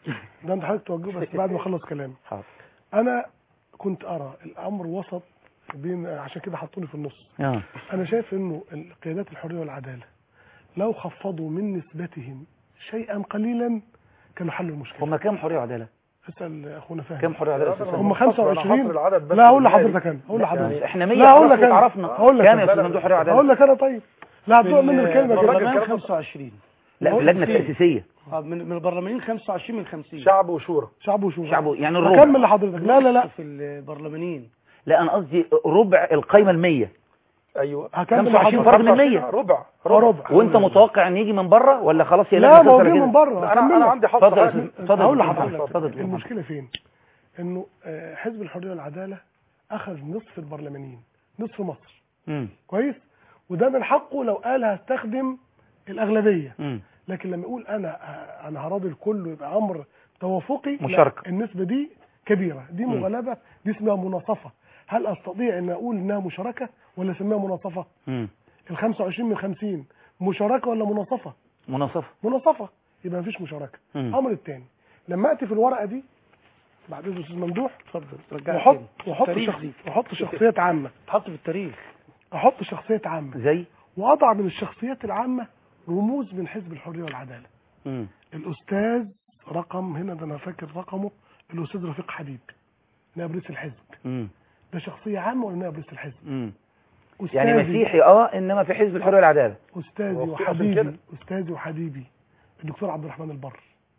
S10: ده انت حضرتك توجهه بس بعد ما اخلص كلامي
S1: حاضر
S10: انا كنت ارى الامر وسط بين عشان كده حطوني في النص
S1: اه
S10: انا شايف انه قيادات الحريه والعداله لو خفضوا من نسبتهم شيئا قليلا كانوا حلوا المشكله
S1: هم كام حريه وعداله
S10: اسال اخونا فهمي
S1: كام حريه وعداله استاذ
S10: هم
S1: فهمي؟
S10: 25
S11: العدد بس
S10: لا هقول
S11: بالنهائي.
S10: لحضرتك انا هقول لحضرتك
S1: احنا 100
S10: لا هقول لك
S1: خلاص
S10: انا
S1: عرفنا
S10: هقول لك
S1: كام يا
S10: أنا.
S1: استاذ ممدوح حريه
S10: هقول
S1: وعداله
S10: لك انا طيب لا هتدوق مني الكلمه كده
S9: البرلمان
S10: تمام
S9: 25
S1: لا في اللجنه التاسيسيه
S9: آه، من من البرلمانيين 25 من 50
S11: شعب وشورى
S10: شعب وشورى
S1: شعبه يعني الربع
S10: هكمل لحضرتك لا لا لا
S9: في البرلمانيين
S1: لا انا قصدي ربع القايمه ال100
S11: ايوه
S10: هكمل
S1: 25
S10: لحضرتك
S1: فرد من 100
S11: ربع
S10: آه، ربع
S1: وانت متوقع ان يجي من بره ولا خلاص هي
S10: لا
S1: لجنه
S10: ما هو
S1: تسرع
S10: جاي
S1: كده؟
S10: من بره
S11: انا انا عندي حظ
S1: اتفضل يا
S11: حاجة.
S1: أستاذ- اتفضل
S10: هقول
S1: يا
S10: لحضرتك
S1: أستاذ اتفضل يا
S10: المشكله فين انه آه، حزب الحريه والعداله اخذ نصف البرلمانيين نصف مصر
S1: مم.
S10: كويس وده من حقه لو قال هستخدم الاغلبيه
S1: مم.
S10: لكن لما يقول انا آه، انا هراضي الكل ويبقى امر توافقي لا،
S1: مشاركة.
S10: النسبه دي كبيره دي
S1: مم.
S10: مغالبه دي اسمها مناصفه هل استطيع ان اقول انها مشاركه ولا اسميها مناصفه
S1: مم.
S10: ال 25 من 50 مشاركه ولا مناصفه
S1: مناصفه
S10: مناصفه يبقى مفيش مشاركه
S1: مم.
S10: الامر الثاني لما اتي في الورقه دي بعد اذن الاستاذ ممدوح
S9: اتفضل رجع
S10: واحط
S9: تاني.
S10: واحط
S9: التاريخ
S10: شخص
S9: دي.
S10: واحط شخصيات عامه
S9: تحط في التاريخ
S10: احط شخصيات عامه
S1: زي
S10: واضع من الشخصيات العامه رموز من حزب الحريه والعداله
S1: مم.
S10: الاستاذ رقم هنا ده انا فاكر رقمه الاستاذ رفيق حبيب نائب رئيس الحزب
S1: مم.
S10: ده شخصيه عامه ولا نائب رئيس الحزب
S1: مم.
S10: أستاذي-
S1: يعني مسيحي اه انما في حزب الحريه والعداله
S10: استاذي
S11: هو كتير عشان
S10: وحبيبي
S11: كده.
S10: استاذي وحبيبي الدكتور عبد الرحمن البر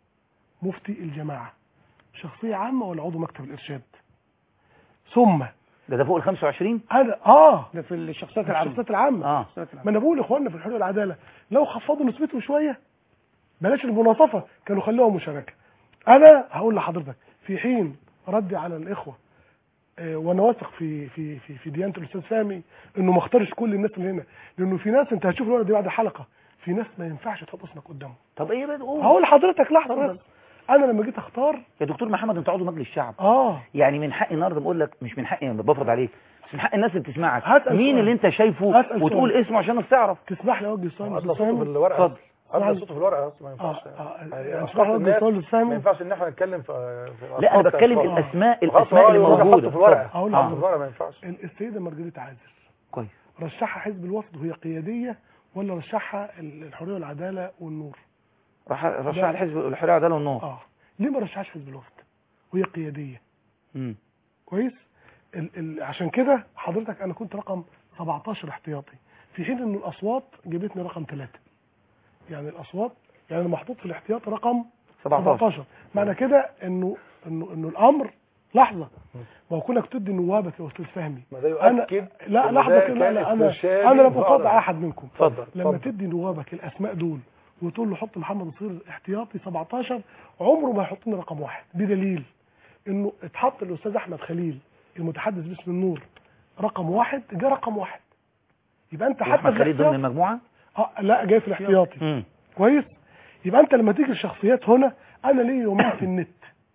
S10: مفتي الجماعه شخصيه عامه ولا عضو مكتب الارشاد ثم
S1: ده ده فوق ال 25
S10: انا اه
S9: ده في الشخصيات العامة
S10: الشخصيات العامه
S1: اه
S9: الشخصيات العامة.
S10: ما انا بقول لاخواننا في الحريه والعداله لو خفضوا نسبتهم شويه بلاش المناصفه كانوا خلوها مشاركه انا هقول لحضرتك في حين ردي على الاخوه آه، وانا واثق في في في في ديانه الاستاذ فهمي انه ما اختارش كل الناس اللي هنا لانه في ناس انت هتشوف الورقه دي بعد حلقه في ناس ما ينفعش تحط اسمك قدامهم
S1: طب ايه بقى تقول
S10: هقول لحضرتك لحظه بس انا لما جيت اختار
S1: يا دكتور محمد انت عضو مجلس الشعب
S10: اه
S1: يعني من حقي النهارده بقول لك مش من حقي يعني بفرض عليك بس من حق الناس اللي بتسمعك
S10: هسأل
S1: مين
S10: سؤال.
S1: اللي انت شايفه
S10: هسأل
S1: وتقول
S10: سؤال.
S1: اسمه عشان الناس تعرف
S10: تسمح لي اوجه سؤال
S11: ادلى
S10: للاستاذ
S11: صوته في
S10: فهمي
S11: الورقه
S1: اتفضل
S11: ادلى
S10: معلش.
S11: صوته في الورقه بس ما
S10: اه
S11: ينفعش
S10: اه
S11: يعني
S10: يعني
S11: أشخاص
S10: تسمح لي اوجه
S11: الناس
S10: سؤال للاستاذ
S11: ما
S10: فهمي
S11: ينفعش ان احنا نتكلم في في
S1: لا انا
S11: أشخاص
S1: بتكلم
S11: كأشخاص.
S1: الاسماء
S11: خلاص
S1: الاسماء
S11: هو
S1: اللي
S11: يقول حطه
S1: موجوده
S11: في الورقه
S1: اتفضل.
S10: أقول
S11: حطه
S1: آه.
S11: في الورقه ما ينفعش
S10: السيده مارجريت عازر
S1: كويس
S10: رشحها حزب الوفد وهي قياديه ولا رشحها الحريه والعداله والنور
S1: راح رشح الحزب الحريه والعداله والنور
S10: اه ليه ما رشحش حزب الوفد وهي قياديه
S1: مم.
S10: كويس ال ال عشان كده حضرتك انا كنت رقم 17 احتياطي في حين ان الاصوات جابتني رقم 3 يعني الاصوات يعني انا محطوط في الاحتياط رقم
S1: 17
S10: 17 معنى كده انه انه انه الامر لحظه ما هو كونك تدي نوابك يا استاذ فهمي
S11: ما ده
S10: انا
S11: يؤكد
S10: لا
S11: إن
S10: لحظه
S11: ده
S10: كده لا,
S11: كان
S10: لا انا
S11: استرشادي
S10: انا لم
S11: بعض.
S10: اقاطع احد منكم
S11: اتفضل
S10: لما
S11: اتفضل.
S10: تدي نوابك الاسماء دول وتقول له حط محمد نصير احتياطي 17 عمره ما يحط لنا رقم واحد بدليل انه اتحط الاستاذ احمد خليل المتحدث باسم النور رقم واحد جه رقم واحد يبقى انت حتى
S1: احمد
S10: في
S1: خليل ضمن
S10: الاحتياط
S1: المجموعه
S10: اه لا جاي في الاحتياطي
S1: مم.
S10: كويس يبقى انت لما تيجي الشخصيات هنا انا ليه يومين في النت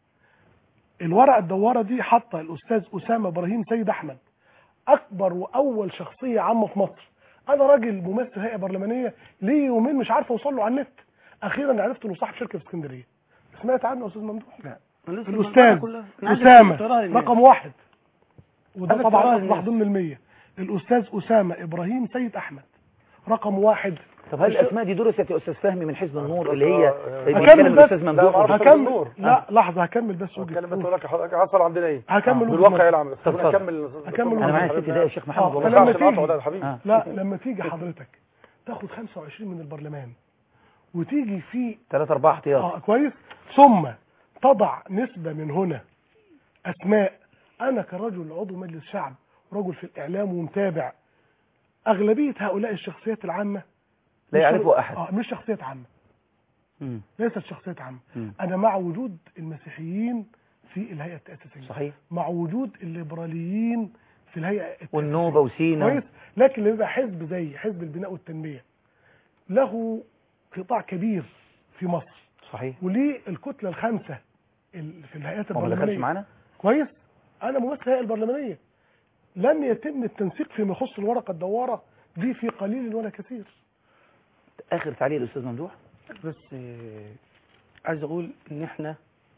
S10: الورقه الدواره دي حاطه الاستاذ اسامه ابراهيم سيد احمد اكبر واول شخصيه عامه في مصر انا راجل ممثل هيئه برلمانيه ليه يومين مش عارف اوصل له على النت اخيرا عرفت انه صاحب شركه في اسكندريه سمعت عنه يا استاذ ممدوح
S9: لا أنا لسه
S10: الاستاذ
S9: بنقرأ كلها. أنا عايز
S10: اسامه
S9: اقرأها للناس.
S10: رقم واحد وده
S9: عايز
S10: طبعا
S9: اقرأها
S10: اصبح
S9: للناس.
S10: ضمن المية الاستاذ اسامه ابراهيم سيد احمد رقم واحد
S1: طب هل الاسماء دي درست يا استاذ فهمي من حزب النور اللي هي
S11: هكمل
S1: بيتكلم
S10: بس.
S1: الاستاذ
S11: لا،
S1: ممدوح
S11: ما أعرفش
S1: وبيتكلم-
S10: هكمل
S11: النور.
S10: لا لحظه هكمل بس وجهه
S11: اتكلم بس اقول لك حضرتك حصل عندنا ايه
S10: هكمل وجهة
S11: بالواقع
S10: نظري.
S11: ايه العمل
S1: طب اتفضل.
S11: اكمل
S10: أكمل
S1: انا معايا
S10: وجهة
S1: ست دقايق يا شيخ محمد
S10: آه،
S1: والله
S10: فلما
S11: ما
S10: تيجي-
S11: تقطع ده يا حبيبي
S1: آه.
S10: لا لما تيجي حضرتك تاخد 25 من البرلمان وتيجي في
S1: ثلاثة أربعة احتياط
S10: اه كويس ثم تضع نسبة من هنا أسماء أنا كرجل عضو مجلس شعب رجل في الإعلام ومتابع أغلبية هؤلاء الشخصيات العامة
S1: لا
S10: مش-
S1: يعرفه أحد
S10: اه مش شخصيات عامة
S1: مم.
S10: ليست شخصيات عامة
S1: مم.
S10: أنا مع وجود المسيحيين في الهيئة التأسيسية
S1: صحيح
S10: مع وجود الليبراليين في الهيئه
S1: والنوبة وسينا
S10: كويس لكن لما يبقى حزب زي حزب البناء والتنميه له قطاع كبير في مصر
S1: صحيح
S10: وليه الكتله الخامسه ال- في الهيئات
S1: هو ما دخلش
S10: البرلمانيه
S1: معانا
S10: كويس انا ممثل الهيئه البرلمانيه لم يتم التنسيق فيما يخص الورقه الدواره دي في قليل ولا كثير
S1: اخر تعليق الاستاذ ممدوح
S9: بس آه، عايز اقول ان احنا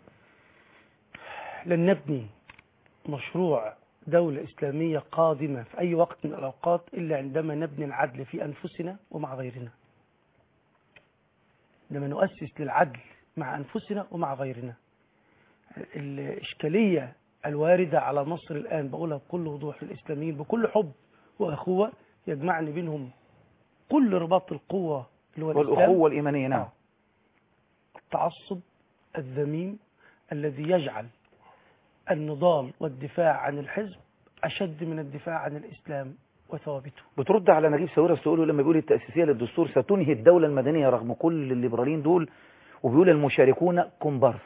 S9: لن نبني مشروع دولة إسلامية قادمة في أي وقت من الأوقات إلا عندما نبني العدل في أنفسنا ومع غيرنا عندما نؤسس للعدل مع أنفسنا ومع غيرنا الإشكالية الواردة على مصر الآن بقولها بكل وضوح للإسلاميين بكل حب وأخوة يجمعني بينهم كل رباط القوة اللي هو الإسلام
S1: والاخوة الايمانية نعم
S9: التعصب الذميم الذي يجعل النضال والدفاع عن الحزب أشد من الدفاع عن الإسلام وثوابته
S1: بترد على نجيب ساويرس تقوله لما بيقول التأسيسية للدستور ستنهي الدولة المدنية رغم كل الليبراليين دول وبيقول المشاركون كومبارس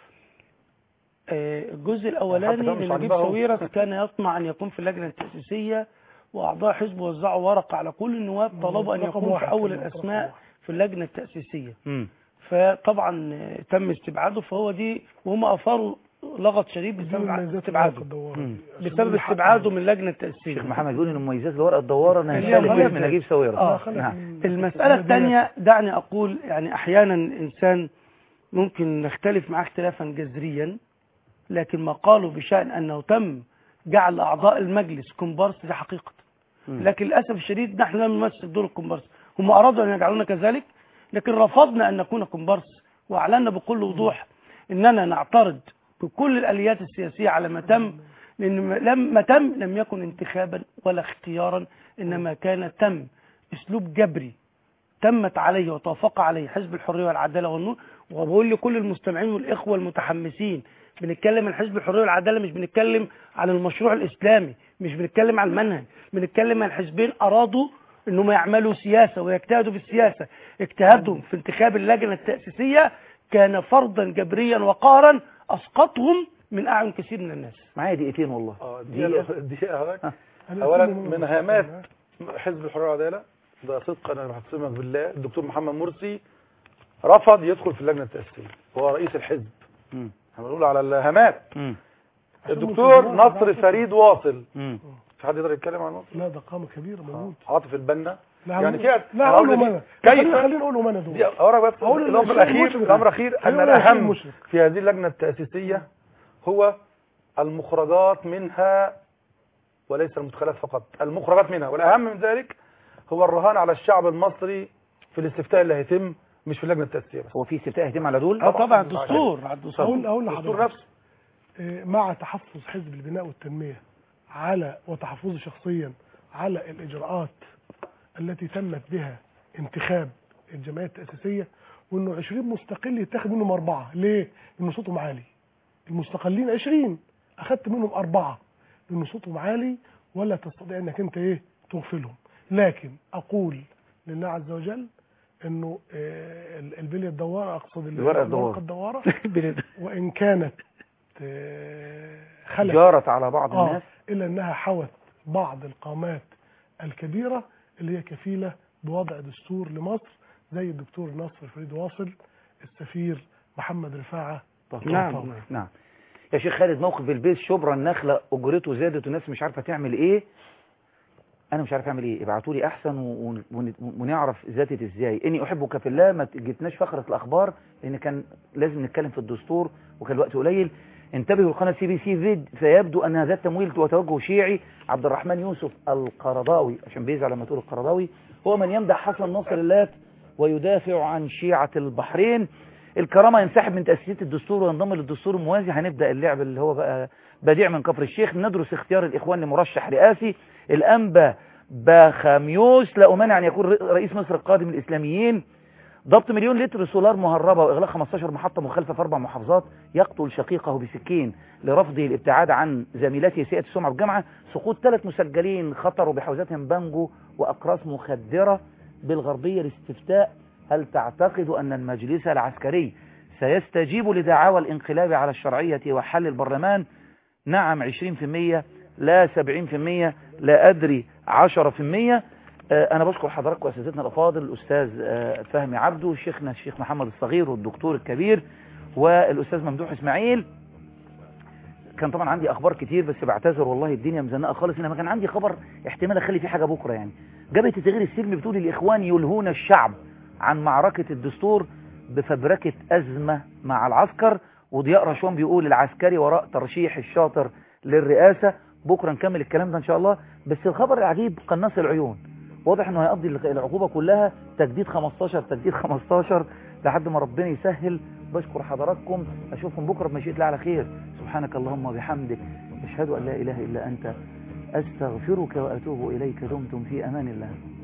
S9: آه، الجزء الأولاني
S11: حتى كانوا مش
S9: لنجيب
S11: عاجبهم.
S9: ساويرس كان يطمع أن يكون في اللجنة التأسيسية وأعضاء حزب وزعوا ورقة على كل النواب طلبوا أن
S10: رقم
S9: يكون في
S10: واحد
S9: أول
S10: كان رقم
S9: الأسماء
S10: واحد.
S9: في اللجنة التأسيسية
S1: مم.
S9: فطبعا آه، تم استبعاده فهو دي وهم أثاروا لغط شديد
S10: دي
S9: بسبب
S10: مميزات
S9: استبعاده
S10: الورقة الدوارة
S1: مم.
S10: دي. عشان
S9: بسبب
S10: دي حق-
S9: استبعاده من اللجنة التأسيسية
S1: الشيخ محمد بيقول ان مميزات الورقة الدوارة انها
S9: اللي
S1: شالت
S9: هي
S1: اسم
S9: مميزة.
S1: نجيب ساويرس
S9: آه.
S10: خلق
S1: نعم.
S10: من-
S9: المسألة
S10: من-
S9: الثانية دعني أقول يعني أحيانا إنسان ممكن نختلف معاه اختلافا جذريا لكن ما قالوا بشأن أنه تم جعل أعضاء المجلس كومبارس دي حقيقة
S1: مم.
S9: لكن للأسف الشديد نحن لم نمثل دور الكومبارس هم أرادوا أن يجعلونا كذلك لكن رفضنا أن نكون كومبارس وأعلنا بكل وضوح أننا نعترض بكل الآليات السياسية على ما تم لأن ما- لم ما تم لم يكن انتخابا ولا اختيارا إنما كان تم أسلوب جبري تمت عليه وتوافق عليه حزب الحرية والعدالة والنور وبقول لكل المستمعين والإخوة المتحمسين بنتكلم عن حزب الحرية والعدالة مش بنتكلم عن المشروع الإسلامي مش بنتكلم عن المنهج بنتكلم عن حزبين أرادوا انهم يعملوا سياسة ويجتهدوا في السياسة اجتهادهم في انتخاب اللجنة التأسيسية كان فرضا جبريا وقهرا أسقطهم من أعين كثير من الناس
S1: معايا دقيقتين والله
S11: اه
S1: دقيقة.
S11: دقيقة دقيقة حضرتك
S1: ها.
S10: أنا
S11: اولا
S10: أسلم
S11: من هامات حزب الحريه والعداله ده صدق انا بحسمك بالله الدكتور محمد مرسي رفض يدخل في اللجنه التاسيسيه هو رئيس الحزب
S1: مم.
S11: احنا بنقول على الهامات
S1: مم.
S11: الدكتور نصر فريد واصل
S1: مم.
S11: في حد يقدر يتكلم عن نصر
S10: لا ده قامة كبيرة موجود
S11: عاطف البنا
S10: لا
S11: يعني
S10: هقول-
S11: كده
S10: لا
S11: أنا
S10: هقول
S11: قصدي
S10: انا
S11: كيف
S10: خلينا خلينا نقول انا دول
S11: دي أوراق بس
S10: أقول
S11: الأمر
S10: الشيء
S11: الأخير
S10: المشرك.
S11: الأمر الأخير أن
S10: أيوة، الشيء
S11: الأهم
S10: المشرك.
S11: في هذه اللجنة التأسيسية هو المخرجات منها وليس المدخلات فقط المخرجات منها والأهم من ذلك هو الرهان على الشعب المصري في الاستفتاء اللي هيتم مش في اللجنة التأسيسية بس
S1: هو في استفتاء هيتم على دول
S9: اه طبعا الدستور على الدستور
S10: اقول اقول
S11: الدستور
S10: لحضرتك
S11: نفسه
S10: إيه، مع تحفظ حزب البناء والتنمية على وتحفظي شخصيا على الإجراءات التي تمت بها انتخاب الجمعية التأسيسية وإنه 20 مستقل يتاخد منهم أربعة ليه؟ لأن صوتهم عالي المستقلين 20 أخدت منهم أربعة لأن صوتهم عالي ولا تستطيع أنك أنت إيه تغفلهم لكن أقول لله عز وجل إنه آه، البلية الدوارة أقصد
S1: الورقة الدوارة.
S10: الدوارة وإن كانت آه، خلت
S1: جارت على بعض
S10: آه
S1: الناس
S10: إلا أنها حوت بعض القامات الكبيرة اللي هي كفيلة بوضع دستور لمصر زي الدكتور ناصر فريد واصل السفير محمد رفاعة
S9: نعم
S1: نعم يا شيخ خالد موقف البيت شبرا النخلة أجرته زادت والناس مش عارفة تعمل إيه أنا مش عارف أعمل إيه ابعتوا لي أحسن و- و- ونعرف ذاتت إزاي إني أحبك في الله ما جبتناش فقرة الأخبار لأن كان لازم نتكلم في الدستور وكان الوقت قليل انتبهوا لقناة سي بي سي فيد فيبدو أن هذا التمويل وتوجه شيعي عبد الرحمن يوسف القرضاوي عشان بيزعل لما تقول القرضاوي هو من يمدح حسن ناصر اللات ويدافع عن شيعة البحرين الكرامة ينسحب من تأسيسية الدستور وينضم للدستور الموازي هنبدأ اللعب اللي هو بقى بديع من كفر الشيخ ندرس اختيار الإخوان لمرشح رئاسي الأنبا باخاميوس لا أمانع أن يكون رئيس مصر القادم الإسلاميين ضبط مليون لتر سولار مهربة وإغلاق 15 محطة مخالفة في أربع محافظات يقتل شقيقه بسكين لرفضه الابتعاد عن زميلته سيئة السمعة في الجامعة سقوط ثلاث مسجلين خطروا بحوزتهم بانجو وأقراص مخدرة بالغربية لاستفتاء هل تعتقد أن المجلس العسكري سيستجيب لدعاوى الانقلاب على الشرعية وحل البرلمان نعم 20% لا 70% لا أدري 10% آه، أنا بشكر حضراتكم وأساتذتنا الأفاضل الأستاذ آه، فهمي عبده شيخنا الشيخ محمد الصغير والدكتور الكبير والأستاذ ممدوح إسماعيل كان طبعا عندي أخبار كتير بس بعتذر والله الدنيا مزنقة خالص إنما كان عندي خبر احتمال أخلي فيه حاجة بكرة يعني جبهة التغيير السلمي بتقول الإخوان يلهون الشعب عن معركة الدستور بفبركة أزمة مع العسكر وضياء رشوان بيقول العسكري وراء ترشيح الشاطر للرئاسة بكرة نكمل الكلام ده إن شاء الله بس الخبر العجيب قناص العيون واضح انه هيقضي العقوبة كلها تجديد 15 تجديد 15 لحد ما ربنا يسهل بشكر حضراتكم اشوفكم بكرة بمشيئة الله على خير سبحانك اللهم وبحمدك اشهد ان لا اله الا انت استغفرك واتوب اليك دمتم في امان الله